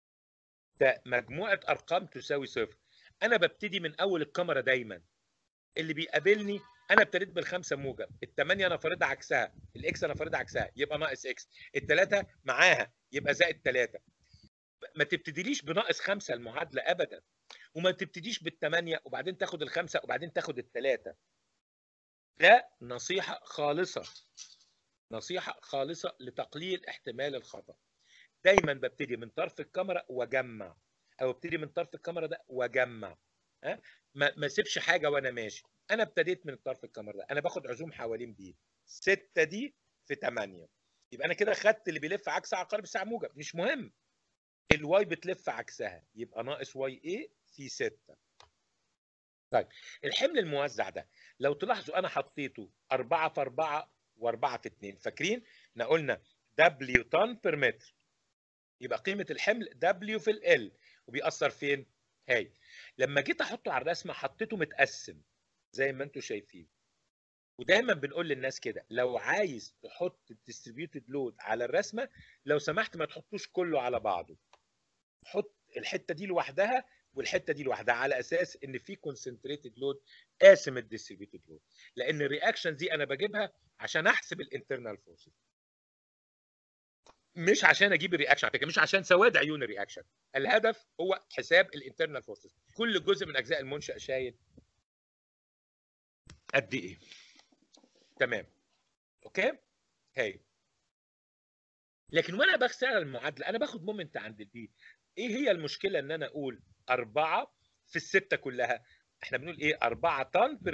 ده مجموعه ارقام تساوي صفر انا ببتدي من اول الكاميرا دايما اللي بيقابلني انا ابتديت بالخمسه موجب الثمانيه انا فارضها عكسها الاكس انا فارضها عكسها يبقى ناقص اكس الثلاثه معاها يبقى زائد ثلاثه ما تبتديليش بناقص خمسه المعادله ابدا وما تبتديش بالثمانيه وبعدين تاخد الخمسه وبعدين تاخد الثلاثه ده نصيحه خالصه نصيحه خالصه لتقليل احتمال الخطا دايما ببتدي من طرف الكاميرا واجمع او ابتدي من طرف الكاميرا ده واجمع ها ما ما اسيبش حاجه وانا ماشي انا ابتديت من طرف الكاميرا ده انا باخد عزوم حوالين بيه 6 دي في 8 يبقى انا كده خدت اللي بيلف عكس عقارب الساعه موجب مش مهم الواي بتلف عكسها يبقى ناقص واي ايه في 6 طيب الحمل الموزع ده لو تلاحظوا انا حطيته 4 في 4 و4 في 2 فاكرين احنا قلنا دبليو طن بير متر يبقى قيمه الحمل دبليو في ال وبيأثر فين هاي لما جيت احطه على الرسمه حطيته متقسم زي ما انتم شايفين ودايما بنقول للناس كده لو عايز تحط الديستريبيوتد لود على الرسمه لو سمحت ما تحطوش كله على بعضه حط الحته دي لوحدها والحته دي لوحدها على اساس ان في كونسنتريتد لود قاسم الديستريبيوتد لود لان الرياكشن دي انا بجيبها عشان احسب الانترنال فورسز مش عشان اجيب الرياكشن على فكره مش عشان سواد عيون الرياكشن الهدف هو حساب الانترنال فورسز كل جزء من اجزاء المنشا شايل قد ايه تمام اوكي هاي لكن وانا بشتغل المعادله انا باخد مومنت عند البي ايه هي المشكله ان انا اقول أربعة في الستة كلها احنا بنقول ايه أربعة طن بر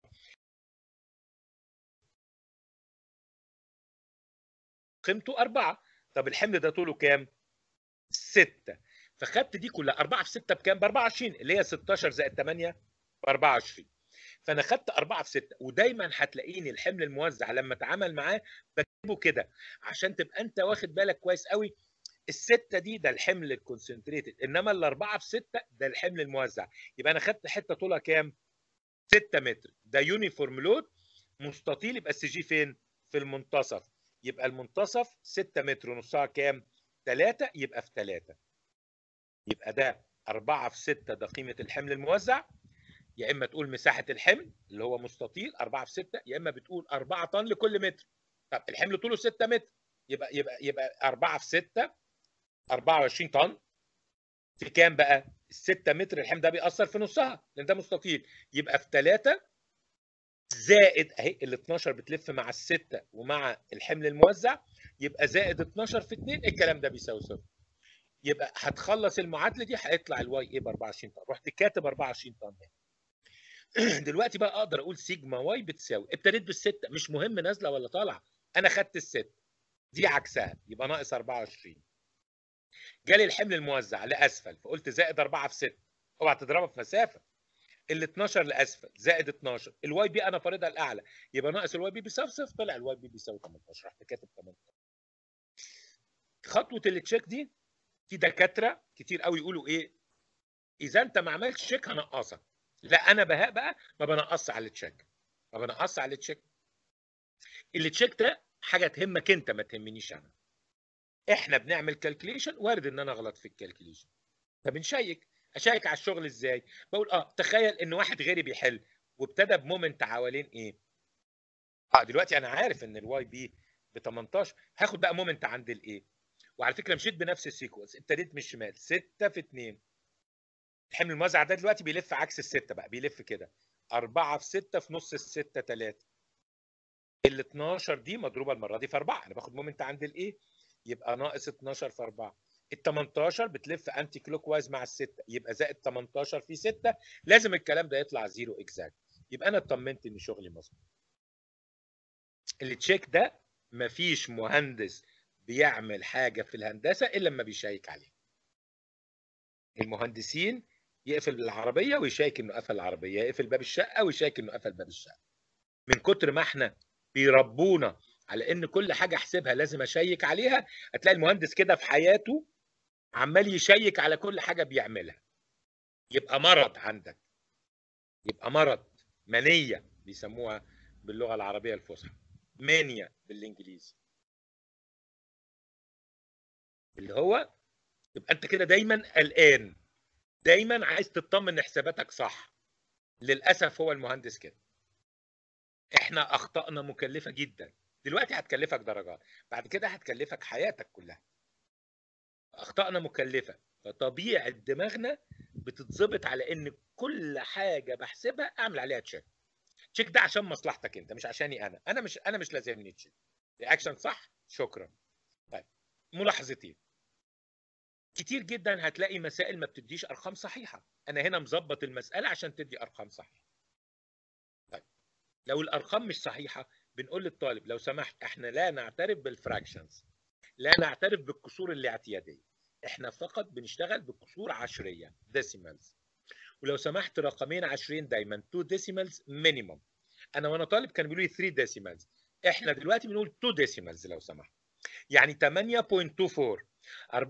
قيمته أربعة طب الحمل ده طوله كام؟ ستة فخدت دي كلها 4 في 6 بكام؟ ب 24 اللي هي 16 زائد 8 ب 24 فانا خدت 4 في 6 ودايما هتلاقيني الحمل الموزع لما اتعامل معاه بكتبه كده عشان تبقى انت واخد بالك كويس قوي الستة دي ده الحمل الكونسنتريتد انما الاربعة في ستة ده الحمل الموزع يبقى انا خدت حتة طولها كام 6 متر ده يونيفورم لود مستطيل يبقى السي جي فين في المنتصف يبقى المنتصف 6 متر ونصها كام 3 يبقى في 3 يبقى ده 4 في 6 ده قيمة الحمل الموزع يا اما تقول مساحة الحمل اللي هو مستطيل 4 في 6 يا اما بتقول 4 طن لكل متر طب الحمل طوله 6 متر يبقى يبقى يبقى 4 في 6 24 طن في كام بقى؟ ال 6 متر الحمل ده بيأثر في نصها لان ده مستطيل يبقى في 3 زائد اهي ال 12 بتلف مع الستة ومع الحمل الموزع يبقى زائد 12 في 2 الكلام ده بيساوي صفر يبقى هتخلص المعادله دي هيطلع الواي ايه ب 24 طن رحت كاتب 24 طن دلوقتي بقى اقدر اقول سيجما واي بتساوي ابتديت بالسته مش مهم نازله ولا طالعه انا خدت الست دي عكسها يبقى ناقص 24 جالي الحمل الموزع لاسفل فقلت زائد 4 في 6 اوعى تضربها في مسافه ال 12 لاسفل زائد 12 الواي بي انا فارضها الاعلى يبقى ناقص الواي بي بيساوي صفر طلع الواي بي بيساوي 18 رحت كاتب 18 خطوه التشيك دي في دكاتره كتير قوي يقولوا ايه اذا انت ما عملتش تشيك هنقصك لا انا بهاء بقى ما بنقصش على التشيك ما بنقصش على التشيك التشيك ده حاجه تهمك انت ما تهمنيش انا احنا بنعمل كالكوليشن وارد ان انا اغلط في الكالكوليشن فبنشيك اشيك على الشغل ازاي بقول اه تخيل ان واحد غيري بيحل وابتدى بمومنت حوالين ايه اه دلوقتي انا عارف ان الواي بي ب 18 هاخد بقى مومنت عند الايه وعلى فكره مشيت بنفس السيكونس ابتديت من الشمال 6 في 2 الحمل الموزع ده دلوقتي بيلف عكس الستة بقى بيلف كده 4 في 6 في نص الستة 3 ال 12 دي مضروبه المره دي في 4 انا باخد مومنت عند الايه يبقى ناقص 12 في 4 ال 18 بتلف انتي كلوك وايز مع الستة يبقى زائد 18 في 6 لازم الكلام ده يطلع زيرو اكزاكت يبقى انا اطمنت ان شغلي مظبوط التشيك ده مفيش مهندس بيعمل حاجه في الهندسه الا لما بيشيك عليها المهندسين يقفل العربيه ويشيك انه قفل العربيه يقفل باب الشقه ويشيك انه قفل باب الشقه من كتر ما احنا بيربونا على ان كل حاجه احسبها لازم اشيك عليها هتلاقي المهندس كده في حياته عمال يشيك على كل حاجه بيعملها يبقى مرض عندك يبقى مرض منيه بيسموها باللغه العربيه الفصحى مانيا بالانجليزي اللي هو يبقى انت كده دايما قلقان دايما عايز تطمن ان حساباتك صح للاسف هو المهندس كده احنا اخطائنا مكلفه جدا دلوقتي هتكلفك درجات بعد كده هتكلفك حياتك كلها اخطائنا مكلفه فطبيعه دماغنا بتتظبط على ان كل حاجه بحسبها اعمل عليها تشيك تشيك ده عشان مصلحتك انت مش عشاني انا انا مش انا مش لازمني تشيك رياكشن صح شكرا طيب ملاحظتين كتير جدا هتلاقي مسائل ما بتديش ارقام صحيحه انا هنا مظبط المساله عشان تدي ارقام صحيحه طيب لو الارقام مش صحيحه بنقول للطالب لو سمحت احنا لا نعترف بالفراكشنز لا نعترف بالكسور الاعتياديه احنا فقط بنشتغل بكسور عشريه ديسيمالز ولو سمحت رقمين عشرين دايما 2 ديسيمالز مينيمم انا وانا طالب كانوا بيقولوا لي 3 ديسيمالز احنا دلوقتي بنقول 2 ديسيمالز لو سمحت يعني 8.24 24.6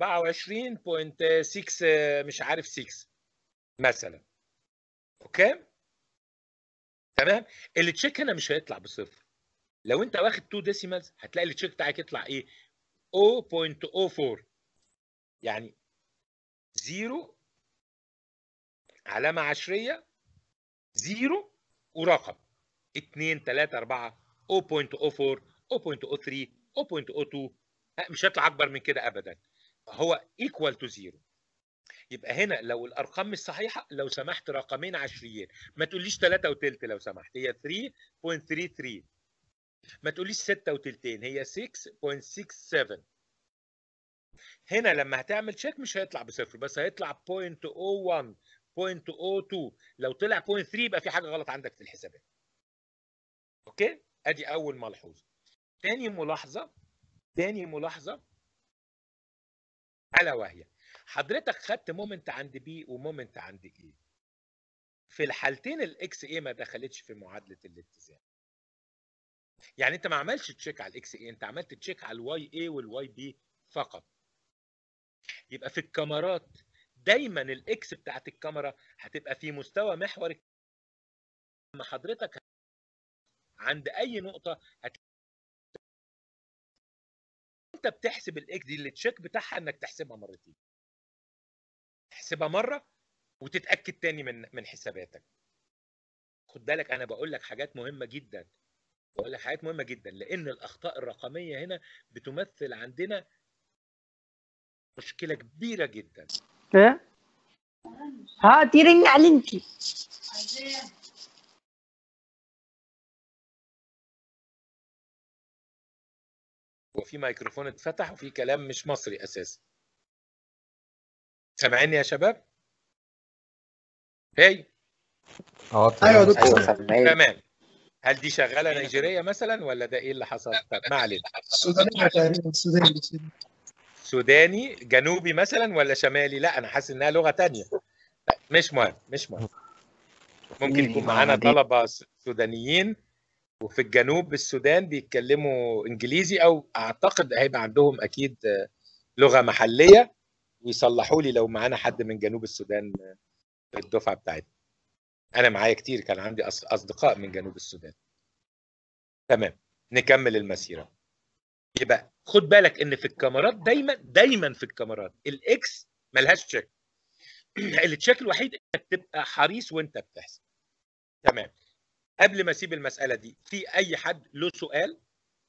مش عارف 6 مثلا اوكي تمام التشيك هنا مش هيطلع بصفر لو انت واخد 2 ديسيمالز هتلاقي التشيك بتاعك يطلع ايه 0.04 يعني 0 علامه عشريه 0 ورقم 2 3 4 0.04 0.03 0.02 مش هيطلع اكبر من كده ابدا هو equal to 0 يبقى هنا لو الارقام مش صحيحه لو سمحت رقمين عشريين ما تقوليش 3 وتلت لو سمحت هي 3.33 ما تقوليش 6 وتلتين هي 6.67 هنا لما هتعمل تشيك مش هيطلع بصفر بس هيطلع 0.01 0.02 لو طلع 0.3 يبقى في حاجه غلط عندك في الحسابات اوكي ادي اول ملحوظه تاني ملاحظه تاني ملاحظه الا وهي حضرتك خدت مومنت عند بي ومومنت عند ايه في الحالتين الاكس ايه ما دخلتش في معادله الاتزان يعني انت ما عملتش تشيك على الاكس ايه انت عملت تشيك على الواي ايه والواي بي فقط يبقى في الكاميرات دايما الاكس بتاعت الكاميرا هتبقى في مستوى محور لما حضرتك عند اي نقطه هت... انت بتحسب الاكس دي اللي تشيك بتاعها انك تحسبها مرتين تحسبها مره وتتاكد تاني من من حساباتك خد بالك انا بقول لك حاجات مهمه جدا بقول لك حاجات مهمه جدا لان الاخطاء الرقميه هنا بتمثل عندنا مشكله كبيره جدا ها ها تيرن علنتي وفي ميكروفون اتفتح وفي كلام مش مصري اساسا سامعيني يا شباب هي اه ايوه يا تمام. دكتور ايوه سامعين تمام هل دي شغاله نيجيريه مثلا ولا ده ايه اللي حصل طب ما علينا السودانية تقريبا السوداني سوداني جنوبي مثلا ولا شمالي لا انا حاسس انها لغه تانية طيب مش مهم مش مهم ممكن يكون معانا طلبه س- سودانيين وفي الجنوب السودان بيتكلموا انجليزي او اعتقد هيبقى عندهم اكيد آه، لغه محليه ويصلحوا لي لو معانا حد من جنوب السودان آه، في الدفعه بتاعتنا انا معايا كتير كان عندي أص- اصدقاء من جنوب السودان تمام نكمل المسيره يبقى خد بالك ان في الكاميرات دايما دايما في الكاميرات الاكس ملهاش تشيك التشيك الوحيد انك تبقى حريص وانت بتحسب تمام قبل ما اسيب المساله دي في اي حد له سؤال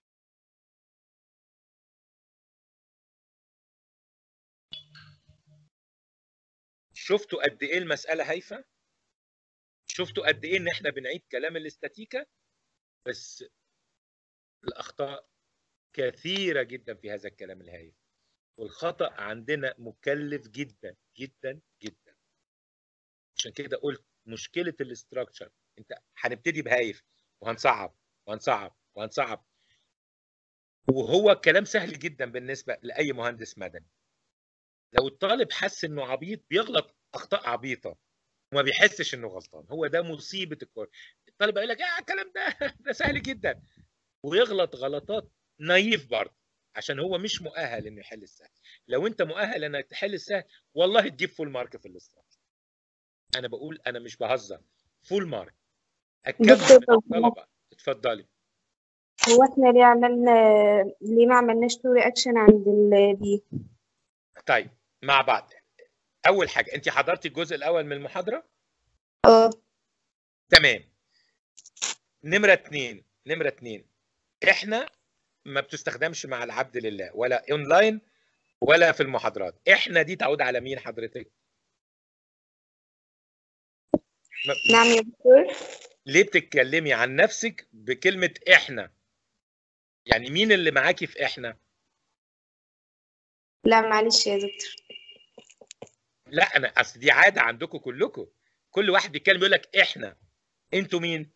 شفتوا قد ايه المساله هايفه شفتوا قد ايه ان احنا بنعيد كلام الاستاتيكا بس الاخطاء كثيره جدا في هذا الكلام الهايف والخطا عندنا مكلف جدا جدا جدا عشان كده قلت مشكله الاستراكشر انت هنبتدي بهايف وهنصعب وهنصعب وهنصعب وهو كلام سهل جدا بالنسبه لاي مهندس مدني لو الطالب حس انه عبيط بيغلط اخطاء عبيطه وما بيحسش انه غلطان هو ده مصيبه الكورس الطالب يقول لك اه الكلام ده ده سهل جدا ويغلط غلطات نايف برضه عشان هو مش مؤهل انه يحل السهل لو انت مؤهل انك تحل السهل والله تجيب فول مارك في الاستراكشر انا بقول انا مش بهزر فول مارك اكمل دكتور من الطلبه اتفضلي هو احنا ليه عملنا ليه ما عملناش تو رياكشن عند ال دي طيب مع بعض اول حاجه انت حضرتي الجزء الاول من المحاضره اه تمام نمره اتنين نمره اتنين احنا ما بتستخدمش مع العبد لله ولا اونلاين ولا في المحاضرات احنا دي تعود على مين حضرتك ما- نعم يا دكتور ليه بتتكلمي عن نفسك بكلمه احنا يعني مين اللي معاكي في احنا لا معلش يا دكتور لا انا اصل دي عاده عندكم كلكم كل واحد بيتكلم يقول لك احنا انتوا مين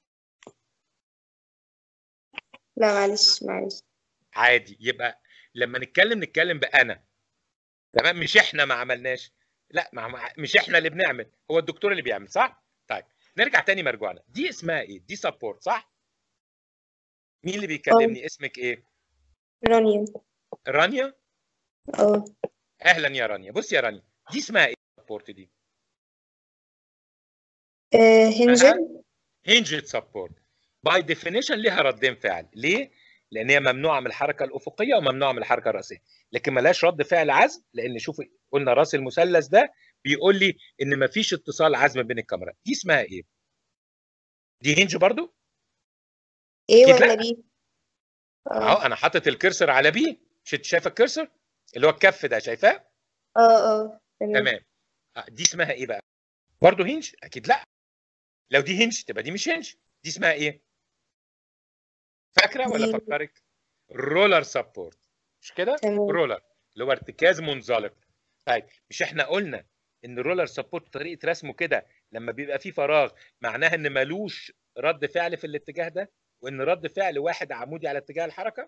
لا معلش معلش عادي يبقى لما نتكلم نتكلم بانا تمام مش احنا ما عملناش لا ما ما- مش احنا اللي بنعمل هو الدكتور اللي بيعمل صح طيب نرجع تاني مرجوعنا دي اسمها ايه دي سبورت صح مين اللي بيكلمني اسمك ايه رانيا رانيا اه اهلا يا رانيا بص يا رانيا دي اسمها ايه سبورت دي آه، هنجل هنجد سبورت باي ديفينيشن ليها ردين فعل ليه لان هي ممنوعه من الحركه الافقيه وممنوعه من الحركه الراسيه لكن ملهاش رد فعل عزم لان شوف قلنا راس المثلث ده بيقول لي ان مفيش اتصال عزم بين الكاميرا دي اسمها ايه دي هنج برضو ايه أكيد ولا لا. بي اهو اه انا حاطط الكرسر على بي مش انت شايفه الكرسر اللي هو الكف ده شايفاه اه اه تمام تمام آه، دي اسمها ايه بقى برضو هنج اكيد لا لو دي هنج تبقى دي مش هنج دي اسمها ايه فاكره ولا دي- فكرك رولر سبورت مش كده تمام رولر اللي هو ارتكاز منزلق طيب مش احنا قلنا ان الرولر سبورت طريقه رسمه كده لما بيبقى فيه فراغ معناها ان ملوش رد فعل في الاتجاه ده وان رد فعل واحد عمودي على اتجاه الحركه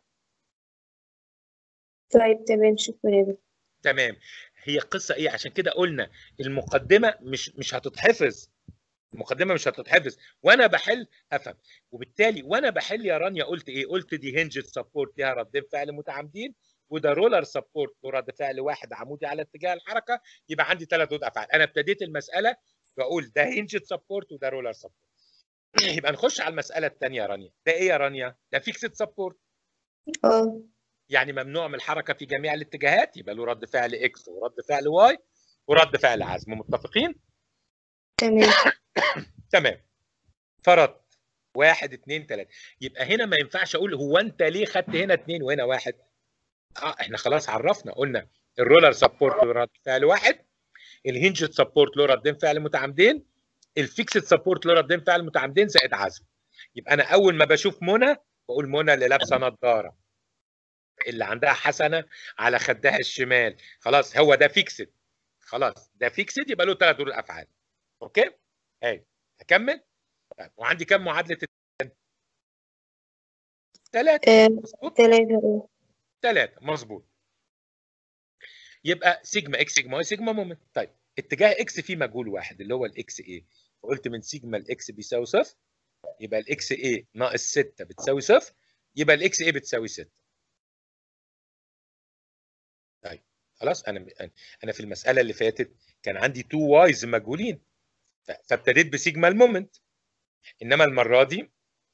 طيب تمام شكرا يا دكتور تمام هي قصه ايه عشان كده قلنا المقدمه مش مش هتتحفظ المقدمه مش هتتحفظ وانا بحل افهم وبالتالي وانا بحل يا رانيا قلت ايه قلت دي هنجد سبورت ليها ردين فعل متعامدين وده رولر سبورت له رد فعل واحد عمودي على اتجاه الحركه يبقى عندي ثلاث ردود افعال انا ابتديت المساله بقول ده هنجد سبورت وده رولر سبورت يبقى نخش على المساله الثانيه يا رانيا ده ايه يا رانيا ده فيكسد سبورت اه يعني ممنوع من الحركه في جميع الاتجاهات يبقى له رد فعل اكس ورد فعل واي ورد فعل عزم متفقين تمام تمام فرضت واحد اتنين تلاته يبقى هنا ما ينفعش اقول هو انت ليه خدت هنا اتنين وهنا واحد اه احنا خلاص عرفنا قلنا الرولر سبورت له رد فعل واحد الهنجد سبورت له ردين فعل متعامدين الفيكسد سبورت له ردين فعل متعامدين زائد عزم يبقى انا اول ما بشوف منى بقول منى اللي لابسه نظاره اللي عندها حسنه على خدها الشمال خلاص هو ده فيكسد خلاص ده فيكسد يبقى له ثلاث ردود افعال اوكي هاي اكمل طيب وعندي كم معادله ثلاثه آه، مظبوط تلاتة اه ثلاثه مظبوط يبقى سيجما اكس سيجما واي سيجما مومنت طيب اتجاه اكس فيه مجهول واحد اللي هو الاكس ايه فقلت من سيجما الاكس بيساوي صفر يبقى الاكس ايه ناقص 6 بتساوي صفر يبقى الاكس ايه بتساوي 6 طيب خلاص انا انا في المساله اللي فاتت كان عندي 2 وايز مجهولين ف- فابتديت بسيجما المومنت انما المره دي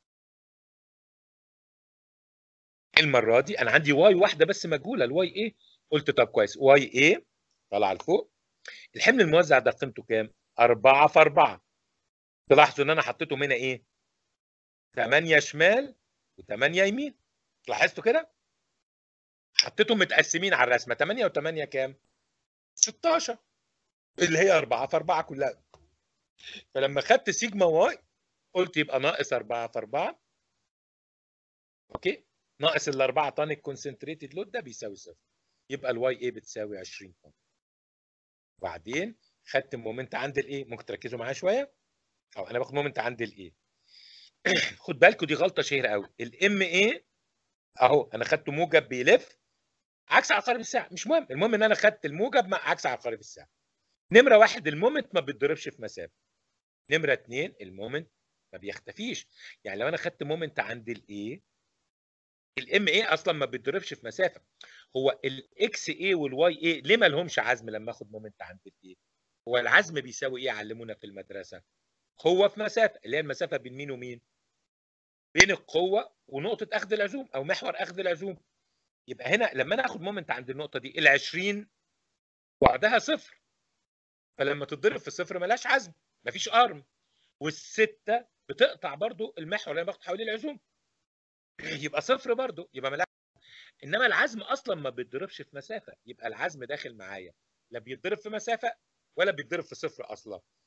المره دي انا عندي واي واحده بس مجهوله الواي ايه قلت طب كويس واي ايه طلع لفوق الحمل الموزع ده قيمته كام 4 في 4 تلاحظوا ان انا حطيتهم هنا ايه 8 شمال و8 يمين لاحظتوا كده حطيتهم متقسمين على الرسمه 8 و8 كام 16 اللي هي 4 في 4 كلها فلما خدت سيجما واي قلت يبقى ناقص 4 في 4 اوكي ناقص الاربعه طن الكونسنتريتد لود ده بيساوي صفر يبقى الواي ايه بتساوي 20 طن وبعدين خدت مومنت عند الايه ممكن تركزوا معايا شويه او انا باخد مومنت عند الايه خد بالكوا دي غلطه شهيره قوي الام ايه اهو انا خدت موجب بيلف عكس عقارب الساعه مش مهم المهم ان انا خدت الموجب مع عكس عقارب الساعه نمره واحد المومنت ما بيتضربش في مسافه نمره اتنين المومنت ما بيختفيش يعني لو انا خدت مومنت عند الايه الام ايه اصلا ما بيتضربش في مسافه هو الاكس ايه والواي ايه ليه ما لهمش عزم لما اخد مومنت عند الايه هو العزم بيساوي ايه علمونا في المدرسه هو في مسافه اللي هي المسافه بين مين ومين بين القوه ونقطه اخذ العزوم او محور اخذ العزوم يبقى هنا لما انا اخد مومنت عند النقطه دي ال 20 بعدها صفر فلما تتضرب في صفر ملهاش عزم مفيش ارم والسته بتقطع برضو المحور اللي انا باخد حواليه العزوم يبقى صفر برضو يبقى ملهاش انما العزم اصلا ما بيتضربش في مسافه يبقى العزم داخل معايا لا بيتضرب في مسافه ولا بيتضرب في صفر اصلا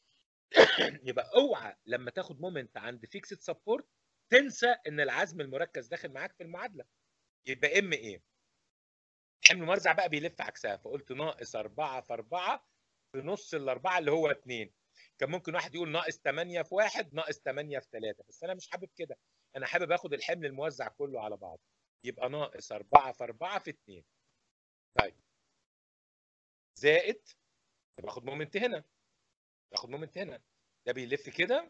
يبقى اوعى لما تاخد مومنت عند فيكسد سبورت تنسى ان العزم المركز داخل معاك في المعادله يبقى ام ايه الحمل الموزع بقى بيلف عكسها فقلت ناقص 4 في 4 في نص الاربعه اللي هو 2 كان ممكن واحد يقول ناقص 8 في 1 ناقص 8 في 3 بس انا مش حابب كده انا حابب اخد الحمل الموزع كله على بعض يبقى ناقص 4 في 4 في 2 طيب زائد باخد مومنت هنا باخد مومنت هنا ده بيلف كده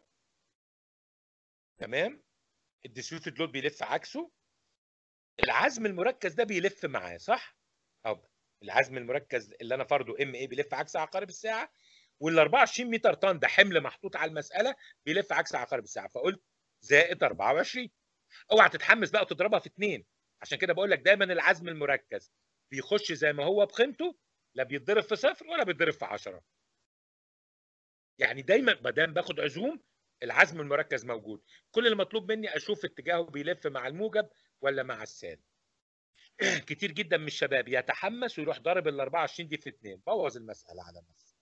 تمام الديسيوتد لود بيلف عكسه العزم المركز ده بيلف معاه صح؟ اهو العزم المركز اللي انا فرضه ام اي بيلف عكس عقارب الساعه وال 24 متر طن ده حمل محطوط على المساله بيلف عكس عقارب الساعه فقلت زائد 24 اوعى تتحمس بقى وتضربها في اثنين عشان كده بقول لك دايما العزم المركز بيخش زي ما هو بقيمته لا بيتضرب في صفر ولا بيتضرب في 10 يعني دايما ما دام باخد عزوم العزم المركز موجود كل اللي مطلوب مني اشوف اتجاهه بيلف مع الموجب ولا مع السالب كتير جدا من الشباب يتحمس ويروح ضارب ال 24 دي في 2 بوظ المساله على نفسه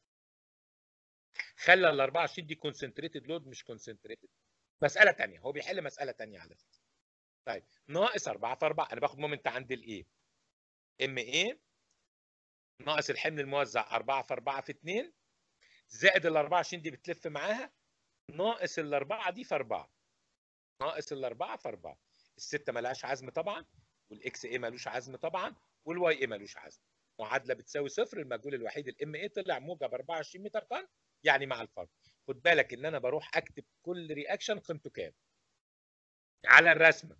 خلى ال 24 دي كونسنتريتد لود مش كونسنتريتد مساله ثانيه هو بيحل مساله ثانيه على فكره طيب ناقص 4 في 4 انا باخد مومنت عند الايه ام ايه ناقص الحمل الموزع 4 في 4 في 2 زائد ال 24 دي بتلف معاها ناقص الأربعة دي في أربعة ناقص الأربعة في أربعة الستة ملهاش عزم طبعا والإكس إيه ملوش عزم طبعا والواي إيه ملوش عزم معادلة بتساوي صفر المجهول الوحيد الإم إيه طلع موجب 24 متر طن يعني مع الفرق خد بالك إن أنا بروح أكتب كل رياكشن قيمته كام على الرسمة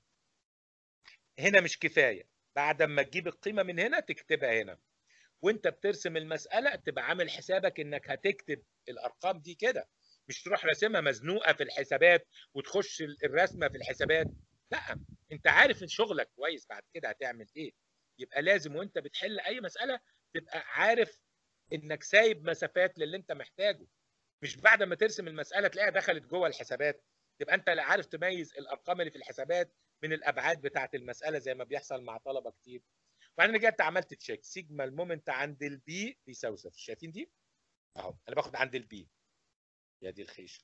هنا مش كفاية بعد ما تجيب القيمة من هنا تكتبها هنا وانت بترسم المسألة تبقى عامل حسابك انك هتكتب الارقام دي كده مش تروح راسمها مزنوقه في الحسابات وتخش الرسمه في الحسابات لا انت عارف ان شغلك كويس بعد كده هتعمل ايه يبقى لازم وانت بتحل اي مساله تبقى عارف انك سايب مسافات للي انت محتاجه مش بعد ما ترسم المساله تلاقيها دخلت جوه الحسابات تبقى انت لا عارف تميز الارقام اللي في الحسابات من الابعاد بتاعه المساله زي ما بيحصل مع طلبه كتير وبعدين رجعت عملت تشيك سيجما المومنت عند البي بيساوي صفر شايفين دي اهو انا باخد عند البي يا دي الخيشه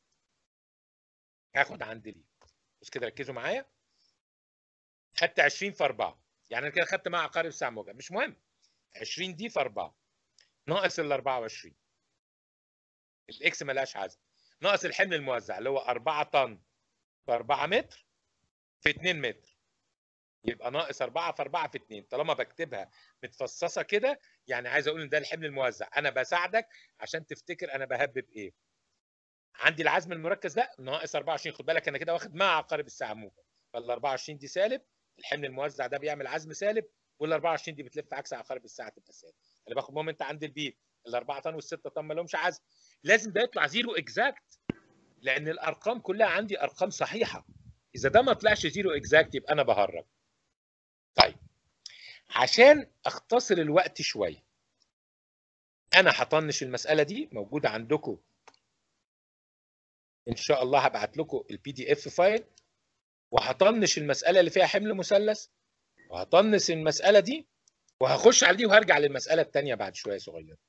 هاخد عند دي بس كده ركزوا معايا خدت 20 في 4 يعني انا كده خدت مع عقارب الساعه موجب مش مهم 20 دي في 4 ناقص ال 24 الاكس ملهاش عزم ناقص الحمل الموزع اللي هو 4 طن في 4 متر في 2 متر يبقى ناقص 4 في 4 في 2 طالما بكتبها متفصصه كده يعني عايز اقول ان ده الحمل الموزع انا بساعدك عشان تفتكر انا بهبب ايه عندي العزم المركز ده ناقص 24 خد بالك انا كده واخد مع عقارب الساعه موجب فال 24 دي سالب الحمل الموزع ده بيعمل عزم سالب وال 24 دي بتلف عكس عقارب الساعه تبقى سالب انا باخد مومنت عند البي ال 4 طن وال 6 طن ما لهمش عزم لازم ده يطلع زيرو اكزاكت لان الارقام كلها عندي ارقام صحيحه اذا ده ما طلعش زيرو اكزاكت يبقى انا بهرج طيب عشان اختصر الوقت شويه انا هطنش المساله دي موجوده عندكم ان شاء الله هبعت لكم البي دي اف فايل وهطنش المساله اللي فيها حمل مثلث وهطنش المساله دي وهخش على دي وهرجع للمساله الثانيه بعد شويه صغيره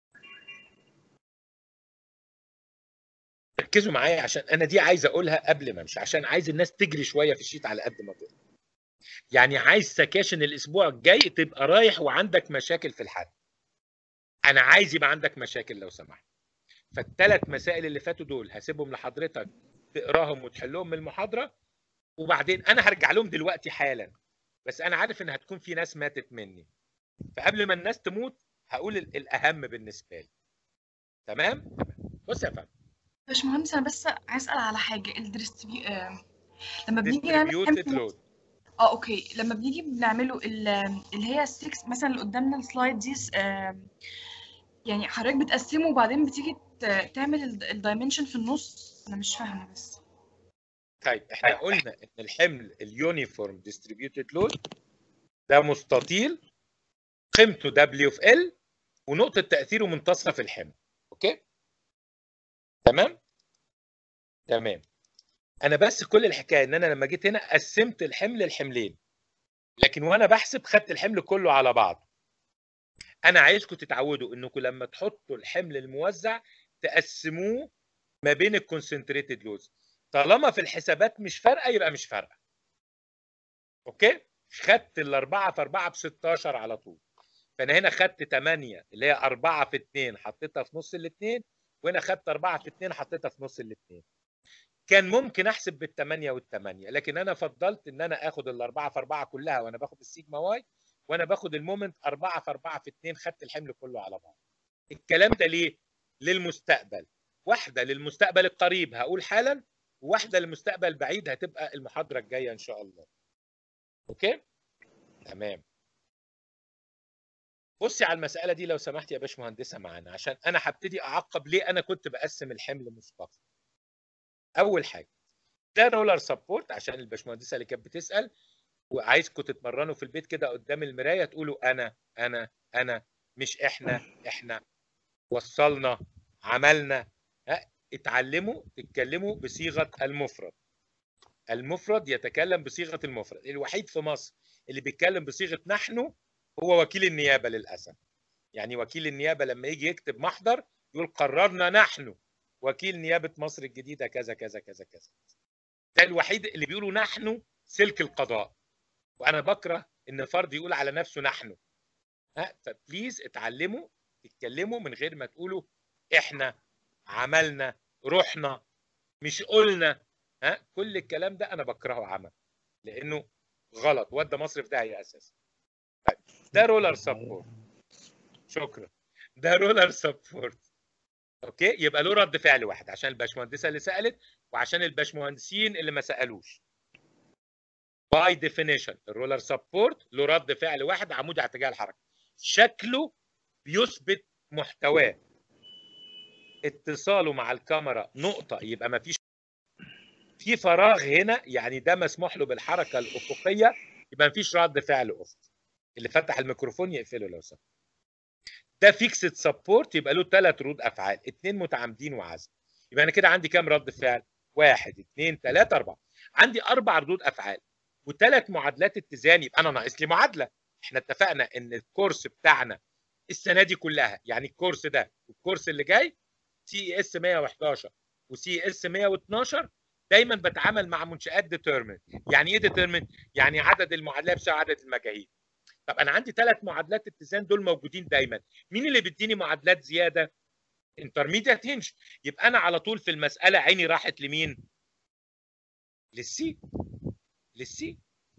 ركزوا معايا عشان انا دي عايز اقولها قبل ما امشي عشان عايز الناس تجري شويه في الشيت على قد ما تقدر يعني عايز سكاشن الاسبوع الجاي تبقى رايح وعندك مشاكل في الحل انا عايز يبقى عندك مشاكل لو سمحت فالثلاث مسائل اللي فاتوا دول هسيبهم لحضرتك تقراهم وتحلهم من المحاضره وبعدين انا هرجع لهم دلوقتي حالا بس انا عارف ان هتكون في ناس ماتت مني فقبل ما الناس تموت هقول ال- الاهم بالنسبه لي تمام تمام بص يا فندم باشمهندس انا بس عايز اسال على حاجه الديستريبيو آه، لما بنيجي نعمل distributed load اه اوكي لما بنيجي بنعمله ال- اللي هي السكس مثلا اللي قدامنا السلايد دي آه، يعني حضرتك بتقسمه وبعدين بتيجي ت- تعمل الدايمنشن في النص انا مش فاهمه بس طيب احنا قلنا ان الحمل اليونيفورم ديستريبيوتد لود ده مستطيل قيمته دبليو في ال ونقطه تاثيره منتصف الحمل اوكي تمام تمام انا بس كل الحكايه ان انا لما جيت هنا قسمت الحمل لحملين لكن وانا بحسب خدت الحمل كله على بعض انا عايزكم تتعودوا انكم لما تحطوا الحمل الموزع تقسموه ما بين الكونسنتريتد لوز طالما في الحسابات مش فارقه يبقى مش فارقه اوكي خدت الاربعه في 4 ب 16 على طول فانا هنا خدت 8 اللي هي 4 في 2 حطيتها في نص الاثنين وهنا خدت 4 في 2 حطيتها في نص الاثنين كان ممكن احسب بالثمانية والثمانية لكن انا فضلت ان انا اخد الاربعة في اربعة كلها وانا باخد السيجما واي وانا باخد المومنت أربعة في أربعة في اتنين خدت الحمل كله على بعض الكلام ده ليه للمستقبل واحدة للمستقبل القريب هقول حالا وواحدة للمستقبل البعيد هتبقى المحاضرة الجاية ان شاء الله اوكي تمام بصي على المسألة دي لو سمحت يا باشمهندسة معانا عشان انا هبتدي اعقب ليه انا كنت بقسم الحمل مسبقا اول حاجه ده رولر سبورت عشان الباشمهندسه اللي كانت بتسال وعايزكم تتمرنوا في البيت كده قدام المرايه تقولوا انا انا انا مش احنا احنا وصلنا عملنا ها اتعلموا تتكلموا بصيغه المفرد المفرد يتكلم بصيغه المفرد الوحيد في مصر اللي بيتكلم بصيغه نحن هو وكيل النيابه للاسف يعني وكيل النيابه لما يجي يكتب محضر يقول قررنا نحن وكيل نيابه مصر الجديده كذا كذا كذا كذا ده الوحيد اللي بيقولوا نحن سلك القضاء وانا بكره ان فرد يقول على نفسه نحن ها فبليز اتعلموا تتكلموا من غير ما تقولوا احنا عملنا رحنا مش قلنا ها كل الكلام ده انا بكرهه عمل لانه غلط ودى مصر في داهيه اساسا طيب ده رولر سبورت شكرا ده رولر سبورت اوكي يبقى له رد فعل واحد عشان الباشمهندسه اللي سالت وعشان الباشمهندسين اللي ما سالوش باي ديفينيشن الرولر سبورت له رد فعل واحد عمود على اتجاه الحركه شكله بيثبت محتواه اتصاله مع الكاميرا نقطه يبقى ما فيش في فراغ هنا يعني ده مسموح له بالحركه الافقيه يبقى ما فيش رد فعل افقي اللي فتح الميكروفون يقفله لو سمحت ده فيكسد سبورت يبقى له ثلاث ردود افعال اثنين متعامدين وعزم يبقى انا كده عندي كام رد فعل؟ واحد اثنين ثلاثة أربعة عندي أربع ردود أفعال وثلاث معادلات اتزان يبقى أنا ناقص لي معادلة احنا اتفقنا إن الكورس بتاعنا السنة دي كلها يعني الكورس ده والكورس اللي جاي سي اس 111 وسي اس 112 دايما بتعامل مع منشآت ديترمن يعني ايه ديترمن؟ يعني عدد المعادلات بيساوي عدد المجاهيل طب انا عندي ثلاث معادلات اتزان دول موجودين دايما مين اللي بيديني معادلات زياده انترميديت هنج يبقى انا على طول في المساله عيني راحت لمين للسي للسي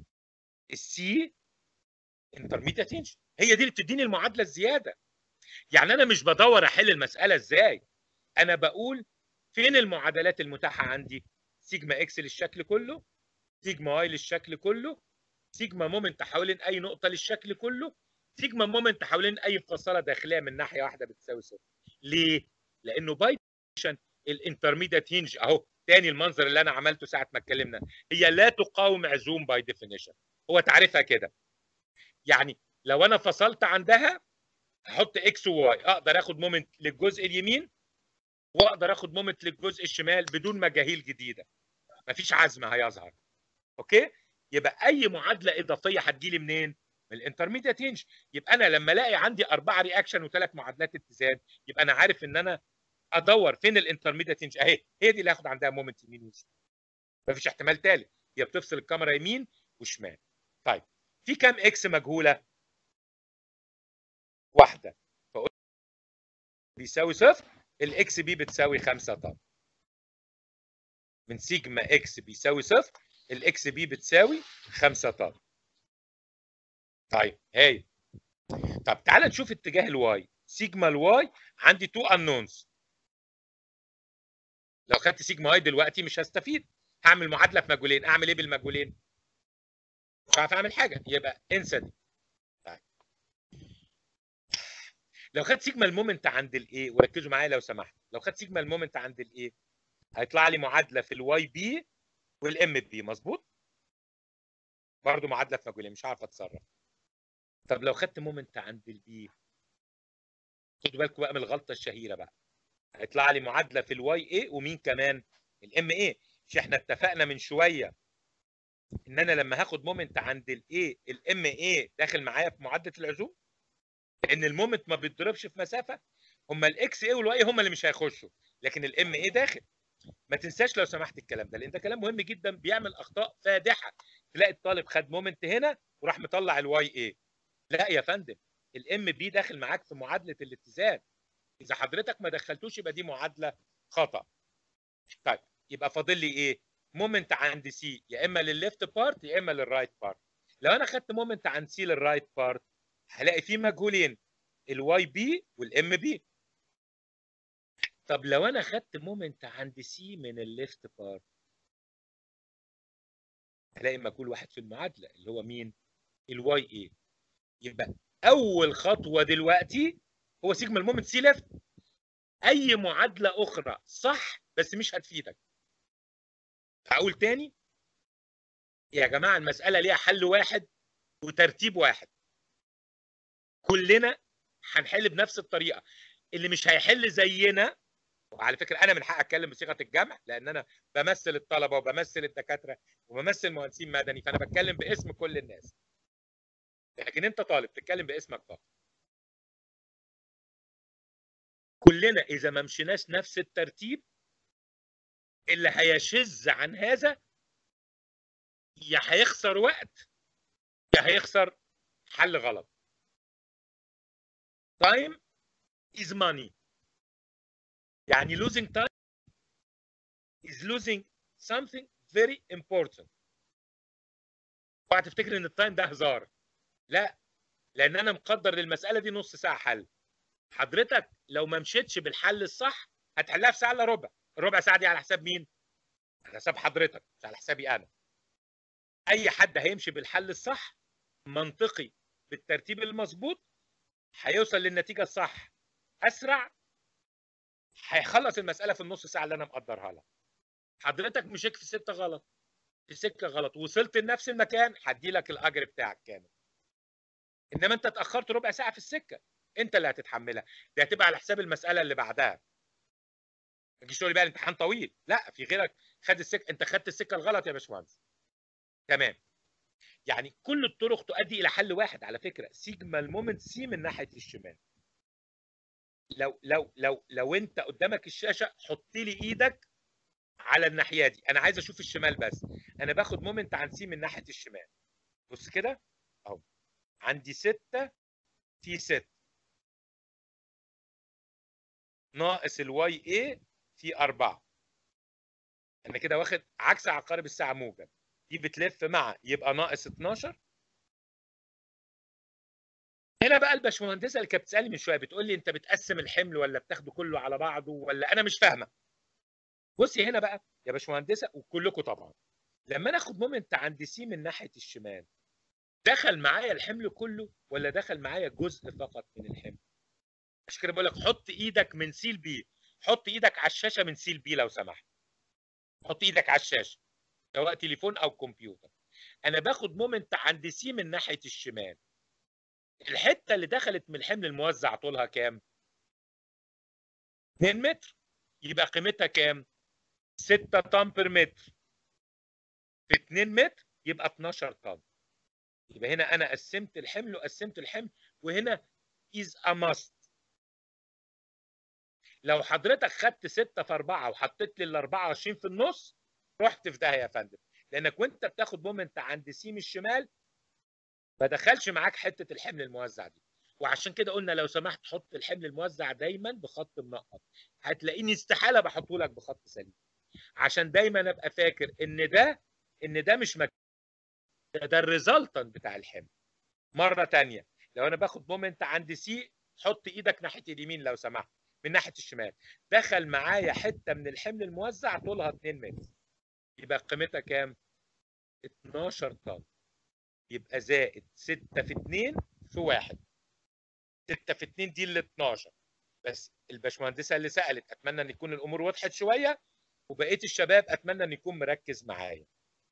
السي انترميديت هنج هي دي اللي بتديني المعادله الزياده يعني انا مش بدور احل المساله ازاي انا بقول فين المعادلات المتاحه عندي سيجما اكس للشكل كله سيجما واي للشكل كله سيجما مومنت حوالين اي نقطه للشكل كله سيجما مومنت حوالين اي مفصله داخليه من ناحيه واحده بتساوي صفر ليه لانه باي الانترميديت هينج اهو تاني المنظر اللي انا عملته ساعه ما اتكلمنا هي لا تقاوم عزوم باي ديفينيشن هو تعريفها كده يعني لو انا فصلت عندها هحط اكس وواي اقدر اخد مومنت للجزء اليمين واقدر اخد مومنت للجزء الشمال بدون مجاهيل جديده مفيش عزم هيظهر اوكي يبقى اي معادله اضافيه هتجيلي منين من الانترميديت هنج يبقى انا لما الاقي عندي اربعه رياكشن وثلاث معادلات اتزان يبقى انا عارف ان انا ادور فين الانترميديت هنج اهي هي دي اللي هاخد عندها مومنت يمين وشمال مفيش احتمال ثالث هي بتفصل الكاميرا يمين وشمال طيب في كام اكس مجهوله واحده فقلت بيساوي صفر الاكس بي بتساوي 5 طن من سيجما اكس بيساوي صفر الاكس بي بتساوي 5 طن طيب هاي طب تعال نشوف اتجاه الواي سيجما الواي عندي تو انونز لو خدت سيجما واي دلوقتي مش هستفيد هعمل معادله في مجهولين اعمل ايه بالمجهولين مش عارف اعمل حاجه يبقى انسى دي طيب. لو خدت سيجما المومنت عند الايه وركزوا معايا لو سمحت لو خدت سيجما المومنت عند الايه هيطلع لي معادله في الواي بي والام بي مظبوط برضه معادله في مجهولين مش عارف اتصرف طب لو خدت مومنت عند البي خدوا بالكم بقى من الغلطه الشهيره بقى هيطلع لي معادله في الواي اي ومين كمان الام اي مش احنا اتفقنا من شويه ان انا لما هاخد مومنت عند الاي الام اي داخل معايا في معادله العزوم لان المومنت ما بيتضربش في مسافه هما الاكس اي والواي هم اللي مش هيخشوا لكن الام ايه داخل ما تنساش لو سمحت الكلام ده لان ده كلام مهم جدا بيعمل اخطاء فادحه تلاقي الطالب خد مومنت هنا وراح مطلع الواي ايه لا يا فندم الام بي داخل معاك في معادله الاتزان اذا حضرتك ما دخلتوش يبقى دي معادله خطا طيب يبقى فاضل لي ايه مومنت عند سي يا اما للليفت بارت يا اما للرايت بارت لو انا خدت مومنت عند سي للرايت بارت هلاقي فيه مجهولين الواي بي والام بي طب لو انا خدت مومنت عند سي من الليفت بارت هلاقي مجهول واحد في المعادله اللي هو مين الواي اي يبقى اول خطوه دلوقتي هو سيجما المومنت سي ليفت اي معادله اخرى صح بس مش هتفيدك هقول تاني يا جماعه المساله ليها حل واحد وترتيب واحد كلنا هنحل بنفس الطريقه اللي مش هيحل زينا وعلى فكره انا من حق اتكلم بصيغه الجمع لان انا بمثل الطلبه وبمثل الدكاتره وبمثل مهندسين مدني فانا بتكلم باسم كل الناس لكن انت طالب تتكلم باسمك فقط كلنا اذا ما مشيناش نفس الترتيب اللي هيشذ عن هذا يا هيخسر وقت يا هيخسر حل غلط time is money يعني losing time is losing something very important اوعى تفتكر ان التايم ده هزار لا لان انا مقدر للمساله دي نص ساعه حل حضرتك لو ما مشيتش بالحل الصح هتحلها في ساعه الا ربع الربع ساعه دي على حساب مين على حساب حضرتك مش على حسابي انا اي حد هيمشي بالحل الصح منطقي بالترتيب المظبوط هيوصل للنتيجه الصح اسرع هيخلص المساله في النص ساعه اللي انا مقدرها لك حضرتك مشيت في سته غلط في سكه غلط وصلت لنفس المكان هدي لك الاجر بتاعك كامل انما انت اتاخرت ربع ساعه في السكه انت اللي هتتحملها دي هتبقى على حساب المساله اللي بعدها ما تجيش تقول لي بقى الامتحان طويل لا في غيرك خد السكه انت خدت السكه الغلط يا باشمهندس تمام يعني كل الطرق تؤدي الى حل واحد على فكره سيجما المومنت سي من ناحيه الشمال لو لو لو لو انت قدامك الشاشه حط لي ايدك على الناحيه دي انا عايز اشوف الشمال بس انا باخد مومنت عن سي من ناحيه الشمال بص كده اهو عندي 6 في 6 ناقص الواي اي في 4 انا كده واخد عكس عقارب الساعه موجب دي بتلف مع يبقى ناقص 12 هنا بقى الباشمهندسه اللي كانت بتسالني من شويه بتقول لي انت بتقسم الحمل ولا بتاخده كله على بعضه ولا انا مش فاهمه بصي هنا بقى يا باشمهندسه وكلكم طبعا لما انا اخد مومنت عند سي من ناحيه الشمال دخل معايا الحمل كله ولا دخل معايا جزء فقط من الحمل عشان كده بقول لك حط ايدك من سي لبي حط ايدك على الشاشه من سي لبي لو سمحت حط ايدك على الشاشه سواء تليفون او كمبيوتر انا باخد مومنت عند سي من ناحيه الشمال الحته اللي دخلت من الحمل الموزع طولها كام 2 متر يبقى قيمتها كام 6 طن بير متر في 2 متر يبقى 12 طن يبقى هنا انا قسمت الحمل وقسمت الحمل وهنا is a must لو حضرتك خدت 6 في 4 وحطيت لي ال 24 في النص رحت في داهيه يا فندم لانك وانت بتاخد مومنت عند سيم الشمال ما دخلش معاك حته الحمل الموزع دي وعشان كده قلنا لو سمحت حط الحمل الموزع دايما بخط منقط هتلاقيني استحاله بحطه لك بخط سليم عشان دايما ابقى فاكر ان ده ان ده مش مك... ده, ده الريزلتنت بتاع الحمل مره تانية لو انا باخد مومنت عند سي حط ايدك ناحيه اليمين لو سمحت من ناحيه الشمال دخل معايا حته من الحمل الموزع طولها 2 متر يبقى قيمتها كام 12 طن يبقى زائد 6 في 2 في 1 6 في 2 دي ال 12 بس الباشمهندسه اللي سالت اتمنى ان يكون الامور وضحت شويه وبقيه الشباب اتمنى ان يكون مركز معايا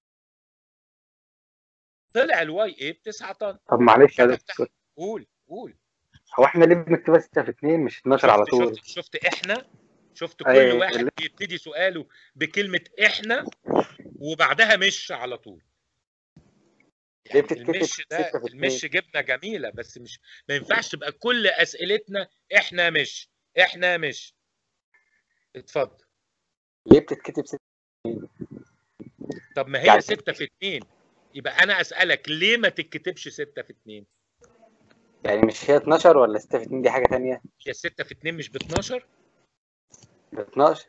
طلع الواي اي ب 9 طن طب معلش يا دكتور قول قول هو احنا ليه بنكتبها 6 في 2 مش 12 على شفت طول شفت, شفت احنا شفت كل أيوة، واحد اللي- بيبتدي سؤاله بكلمه احنا وبعدها مش على طول ليه بتتكتب المش 6 ده في 2 المش جبنه جميله بس مش ما ينفعش تبقى كل اسئلتنا احنا مش احنا مش اتفضل ليه بتتكتب ست طب ما هي يعني- 6 في 2 يبقى انا اسالك ليه ما تتكتبش 6 في 2 يعني مش هي 12 ولا 6 في 2 دي حاجة تانية؟ هي 6 في 2 مش ب 12 ب 12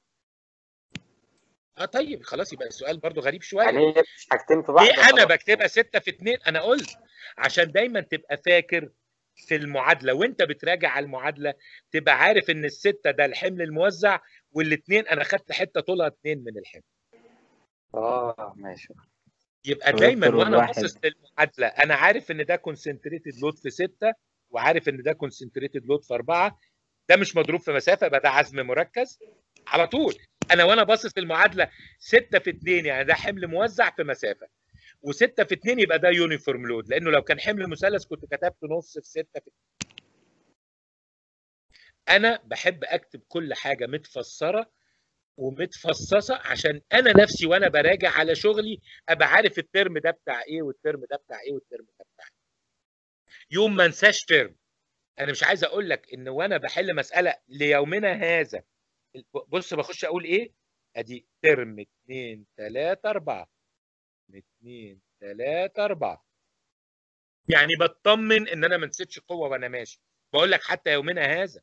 اه طيب خلاص يبقى السؤال برضو غريب شويه يعني هي مش حاجتين في بعض ليه انا خلاص. بكتبها 6 في 2 انا قلت عشان دايما تبقى فاكر في المعادله وانت بتراجع على المعادله تبقى عارف ان السته ده الحمل الموزع والاثنين انا خدت حته طولها اثنين من الحمل اه ماشي يبقى طب دايما دكتور وانا واحد. باصص للمعادله انا عارف ان ده كونسنتريتد لود في 6 وعارف ان ده كونسنتريتد لود في 4 ده مش مضروب في مسافه يبقى ده عزم مركز على طول انا وانا باصص للمعادله 6 في 2 يعني ده حمل موزع في مسافه و6 في 2 يبقى ده يونيفورم لود لانه لو كان حمل مثلث كنت كتبت نص في 6 في 2 انا بحب اكتب كل حاجه متفسره ومتفصصه عشان انا نفسي وانا براجع على شغلي ابقى عارف الترم ده بتاع ايه والترم ده بتاع ايه والترم ده بتاع ايه يوم ما انساش ترم انا مش عايز اقول لك ان وانا بحل مساله ليومنا هذا بص بخش اقول ايه ادي ترم 2 3 4 2 3 4 يعني بطمن ان انا ما نسيتش قوه وانا ماشي بقول لك حتى يومنا هذا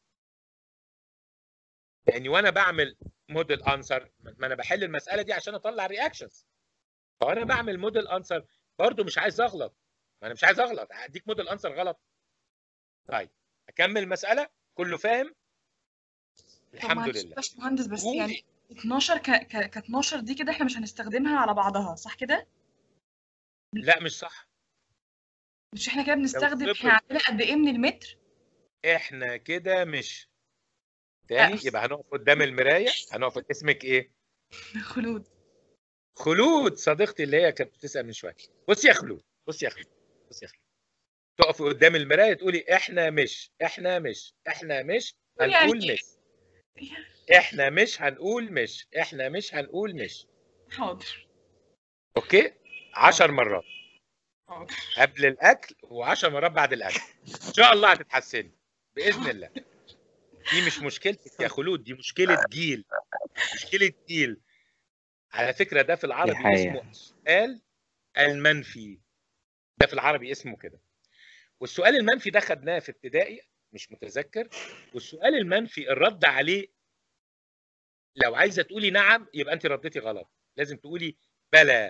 يعني وانا بعمل موديل انسر ما انا بحل المساله دي عشان اطلع رياكشنز فانا بعمل موديل انسر برضو مش عايز اغلط ما انا مش عايز اغلط هديك موديل انسر غلط طيب اكمل المساله كله فاهم طب الحمد معلش لله باش مهندس بس قولي. يعني 12 ك ك ك 12 دي كده احنا مش هنستخدمها على بعضها صح كده؟ لا مش صح مش احنا كده بنستخدم صفر. احنا عندنا قد ايه من المتر؟ احنا كده مش تاني لا. يبقى هنقف قدام المرايه هنقف اسمك ايه خلود خلود صديقتي اللي هي كانت بتسال من شويه بص يا خلود بص يا خلود بص يا خلود تقفي قدام المرايه تقولي احنا مش احنا مش احنا مش هنقول يعني- مش احنا مش هنقول مش احنا مش هنقول مش حاضر اوكي 10 مرات حاضر قبل الاكل و10 مرات بعد الاكل ان شاء الله هتتحسني باذن الله دي مش مشكلتك يا خلود دي مشكله جيل مشكله جيل على فكره ده في العربي حقيقة. اسمه السؤال المنفي ده في العربي اسمه كده والسؤال المنفي ده خدناه في ابتدائي مش متذكر والسؤال المنفي الرد عليه لو عايزه تقولي نعم يبقى انت رديتي غلط لازم تقولي بلى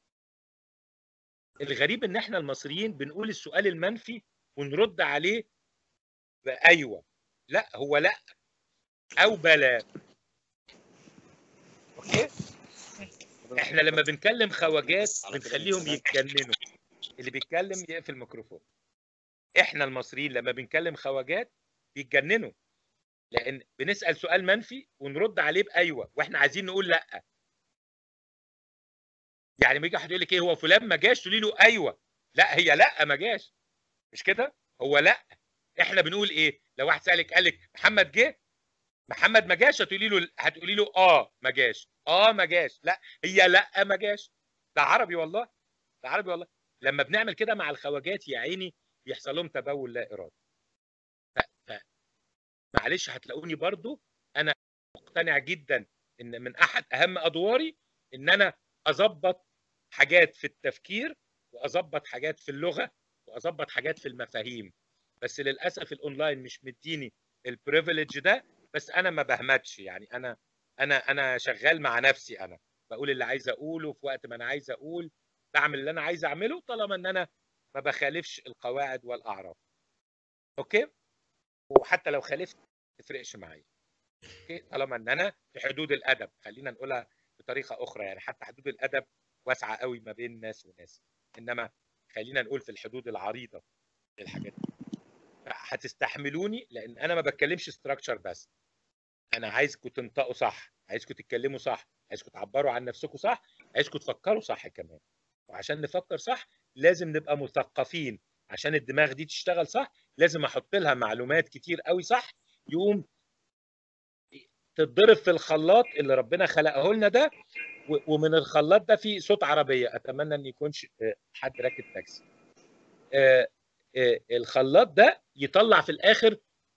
الغريب ان احنا المصريين بنقول السؤال المنفي ونرد عليه بايوه لا هو لا او بلى اوكي احنا لما بنكلم خواجات بنخليهم يتجننوا اللي بيتكلم يقفل الميكروفون احنا المصريين لما بنكلم خواجات بيتجننوا لان بنسال سؤال منفي ونرد عليه بايوه واحنا عايزين نقول لا يعني لما يجي واحد يقول لك ايه هو فلان ما جاش تقولي له ايوه لا هي لا ما جاش مش كده هو لا احنا بنقول ايه لو واحد سالك قال لك محمد جه محمد ما جاش هتقولي له هتقولي له اه ما جاش اه ما جاش لا هي لا ما جاش ده عربي والله ده عربي والله لما بنعمل كده مع الخواجات يا عيني بيحصل لهم تبول لا ارادي ف... ف... معلش هتلاقوني برضو انا مقتنع جدا ان من احد اهم ادواري ان انا اظبط حاجات في التفكير واظبط حاجات في اللغه واظبط حاجات في المفاهيم بس للاسف الاونلاين مش مديني البريفليج ده بس انا ما بهمتش يعني انا انا انا شغال مع نفسي انا بقول اللي عايز اقوله في وقت ما انا عايز اقول بعمل اللي انا عايز اعمله طالما ان انا ما بخالفش القواعد والاعراف اوكي وحتى لو خالفت ما تفرقش معايا اوكي طالما ان انا في حدود الادب خلينا نقولها بطريقه اخرى يعني حتى حدود الادب واسعه قوي ما بين ناس وناس انما خلينا نقول في الحدود العريضه للحاجات دي هتستحملوني لان انا ما بتكلمش ستراكشر بس انا عايزكم تنطقوا صح عايزكم تتكلموا صح عايزكم تعبروا عن نفسكم صح عايزكم تفكروا صح كمان وعشان نفكر صح لازم نبقى مثقفين عشان الدماغ دي تشتغل صح لازم احط لها معلومات كتير قوي صح يقوم تتضرب في الخلاط اللي ربنا خلقه لنا ده و- ومن الخلاط ده في صوت عربيه اتمنى ان يكونش آه، حد راكب تاكسي آه، آه، الخلاط ده يطلع في الاخر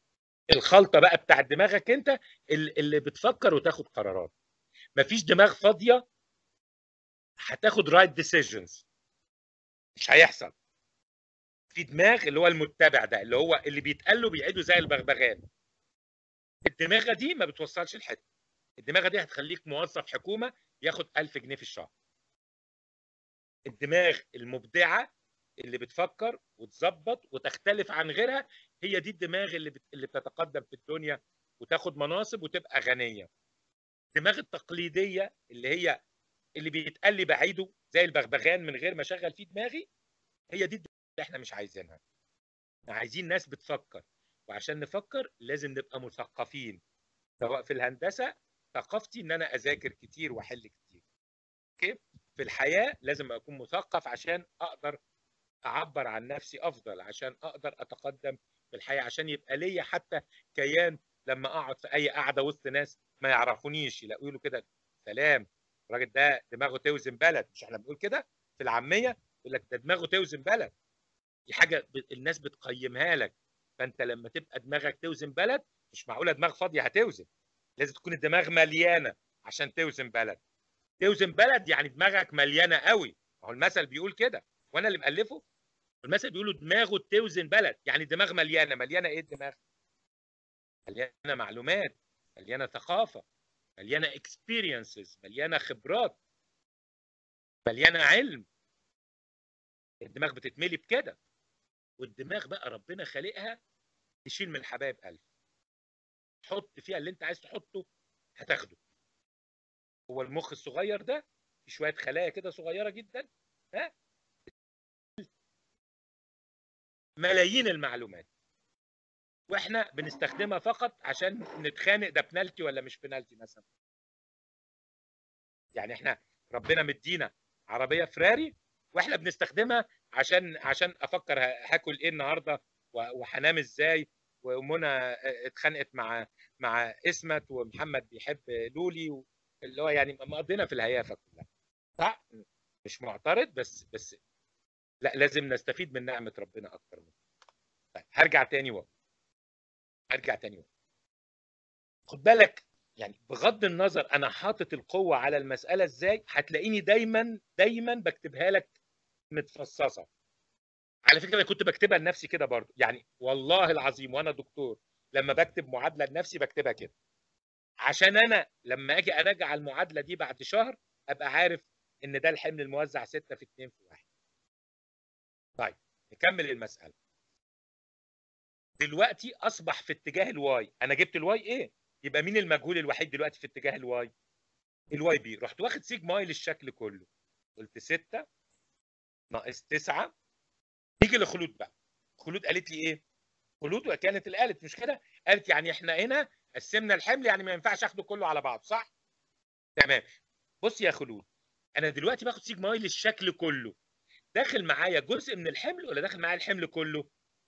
الخلطه بقى بتاع دماغك انت اللي اللي بتفكر وتاخد قرارات مفيش دماغ فاضيه هتاخد رايت ديسيجنز مش هيحصل في دماغ اللي هو المتبع ده اللي هو اللي بيتقال له بيعيده زي البغبغان الدماغه دي ما بتوصلش لحته الدماغه دي هتخليك موظف حكومه ياخد 1000 جنيه في الشهر الدماغ المبدعه اللي بتفكر وتظبط وتختلف عن غيرها هي دي الدماغ اللي بت... اللي بتتقدم في الدنيا وتاخد مناصب وتبقى غنيه الدماغ التقليديه اللي هي اللي بيتقال لي بعيده زي البغبغان من غير ما اشغل فيه دماغي هي دي اللي احنا مش عايزينها احنا عايزين ناس بتفكر وعشان نفكر لازم نبقى مثقفين سواء في الهندسه ثقافتي ان انا اذاكر كتير واحل كتير اوكي في الحياه لازم اكون مثقف عشان اقدر اعبر عن نفسي افضل عشان اقدر اتقدم في الحياه عشان يبقى ليا حتى كيان لما اقعد في اي قعده وسط ناس ما يعرفونيش يلاقوا له كده سلام الراجل ده دماغه توزن بلد مش احنا بنقول كده في العاميه يقول لك ده دماغه توزن بلد دي حاجه ب- الناس بتقيمها لك فانت لما تبقى دماغك توزن بلد مش معقوله دماغ فاضيه هتوزن لازم تكون الدماغ مليانه عشان توزن بلد توزن بلد يعني دماغك مليانه قوي ما هو المثل بيقول كده وانا اللي مالفه المثل بيقولوا دماغه توزن بلد يعني دماغ مليانه مليانه ايه الدماغ مليانه معلومات مليانه ثقافه مليانه اكسبيرينسز مليانه خبرات مليانه علم الدماغ بتتملي بكده والدماغ بقى ربنا خالقها تشيل من الحبايب ألف حط فيها اللي انت عايز تحطه هتاخده هو المخ الصغير ده في شويه خلايا كده صغيره جدا ها ملايين المعلومات واحنا بنستخدمها فقط عشان نتخانق ده بنالتي ولا مش بنالتي مثلا يعني احنا ربنا مدينا عربيه فراري واحنا بنستخدمها عشان عشان افكر ه- هاكل ايه النهارده و- وهنام ازاي ومنى اتخانقت مع مع اسمت ومحمد بيحب لولي و- اللي هو يعني مقضينا في الهيافه كلها صح مش معترض بس بس لا لازم نستفيد من نعمه ربنا اكتر من كده. طيب هرجع تاني و هرجع تاني و خد بالك يعني بغض النظر انا حاطط القوه على المساله ازاي هتلاقيني دايما دايما بكتبها لك متفصصه على فكره انا كنت بكتبها لنفسي كده برضو يعني والله العظيم وانا دكتور لما بكتب معادله لنفسي بكتبها كده عشان انا لما اجي اراجع المعادله دي بعد شهر ابقى عارف ان ده الحمل الموزع 6 في 2 في 1 طيب نكمل المساله دلوقتي اصبح في اتجاه الواي انا جبت الواي ايه يبقى مين المجهول الوحيد دلوقتي في اتجاه الواي الواي بي رحت واخد سيجما اي للشكل كله قلت 6 ناقص 9 نيجي لخلود بقى خلود قالت لي ايه خلود كانت اللي قالت مش كده قالت يعني احنا هنا قسمنا الحمل يعني ما ينفعش اخده كله على بعض صح تمام بص يا خلود انا دلوقتي باخد سيجما اي للشكل كله داخل معايا جزء من الحمل ولا داخل معايا الحمل كله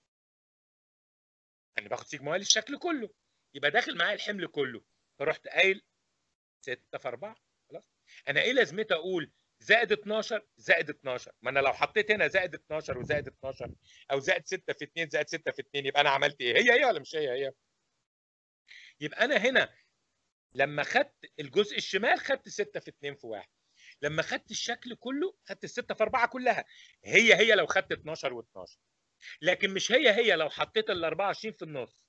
انا باخد سيجما اي للشكل كله يبقى داخل معايا الحمل كله فرحت قايل 6 في 4 خلاص انا ايه لازمتي اقول زائد 12 زائد 12 ما انا لو حطيت هنا زائد 12 وزائد 12 او زائد 6 في 2 زائد 6 في 2 يبقى انا عملت ايه هي هي ولا مش هي هي يبقى انا هنا لما خدت الجزء الشمال خدت 6 في 2 في 1 لما خدت الشكل كله خدت الستة في 4 كلها هي هي لو خدت 12 و12 لكن مش هي هي لو حطيت ال 24 في النص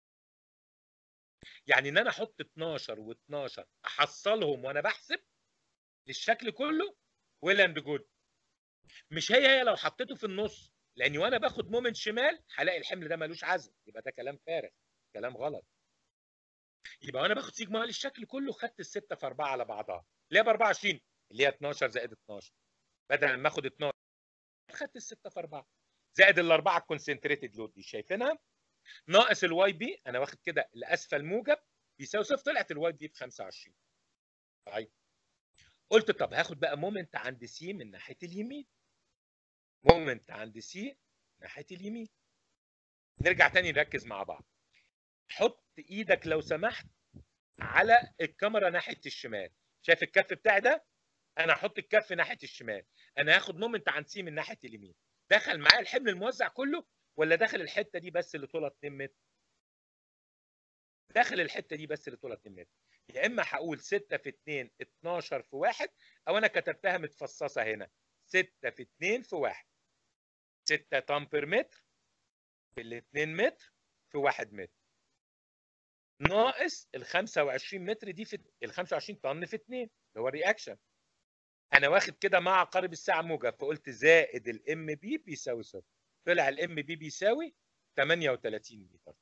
يعني ان انا احط 12 و12 احصلهم وانا بحسب للشكل كله ويل اند جود مش هي هي لو حطيته في النص لاني وانا باخد مومنت شمال هلاقي الحمل ده ملوش عزم يبقى ده كلام فارغ كلام غلط يبقى وانا باخد سيجما للشكل كله خدت الستة في 4 على بعضها اللي هي ب 24 اللي هي 12 زائد 12 بدل ما اخد 12 خدت الستة في 4 زائد الاربعه الكونسنتريتد لود دي شايفينها ناقص الواي بي انا واخد كده الاسفل موجب بيساوي صفر طلعت الواي بي ب 25 طيب قلت طب هاخد بقى مومنت عند سي من ناحيه اليمين مومنت عند سي ناحيه اليمين نرجع تاني نركز مع بعض حط ايدك لو سمحت على الكاميرا ناحيه الشمال شايف الكف بتاعي ده انا هحط الكف ناحيه الشمال انا هاخد مومنت عن سي من ناحيه اليمين دخل معايا الحمل الموزع كله ولا دخل الحته دي بس اللي طولها 2 متر داخل الحته دي بس اللي طولها 2 متر يا اما هقول 6 في 2 12 في 1 او انا كتبتها متفصصه هنا 6 في 2 في 1 6 طن بير متر في ال 2 متر في 1 متر ناقص ال 25 متر دي في ال 25 طن في 2 اللي هو الرياكشن انا واخد كده مع عقارب الساعه موجب فقلت زائد الام بي بيساوي صفر طلع الام بي بيساوي 38 متر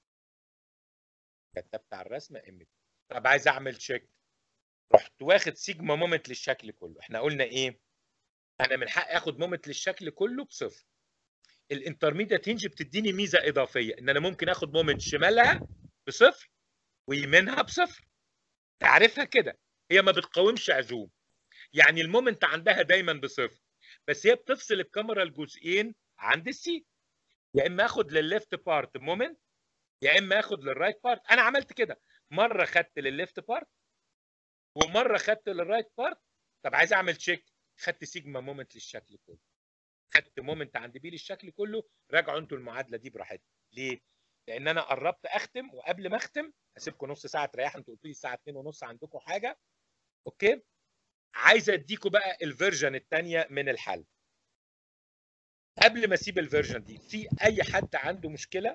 كتبت على الرسمه ام بي طب عايز اعمل تشيك رحت واخد سيجما مومنت للشكل كله احنا قلنا ايه انا من حقي اخد مومنت للشكل كله بصفر الانترميديت هنج بتديني ميزه اضافيه ان انا ممكن اخد مومنت شمالها بصفر ويمينها بصفر تعرفها كده هي ما بتقاومش عزوم يعني المومنت عندها دايما بصفر بس هي بتفصل الكاميرا لجزئين عند السي يا اما اخد للليفت بارت مومنت يا اما اخد للرايت بارت انا عملت كده مره خدت للليفت بارت ومره خدت للرايت بارت طب عايز اعمل تشيك خدت سيجما مومنت للشكل كله خدت مومنت عند بي للشكل كله راجعوا انتوا المعادله دي براحتكم ليه لان انا قربت اختم وقبل ما اختم هسيبكم نص ساعه تريحوا انتوا قلتوا لي الساعه 2 ونص عندكم حاجه اوكي عايز اديكم بقى الفيرجن الثانيه من الحل قبل ما اسيب الفيرجن دي في اي حد عنده مشكله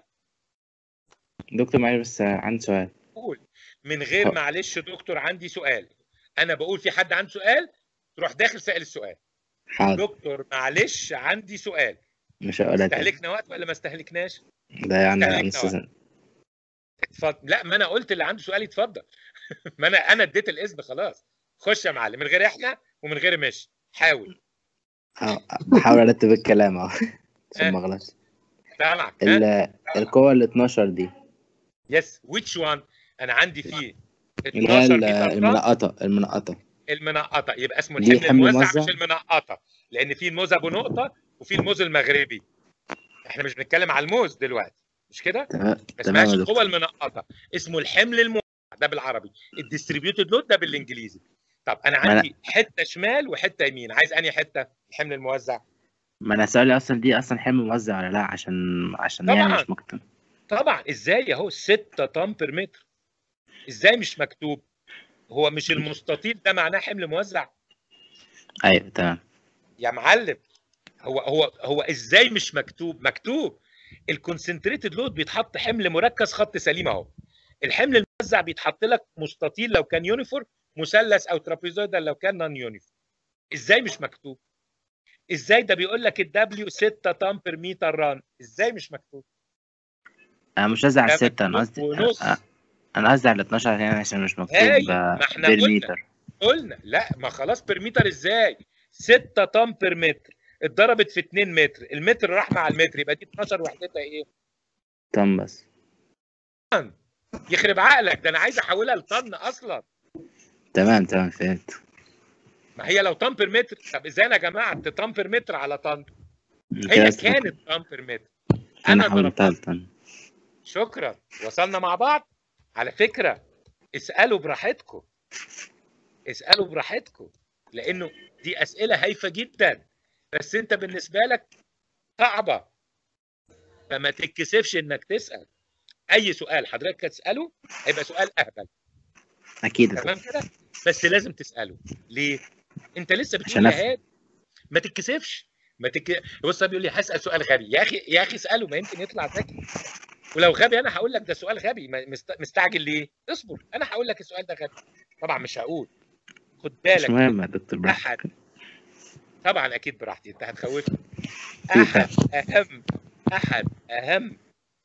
دكتور معلش بس عندي سؤال قول من غير معلش دكتور عندي سؤال انا بقول في حد عنده سؤال تروح داخل سائل السؤال حاضر دكتور معلش عندي سؤال مش هقول تاني استهلكنا وقت ولا ما استهلكناش ده يعني استهلكنا نص وقت. سنة اتفضل لا ما انا قلت اللي عنده سؤال يتفضل ما انا انا اديت الاذن خلاص خش يا معلم من غير احنا ومن غير مش حاول أه، بحاول ارتب الكلام اهو عشان ما آه. اغلطش سامعك ال- القوة ال 12 دي يس ويتش وان انا عندي فيه اللي هي 12 ال- متر طن المنقطة المنقطة المنقطه يبقى اسمه دي الحمل حمل الموزع موزع؟ مش المنقطه لان في الموز ابو نقطه وفي الموز المغربي احنا مش بنتكلم على الموز دلوقتي مش كده تمام ما تمام اسمهاش يا القوه دكتور المنقطه اسمه الحمل الموزع ده بالعربي الديستريبيوتد لود ده بالانجليزي طب انا ما أنا- عندي حته شمال وحته يمين عايز انهي حته الحمل الموزع ما انا سؤالي اصلا دي اصلا حمل موزع ولا لا عشان عشان يعني طبعا مش مكتوب طبعا ازاي اهو 6 طن بير متر ازاي مش مكتوب هو مش المستطيل ده معناه حمل موزع ايوه تمام يا معلم هو هو هو ازاي مش مكتوب مكتوب الكونسنتريتد لود بيتحط حمل مركز خط سليم اهو الحمل الموزع بيتحط لك مستطيل لو كان يونيفورم مثلث او ترابيزويدال لو كان نون يونيفورم ازاي مش مكتوب ازاي ده بيقول لك الدبليو 6 طن بير متر ران ازاي مش مكتوب انا مش قصدي على ده الستة انا مكتوب قصدي ونص أ- انا قصدي على 12 هنا عشان مش مكتوب هاي ما احنا قلنا بالمتر قلنا لا ما خلاص بير متر ازاي 6 طن بير متر اتضربت في 2 متر المتر راح مع المتر يبقى دي 12 وحدتها ايه طن بس يخرب عقلك ده انا عايز احولها لطن اصلا تمام تمام فهمت ما هي لو طن بير متر طب ازاي يا جماعه طن بير متر على طن كده هي اسمه كانت طن بير متر انا انا حولتها ضربتها لطن شكرا وصلنا مع بعض على فكره اسالوا براحتكم اسالوا براحتكم لانه دي اسئله هايفه جدا بس انت بالنسبه لك صعبه فما تتكسفش انك تسال اي سؤال حضرتك هتساله هيبقى سؤال اهبل اكيد يا تمام دكتور كده بس لازم تساله ليه انت لسه بتقول عشان يا افهم هادي ما تتكسفش ما تك... بص بيقول لي هسال سؤال غبي يا اخي يا اخي اساله ما يمكن يطلع ذكي ولو غبي انا هقول لك ده سؤال غبي ما- مست... مستعجل ليه اصبر انا هقول لك السؤال ده غبي طبعا مش هقول خد مش بالك مهم يا دكتور احد براحتك طبعا اكيد براحتي انت هتخوفني اكيد احد فاهم اهم احد اهم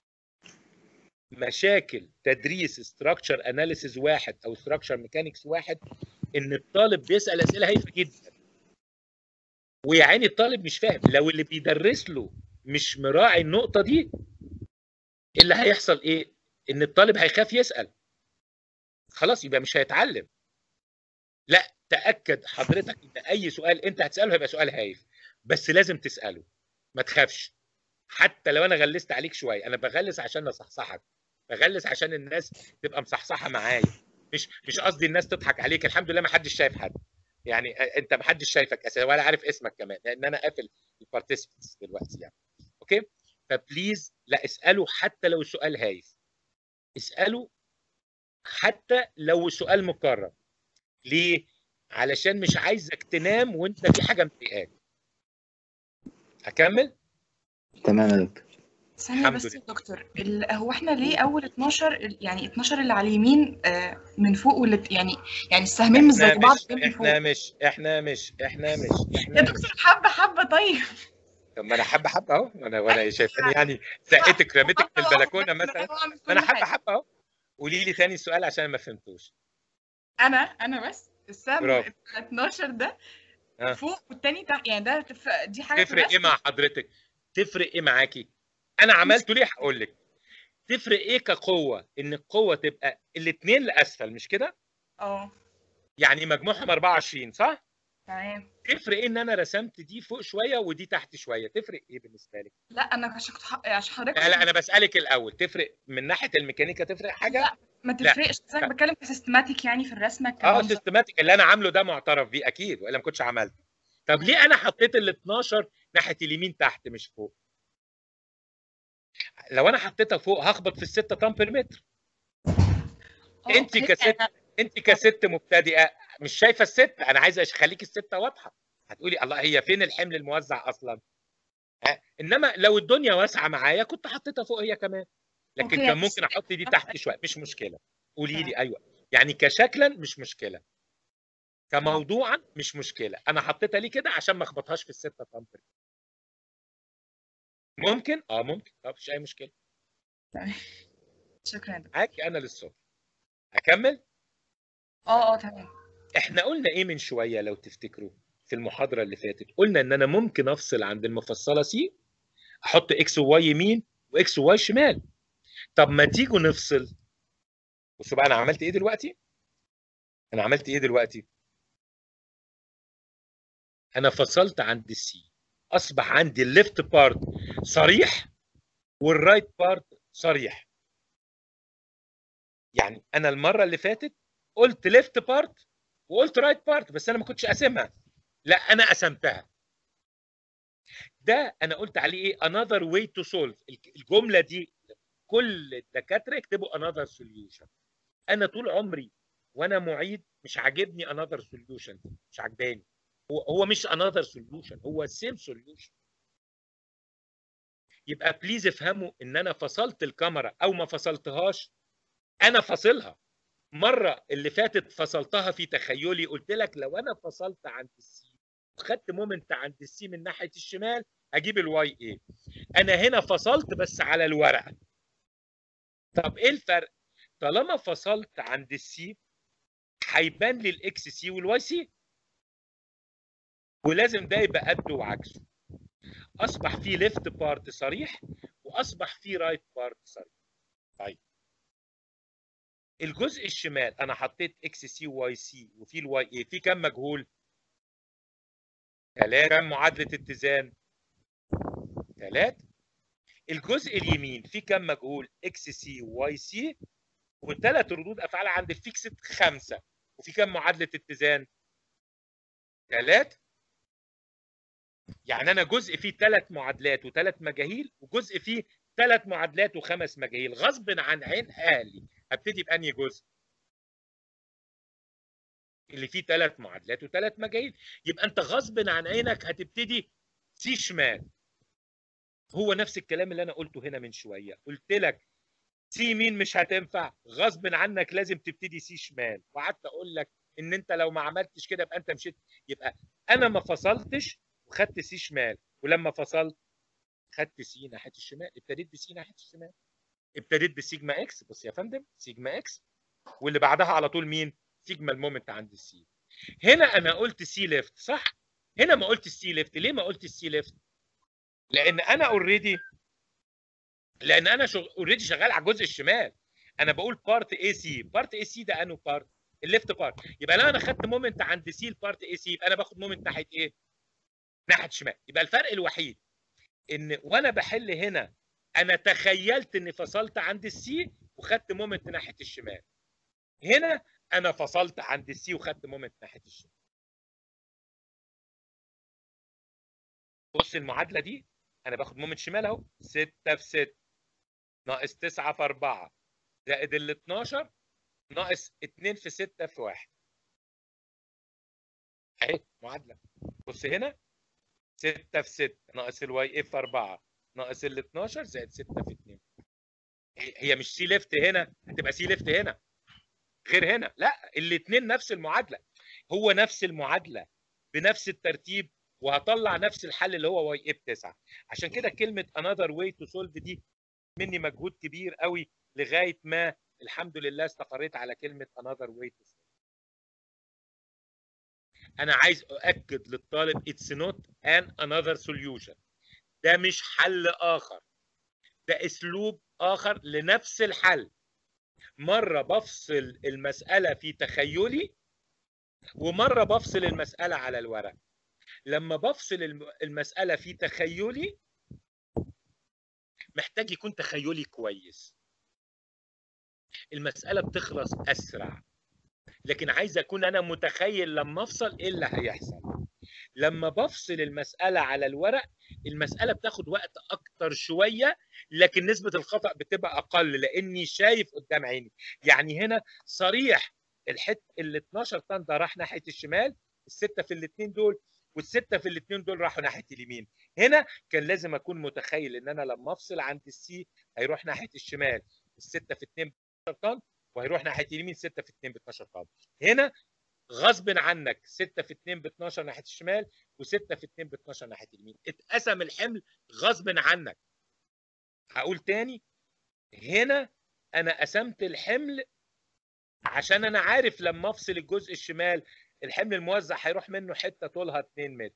مشاكل تدريس ستراكشر اناليسيز واحد او ستراكشر ميكانكس واحد ان الطالب بيسال اسئله هايفه جدا ويا عيني الطالب مش فاهم لو اللي بيدرس له مش مراعي النقطه دي اللي هيحصل ايه ان الطالب هيخاف يسال خلاص يبقى مش هيتعلم لا تاكد حضرتك ان اي سؤال انت هتساله هيبقى سؤال هايف بس لازم تساله ما تخافش حتى لو انا غلست عليك شويه انا بغلس عشان اصحصحك بغلس عشان الناس تبقى مصحصحه معايا مش مش قصدي الناس تضحك عليك الحمد لله ما حدش شايف حد يعني انت ما حدش شايفك اساسا ولا عارف اسمك كمان لان انا قافل البارتيسيبنتس دلوقتي يعني اوكي فبليز لا اساله حتى لو السؤال هايف اساله حتى لو سؤال مكرر ليه علشان مش عايزك تنام وانت في حاجه مضايقاك اكمل تمام يا دكتور ثانية الحمد بس لله. يا دكتور ال- هو احنا ليه أول 12 ال- يعني 12 اللي على اليمين آه، من فوق واللي يعني يعني السهمين مش زي احنا بعض مش ليه من فوق احنا مش احنا مش احنا مش يا احنا مش دكتور حبة حبة طيب طب ما انا حبه حبه اهو وانا وانا شايفاني يعني زقتك رميتك من البلكونه مثلا بعمل ما انا كل حبه حاجة. حبه اهو قولي لي تاني السؤال عشان ما فهمتوش أنا أنا بس السهم برافو. بتاع 12 ده ها. فوق والتاني تحت يعني ده تف- دي حاجة تفرق ايه تبقى- مع حضرتك تفرق ايه معاكي انا عملته ليه هقول لك تفرق ايه كقوه ان القوه تبقى الاثنين لاسفل مش كده اه يعني مجموعهم 24 صح تمام تفرق ايه ان انا رسمت دي فوق شويه ودي تحت شويه تفرق ايه بالنسبه لك لا أنا عشان كنت ح- عشان حضرتك لا لا انا بسالك الاول تفرق من ناحيه الميكانيكا تفرق حاجه لا ما لا. تفرقش بس انا بتكلم كسيستماتيك يعني في الرسمه اه كمنظر سيستماتيك اللي انا عامله ده معترف بيه اكيد والا ما كنتش عملته طب ليه انا حطيت ال 12 ناحيه اليمين تحت مش فوق لو انا حطيتها فوق هخبط في الستة طن بير متر آه، انت أوكي. كست انت كست مبتدئه مش شايفه الست انا عايز اخليك السته واضحه هتقولي الله هي فين الحمل الموزع اصلا ها؟ انما لو الدنيا واسعه معايا كنت حطيتها فوق هي كمان لكن أوكي، كان بس- ممكن احط دي تحت شويه مش مشكله قولي لي ايوه يعني كشكلا مش مشكله كموضوعا مش مشكله انا حطيتها ليه كده عشان ما اخبطهاش في السته طن بير متر. ممكن اه ممكن طب مفيش اي مشكله تمام. شكرا يا دكتور. معاكي انا للصبح اكمل اه اه تمام احنا قلنا ايه من شويه لو تفتكروا في المحاضره اللي فاتت قلنا ان انا ممكن افصل عند المفصله سي احط اكس وواي يمين واكس وواي شمال طب ما تيجوا نفصل بصوا بقى انا عملت ايه دلوقتي انا عملت ايه دلوقتي انا فصلت عند السي اصبح عندي الليفت بارت صريح والرايت بارت صريح يعني انا المره اللي فاتت قلت ليفت بارت وقلت رايت بارت بس انا ما كنتش قاسمها لا انا قسمتها ده انا قلت عليه ايه another way to solve الك- الجمله دي كل الدكاتره يكتبوا another solution انا طول عمري وانا معيد مش عاجبني another solution دي مش عجباني هو هو مش another solution هو same solution يبقى بليز افهموا ان انا فصلت الكاميرا او ما فصلتهاش انا فاصلها مره اللي فاتت فصلتها في تخيلي قلت لك لو انا فصلت عند السي وخدت مومنت عند السي من ناحيه الشمال اجيب الواي ايه انا هنا فصلت بس على الورقه طب ايه الفرق طالما فصلت عند السي هيبان لي الاكس سي والواي سي ولازم ده يبقى قده وعكسه اصبح في ليفت بارت صريح واصبح في رايت بارت صريح طيب الجزء الشمال انا حطيت اكس سي وواي سي وفي الواي اي في كام مجهول ثلاثة كام معادلة اتزان ثلاثة الجزء اليمين في كام مجهول اكس سي وواي سي والثلاث ردود افعال عند الفيكسد خمسة وفي كام معادلة اتزان ثلاثة يعني انا جزء فيه ثلاث معادلات وثلاث مجاهيل وجزء فيه ثلاث معادلات وخمس مجاهيل غصب عن عين اهلي هبتدي بانهي جزء اللي فيه ثلاث معادلات وثلاث مجاهيل يبقى انت غصب عن عينك هتبتدي سي شمال هو نفس الكلام اللي انا قلته هنا من شويه قلت لك سي يمين مش هتنفع غصب عنك لازم تبتدي سي شمال وقعدت اقول لك ان انت لو ما عملتش كده يبقى انت مشيت يبقى انا ما فصلتش وخدت سي شمال ولما فصلت خدت سي ناحيه الشمال ابتديت بسي ناحيه الشمال ابتديت بسيجما اكس بص يا فندم سيجما اكس واللي بعدها على طول مين سيجما المومنت عند السي هنا انا قلت سي ليفت صح هنا ما قلت السي ليفت ليه ما قلت السي ليفت لان انا اوريدي لان انا اوريدي شغال على الجزء الشمال انا بقول بارت اي سي بارت اي سي ده انه بارت الليفت بارت يبقى لو انا خدت مومنت عند سي البارت اي سي يبقى انا باخد مومنت ناحيه ايه ناحيه الشمال يبقى الفرق الوحيد ان وانا بحل هنا انا تخيلت اني فصلت عند السي وخدت مومنت ناحيه الشمال هنا انا فصلت عند السي وخدت مومنت ناحيه الشمال بص المعادله دي انا باخد مومنت شمال اهو 6 في 6 ناقص 9 في 4 زائد ال 12 ناقص 2 في 6 في 1 اهي معادله بص هنا 6 في 6 ناقص الواي اف 4 ناقص ال 12 زائد 6 في 2 هي هي مش سي ليفت هنا هتبقى سي ليفت هنا غير هنا لا الاثنين نفس المعادله هو نفس المعادله بنفس الترتيب وهطلع نفس الحل اللي هو واي اف 9 عشان كده كلمه another way to solve دي مني مجهود كبير قوي لغايه ما الحمد لله استقريت على كلمه another way to solve انا عايز اؤكد للطالب it's not an another solution ده مش حل اخر ده اسلوب اخر لنفس الحل مره بفصل المساله في تخيلي ومره بفصل المساله على الورق لما بفصل الم- المساله في تخيلي محتاج يكون تخيلي كويس المساله بتخلص اسرع لكن عايز اكون انا متخيل لما افصل ايه اللي هيحصل لما بفصل المساله على الورق المساله بتاخد وقت اكتر شويه لكن نسبه الخطا بتبقى اقل لاني شايف قدام عيني يعني هنا صريح الحت ال 12 طن ده راح ناحيه الشمال السته في الاثنين دول والسته في الاثنين دول راحوا ناحيه اليمين هنا كان لازم اكون متخيل ان انا لما افصل عند السي هيروح ناحيه الشمال السته في 2 ب 12 طن وهيروح ناحيه اليمين 6 في 2 ب 12 طن هنا غصب عنك 6 في 2 ب 12 ناحيه الشمال و6 في 2 ب 12 ناحيه اليمين اتقسم الحمل غصب عنك هقول تاني هنا انا قسمت الحمل عشان انا عارف لما افصل الجزء الشمال الحمل الموزع هيروح منه حته طولها 2 متر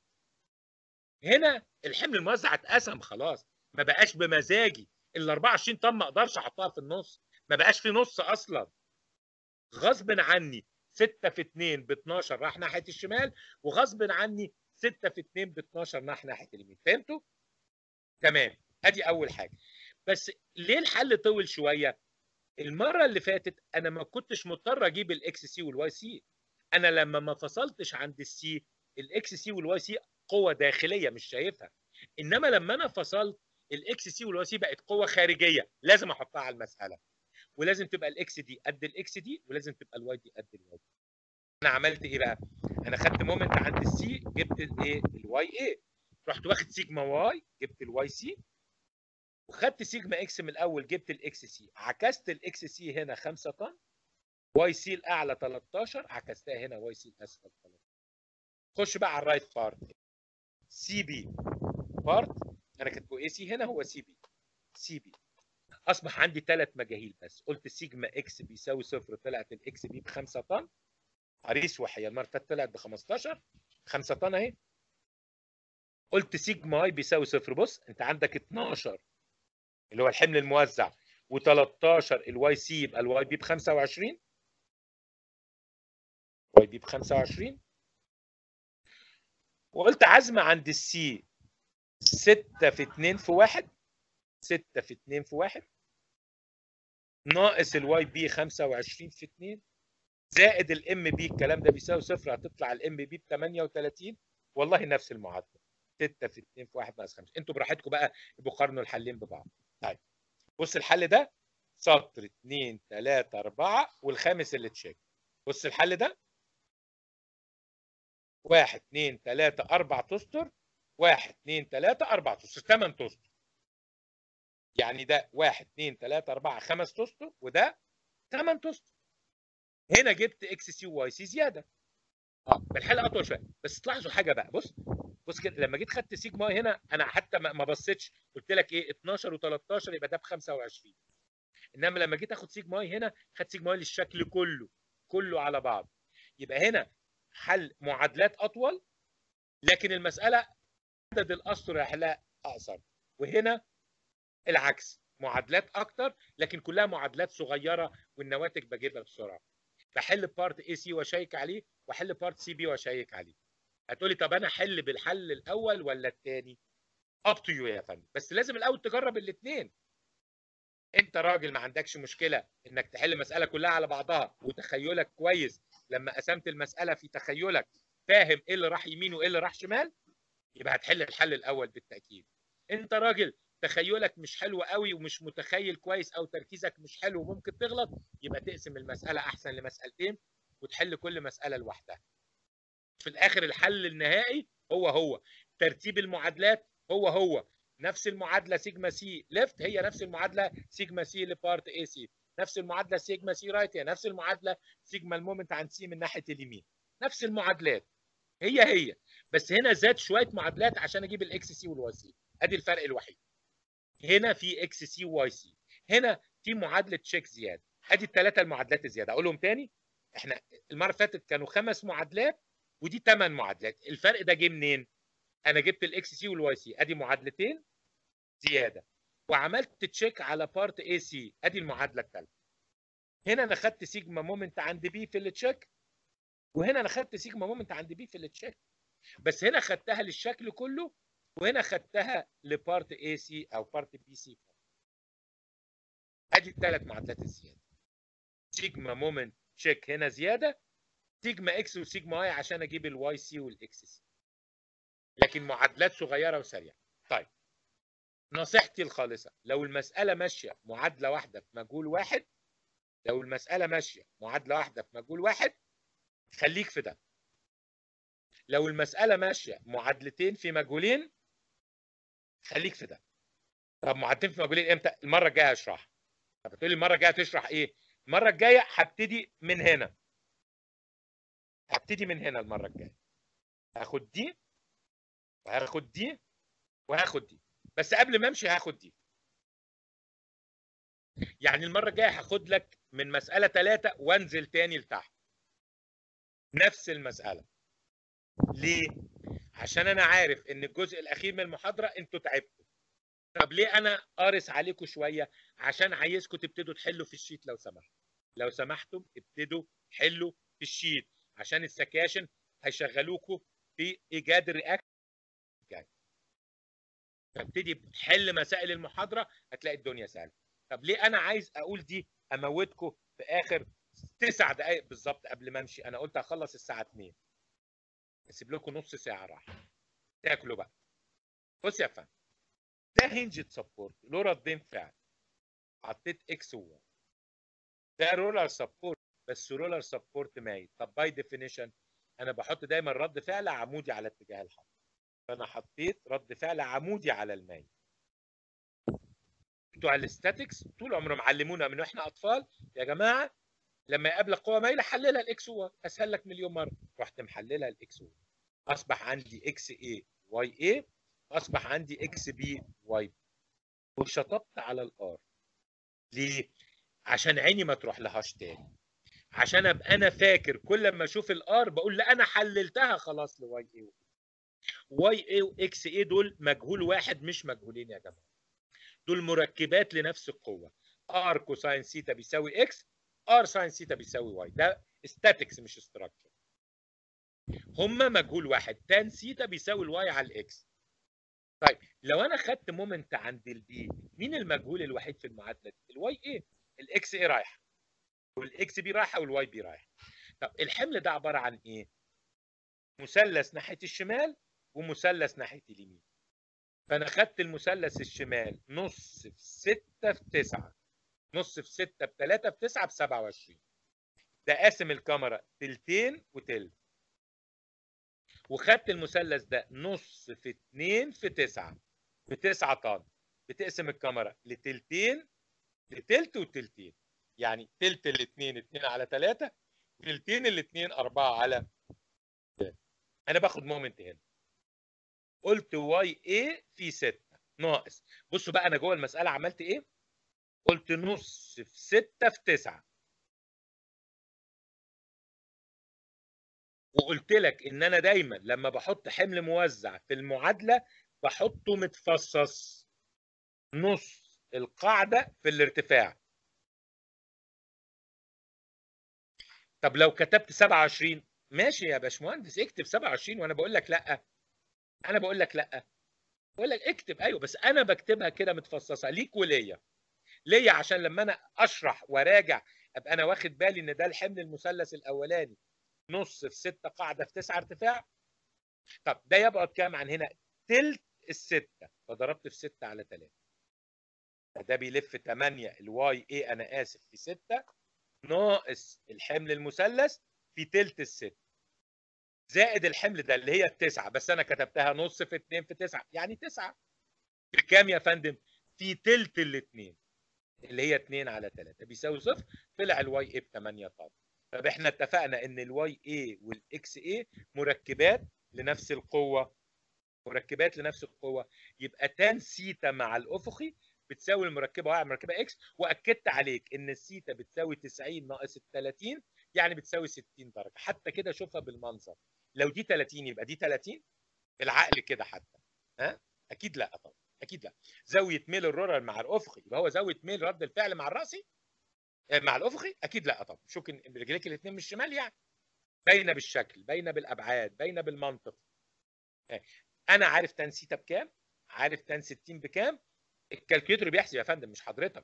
هنا الحمل الموزع اتقسم خلاص ما بقاش بمزاجي ال 24 طن ما اقدرش احطها في النص ما بقاش في نص اصلا غصب عني 6 في 2 ب 12 راح ناحيه الشمال وغصب عني 6 في 2 ب 12 راح ناحيه اليمين فهمتوا؟ تمام ادي اول حاجه بس ليه الحل طول شويه؟ المره اللي فاتت انا ما كنتش مضطر اجيب الاكس سي والواي سي انا لما ما فصلتش عند السي الاكس سي والواي سي قوه داخليه مش شايفها انما لما انا فصلت الاكس سي والواي سي بقت قوه خارجيه لازم احطها على المساله ولازم تبقى الاكس دي قد الاكس دي ولازم تبقى الواي دي قد الواي دي انا عملت ايه بقى انا خدت مومنت عند السي جبت الايه الواي اي رحت واخد سيجما واي جبت الواي سي وخدت سيجما اكس من الاول جبت الاكس سي عكست الاكس سي هنا 5 طن واي سي الاعلى 13 عكستها هنا واي سي الاسفل 13 خش بقى على الرايت بارت سي بي بارت انا كاتبه اي سي هنا هو سي بي سي بي اصبح عندي ثلاث مجاهيل بس قلت سيجما اكس بيساوي صفر طلعت الاكس بي ب 5 طن عريس وحيه المره اللي فاتت طلعت ب 15 5 طن اهي قلت سيجما اي بيساوي صفر بص انت عندك 12 اللي هو الحمل الموزع و13 الواي سي يبقى الواي بي ب 25 واي بي ب 25 وقلت عزمه عند السي 6 في 2 في 1 6 في 2 في 1 ناقص الواي بي 25 في 2 زائد الام بي الكلام ده بيساوي صفر هتطلع الام بي ب 38 والله نفس المعادله 6 في 2 في 1 ناقص 5 انتوا براحتكم بقى يبقوا قارنوا الحلين ببعض طيب بص الحل ده سطر 2 3 4 والخامس اللي تشيك بص الحل ده 1 2 3 4 تستر 1 2 3 4 تستر 8 تستر يعني ده 1 2 3 4 5 تستر وده 8 تستر هنا جبت اكس سي وواي سي زياده اه الحل اطول شويه بس تلاحظوا حاجه بقى بص بص كده لما جيت خدت سيجما هنا انا حتى ما ما بصيتش قلت لك ايه 12 و13 يبقى ده ب 25 انما لما جيت اخد سيجما هنا خدت سيجما للشكل كله كله على بعض يبقى هنا حل معادلات اطول لكن المساله عدد الاسطر يحلها اقصر وهنا العكس معادلات اكتر لكن كلها معادلات صغيره والنواتج بجيبها بسرعه بحل بارت اي سي واشيك عليه واحل بارت سي بي واشيك عليه هتقولي طب انا احل بالحل الاول ولا الثاني اب تو يو يا فندم بس لازم الاول تجرب الاثنين انت راجل ما عندكش مشكله انك تحل المساله كلها على بعضها وتخيلك كويس لما قسمت المساله في تخيلك فاهم ايه اللي راح يمين وايه اللي راح شمال يبقى هتحل الحل الاول بالتاكيد انت راجل تخيلك مش حلو قوي ومش متخيل كويس او تركيزك مش حلو وممكن تغلط يبقى تقسم المساله احسن لمسالتين وتحل كل مساله لوحدها في الاخر الحل النهائي هو هو ترتيب المعادلات هو هو نفس المعادله سيجما سي ليفت هي نفس المعادله سيجما سي لبارت اي سي نفس المعادله سيجما سي رايت هي نفس المعادله سيجما المومنت عن سي من ناحيه اليمين نفس المعادلات هي هي بس هنا زاد شويه معادلات عشان اجيب الاكس سي والواي سي ادي الفرق الوحيد هنا في اكس سي وواي سي هنا في معادله تشيك زياده ادي الثلاثه المعادلات الزياده اقولهم تاني احنا المره اللي فاتت كانوا خمس معادلات ودي ثمان معادلات الفرق ده جه منين انا جبت الاكس سي والواي سي ادي معادلتين زياده وعملت تشيك على بارت اي سي ادي المعادله الثالثه هنا انا خدت سيجما مومنت عند بي في التشيك وهنا انا خدت سيجما مومنت عند بي في التشيك بس هنا خدتها للشكل كله وهنا خدتها لبارت اي سي او بارت بي سي ادي الثلاث معادلات الزياده سيجما مومنت تشيك هنا زياده سيجما اكس وسيجما واي عشان اجيب الواي سي والاكس سي لكن معادلات صغيره وسريعه طيب نصيحتي الخالصه لو المساله ماشيه معادله واحده في مجهول واحد لو المساله ماشيه معادله واحده في مجهول واحد خليك في ده لو المساله ماشيه معادلتين في مجهولين خليك في ده طب معادلتين في مجهولين امتى المره الجايه هشرح طب بتقول لي المره الجايه تشرح ايه المره الجايه هبتدي من هنا هبتدي من هنا المره الجايه هاخد دي وهاخد دي وهاخد دي بس قبل ما امشي هاخد دي يعني المره الجايه هاخد لك من مساله ثلاثة وانزل تاني لتحت نفس المساله ليه عشان انا عارف ان الجزء الاخير من المحاضره انتوا تعبتوا طب ليه انا قارس عليكم شويه عشان عايزكم تبتدوا تحلوا في الشيت لو سمحتوا لو سمحتم ابتدوا حلوا في الشيت عشان السكاشن هيشغلوكوا في ايجاد الرياكت جاي فابتدي تحل مسائل المحاضره هتلاقي الدنيا سهله طب ليه انا عايز اقول دي اموتكم في اخر تسع دقائق بالظبط قبل ما امشي انا قلت هخلص الساعه 2 اسيب لكم نص ساعه راحه تاكلوا بقى بص يا فندم ده هنجد سبورت له ردين فعل حطيت اكس وواي ده رولر سبورت بس رولر سبورت مايل طب باي ديفينيشن انا بحط دايما رد فعل عمودي على اتجاه الحركه فانا حطيت رد فعل عمودي على المايل بتوع الاستاتكس طول عمرهم علمونا من واحنا اطفال يا جماعه لما يقابلك قوه مايله حللها الاكس واي اسهل لك مليون مره رحت محللها الاكس واي اصبح عندي اكس اي واي اي اصبح عندي اكس بي واي بي وشطبت على الار ليه عشان عيني ما تروح لهاش تاني عشان ابقى انا فاكر كل ما اشوف الار بقول لا انا حللتها خلاص لواي اي واي اي واكس اي دول مجهول واحد مش مجهولين يا جماعه دول مركبات لنفس القوه ار كوساين سيتا بيساوي اكس ار ساين سيتا بيساوي واي ده ستاتكس مش استراكشر هما مجهول واحد تان سيتا بيساوي الواي على الاكس طيب لو انا خدت مومنت عند البي مين المجهول الوحيد في المعادله دي الواي ايه الاكس ايه رايحه والاكس بي رايحه والواي بي رايحه طب الحمل ده عباره عن ايه مثلث ناحيه الشمال ومثلث ناحيه اليمين فانا خدت المثلث الشمال نص في 6 في 9 نص في 6 ب 3 في 9 ب 27 ده قاسم الكاميرا تلتين وتلت وخدت المثلث ده نص في 2 في 9 ب 9 طن بتقسم الكاميرا لتلتين لتلت وتلتين يعني تلت الاثنين 2 على 3 تلتين الاثنين 4 على انا باخد مومنت هنا قلت واي ايه في 6 ناقص بصوا بقى انا جوه المساله عملت ايه قلت نص في 6 في 9 وقلت لك ان انا دايما لما بحط حمل موزع في المعادله بحطه متفصص نص القاعده في الارتفاع طب لو كتبت 27 ماشي يا باشمهندس اكتب 27 وانا بقول لك لا انا بقول لك لا بقول لك اكتب ايوه بس انا بكتبها كده متفصصه ليك وليا ليا عشان لما انا اشرح وراجع ابقى انا واخد بالي ان ده الحمل المثلث الاولاني نص في 6 قاعده في 9 ارتفاع طب ده يبعد كام عن هنا تلت الستة فضربت في 6 على 3 ده بيلف 8 الواي اي انا اسف في 6 ناقص الحمل المثلث في تلت الست زائد الحمل ده اللي هي التسعه بس انا كتبتها نص في 2 في 9 يعني 9 في كام يا فندم؟ في تلت الاثنين اللي هي 2 على 3 بيساوي صفر طلع الواي اي ب 8 طن طب احنا اتفقنا ان الواي اي والاكس اي مركبات لنفس القوه مركبات لنفس القوه يبقى تان سيتا مع الافقي بتساوي المركبه واحد مركبه اكس واكدت عليك ان السيتا بتساوي 90 ناقص ال 30 يعني بتساوي 60 درجه حتى كده شوفها بالمنظر لو دي 30 يبقى دي 30 بالعقل كده حتى ها اكيد لا طبعا اكيد لا زاويه ميل الرولر مع الافقي يبقى هو زاويه ميل رد الفعل مع الراسي آه، مع الافقي اكيد لا طبعا شوف إن رجليك الاثنين من الشمال يعني باينه بالشكل باينه بالابعاد باينه بالمنطق آه، انا عارف تان سيتا بكام عارف تان 60 بكام الكالكوليتر بيحسب يا فندم مش حضرتك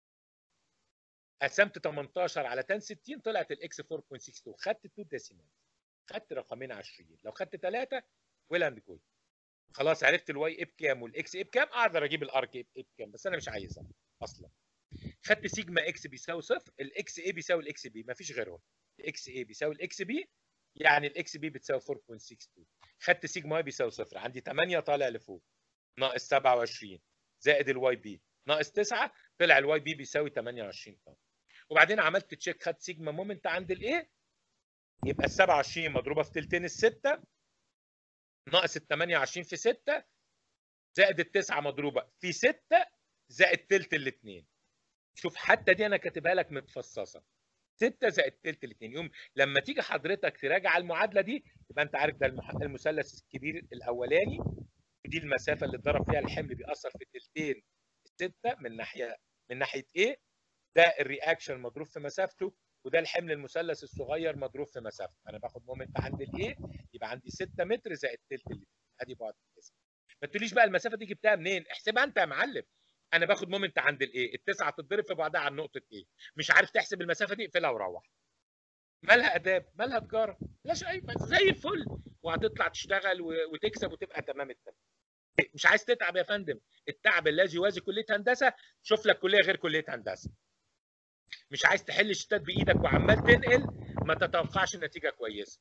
قسمت 18 على تان 60 طلعت الاكس 4.62 خدت 2 ديسيمال خدت رقمين 20 لو خدت 3 ويل اند جود خلاص عرفت الواي ايه بكام والاكس ايه بكام اقدر اجيب الارك ايه بكام بس انا مش عايزها اصلا خدت سيجما اكس بيساوي صفر الاكس ايه بيساوي الاكس بي مفيش غيرهم الاكس ايه بيساوي الاكس بي يعني الاكس بي بتساوي 4.62 خدت سيجما واي بيساوي صفر عندي 8 طالع لفوق ناقص 27 زائد الواي بي ناقص 9 طلع الواي بي بيساوي 28 طن وبعدين عملت تشيك خدت سيجما مومنت عند الايه يبقى ال 27 مضروبه في تلتين السته ناقص ال 28 في 6 زائد التسعه مضروبه في 6 زائد تلت الاثنين شوف حتى دي انا كاتبها لك متفصصه 6 زائد تلت الاثنين يوم لما تيجي حضرتك تراجع المعادله دي يبقى انت عارف ده المح- المثلث الكبير الاولاني دي المسافه اللي اتضرب فيها الحمل بيأثر في تلتين الستة من ناحيه من ناحيه ايه ده الرياكشن مضروب في مسافته وده الحمل المثلث الصغير مضروب في مسافته انا باخد مومنت عند الايه يبقى عندي 6 متر زائد تلت اللي ادي بعد الجسم ما تقوليش بقى المسافه دي جبتها منين احسبها انت يا معلم انا باخد مومنت عند الايه التسعه تتضرب في بعضها عن نقطه ايه مش عارف تحسب المسافه دي اقفلها وروح مالها اداب مالها تجاره لا شيء بس زي الفل وهتطلع تشتغل و- وتكسب وتبقى تمام التمام مش عايز تتعب يا فندم التعب الذي يوازي كليه هندسه شوف لك كليه غير كليه هندسه مش عايز تحل الشتات بايدك وعمال تنقل ما تتوقعش نتيجه كويسه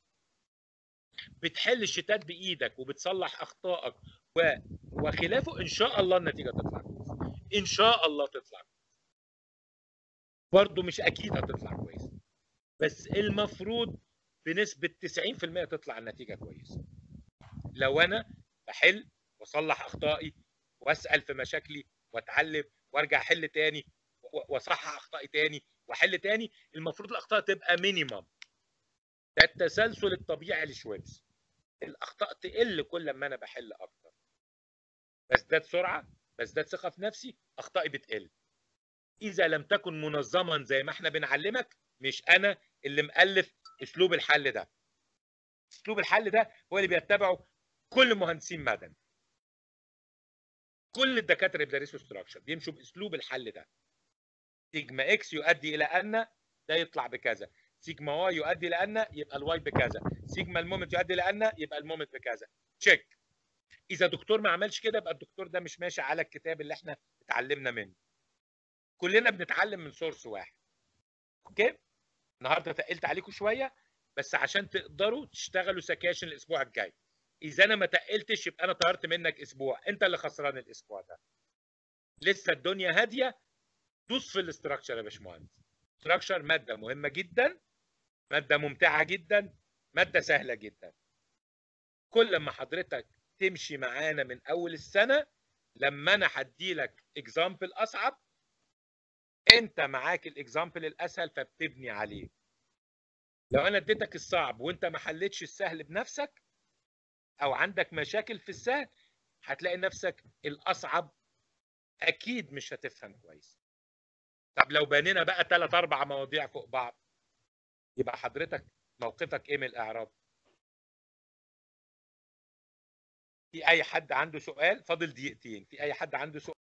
بتحل الشتات بايدك وبتصلح اخطائك و... وخلافه ان شاء الله النتيجه تطلع كويسه ان شاء الله تطلع كويسه برضه مش اكيد هتطلع كويسه بس المفروض بنسبه 90% تطلع النتيجه كويسه لو انا بحل واصلح اخطائي واسال في مشاكلي واتعلم وارجع احل تاني و- واصحح اخطائي تاني واحل تاني المفروض الاخطاء تبقى مينيمم ده التسلسل الطبيعي لشويبس الاخطاء تقل كل ما انا بحل اكتر بزداد سرعه بزداد ثقه في نفسي اخطائي بتقل اذا لم تكن منظما زي ما احنا بنعلمك مش انا اللي مؤلف اسلوب الحل ده اسلوب الحل ده هو اللي بيتبعه كل مهندسين مدني كل الدكاتره اللي بيدرسوا ستراكشر بيمشوا باسلوب الحل ده سيجما اكس يؤدي الى ان ده يطلع بكذا سيجما واي يؤدي الى ان يبقى الواي بكذا سيجما المومنت يؤدي الى ان يبقى المومنت بكذا تشيك اذا دكتور ما عملش كده يبقى الدكتور ده مش ماشي على الكتاب اللي احنا اتعلمنا منه كلنا بنتعلم من سورس واحد اوكي النهارده تقلت عليكم شويه بس عشان تقدروا تشتغلوا سكاشن الاسبوع الجاي اذا انا ما تقلتش يبقى انا طيرت منك اسبوع انت اللي خسران الاسبوع ده لسه الدنيا هاديه دوس في الاستراكشر يا باشمهندس استراكشر ماده مهمه جدا ماده ممتعه جدا ماده سهله جدا كل ما حضرتك تمشي معانا من اول السنه لما انا هدي لك اكزامبل اصعب انت معاك الاكزامبل الاسهل فبتبني عليه لو انا اديتك الصعب وانت ما حلتش السهل بنفسك او عندك مشاكل في السهل هتلاقي نفسك الاصعب اكيد مش هتفهم كويس طب لو بنينا بقى ثلاث اربع مواضيع فوق بعض يبقى حضرتك موقفك ايه من الاعراب في اي حد عنده سؤال فاضل دقيقتين في اي حد عنده سؤال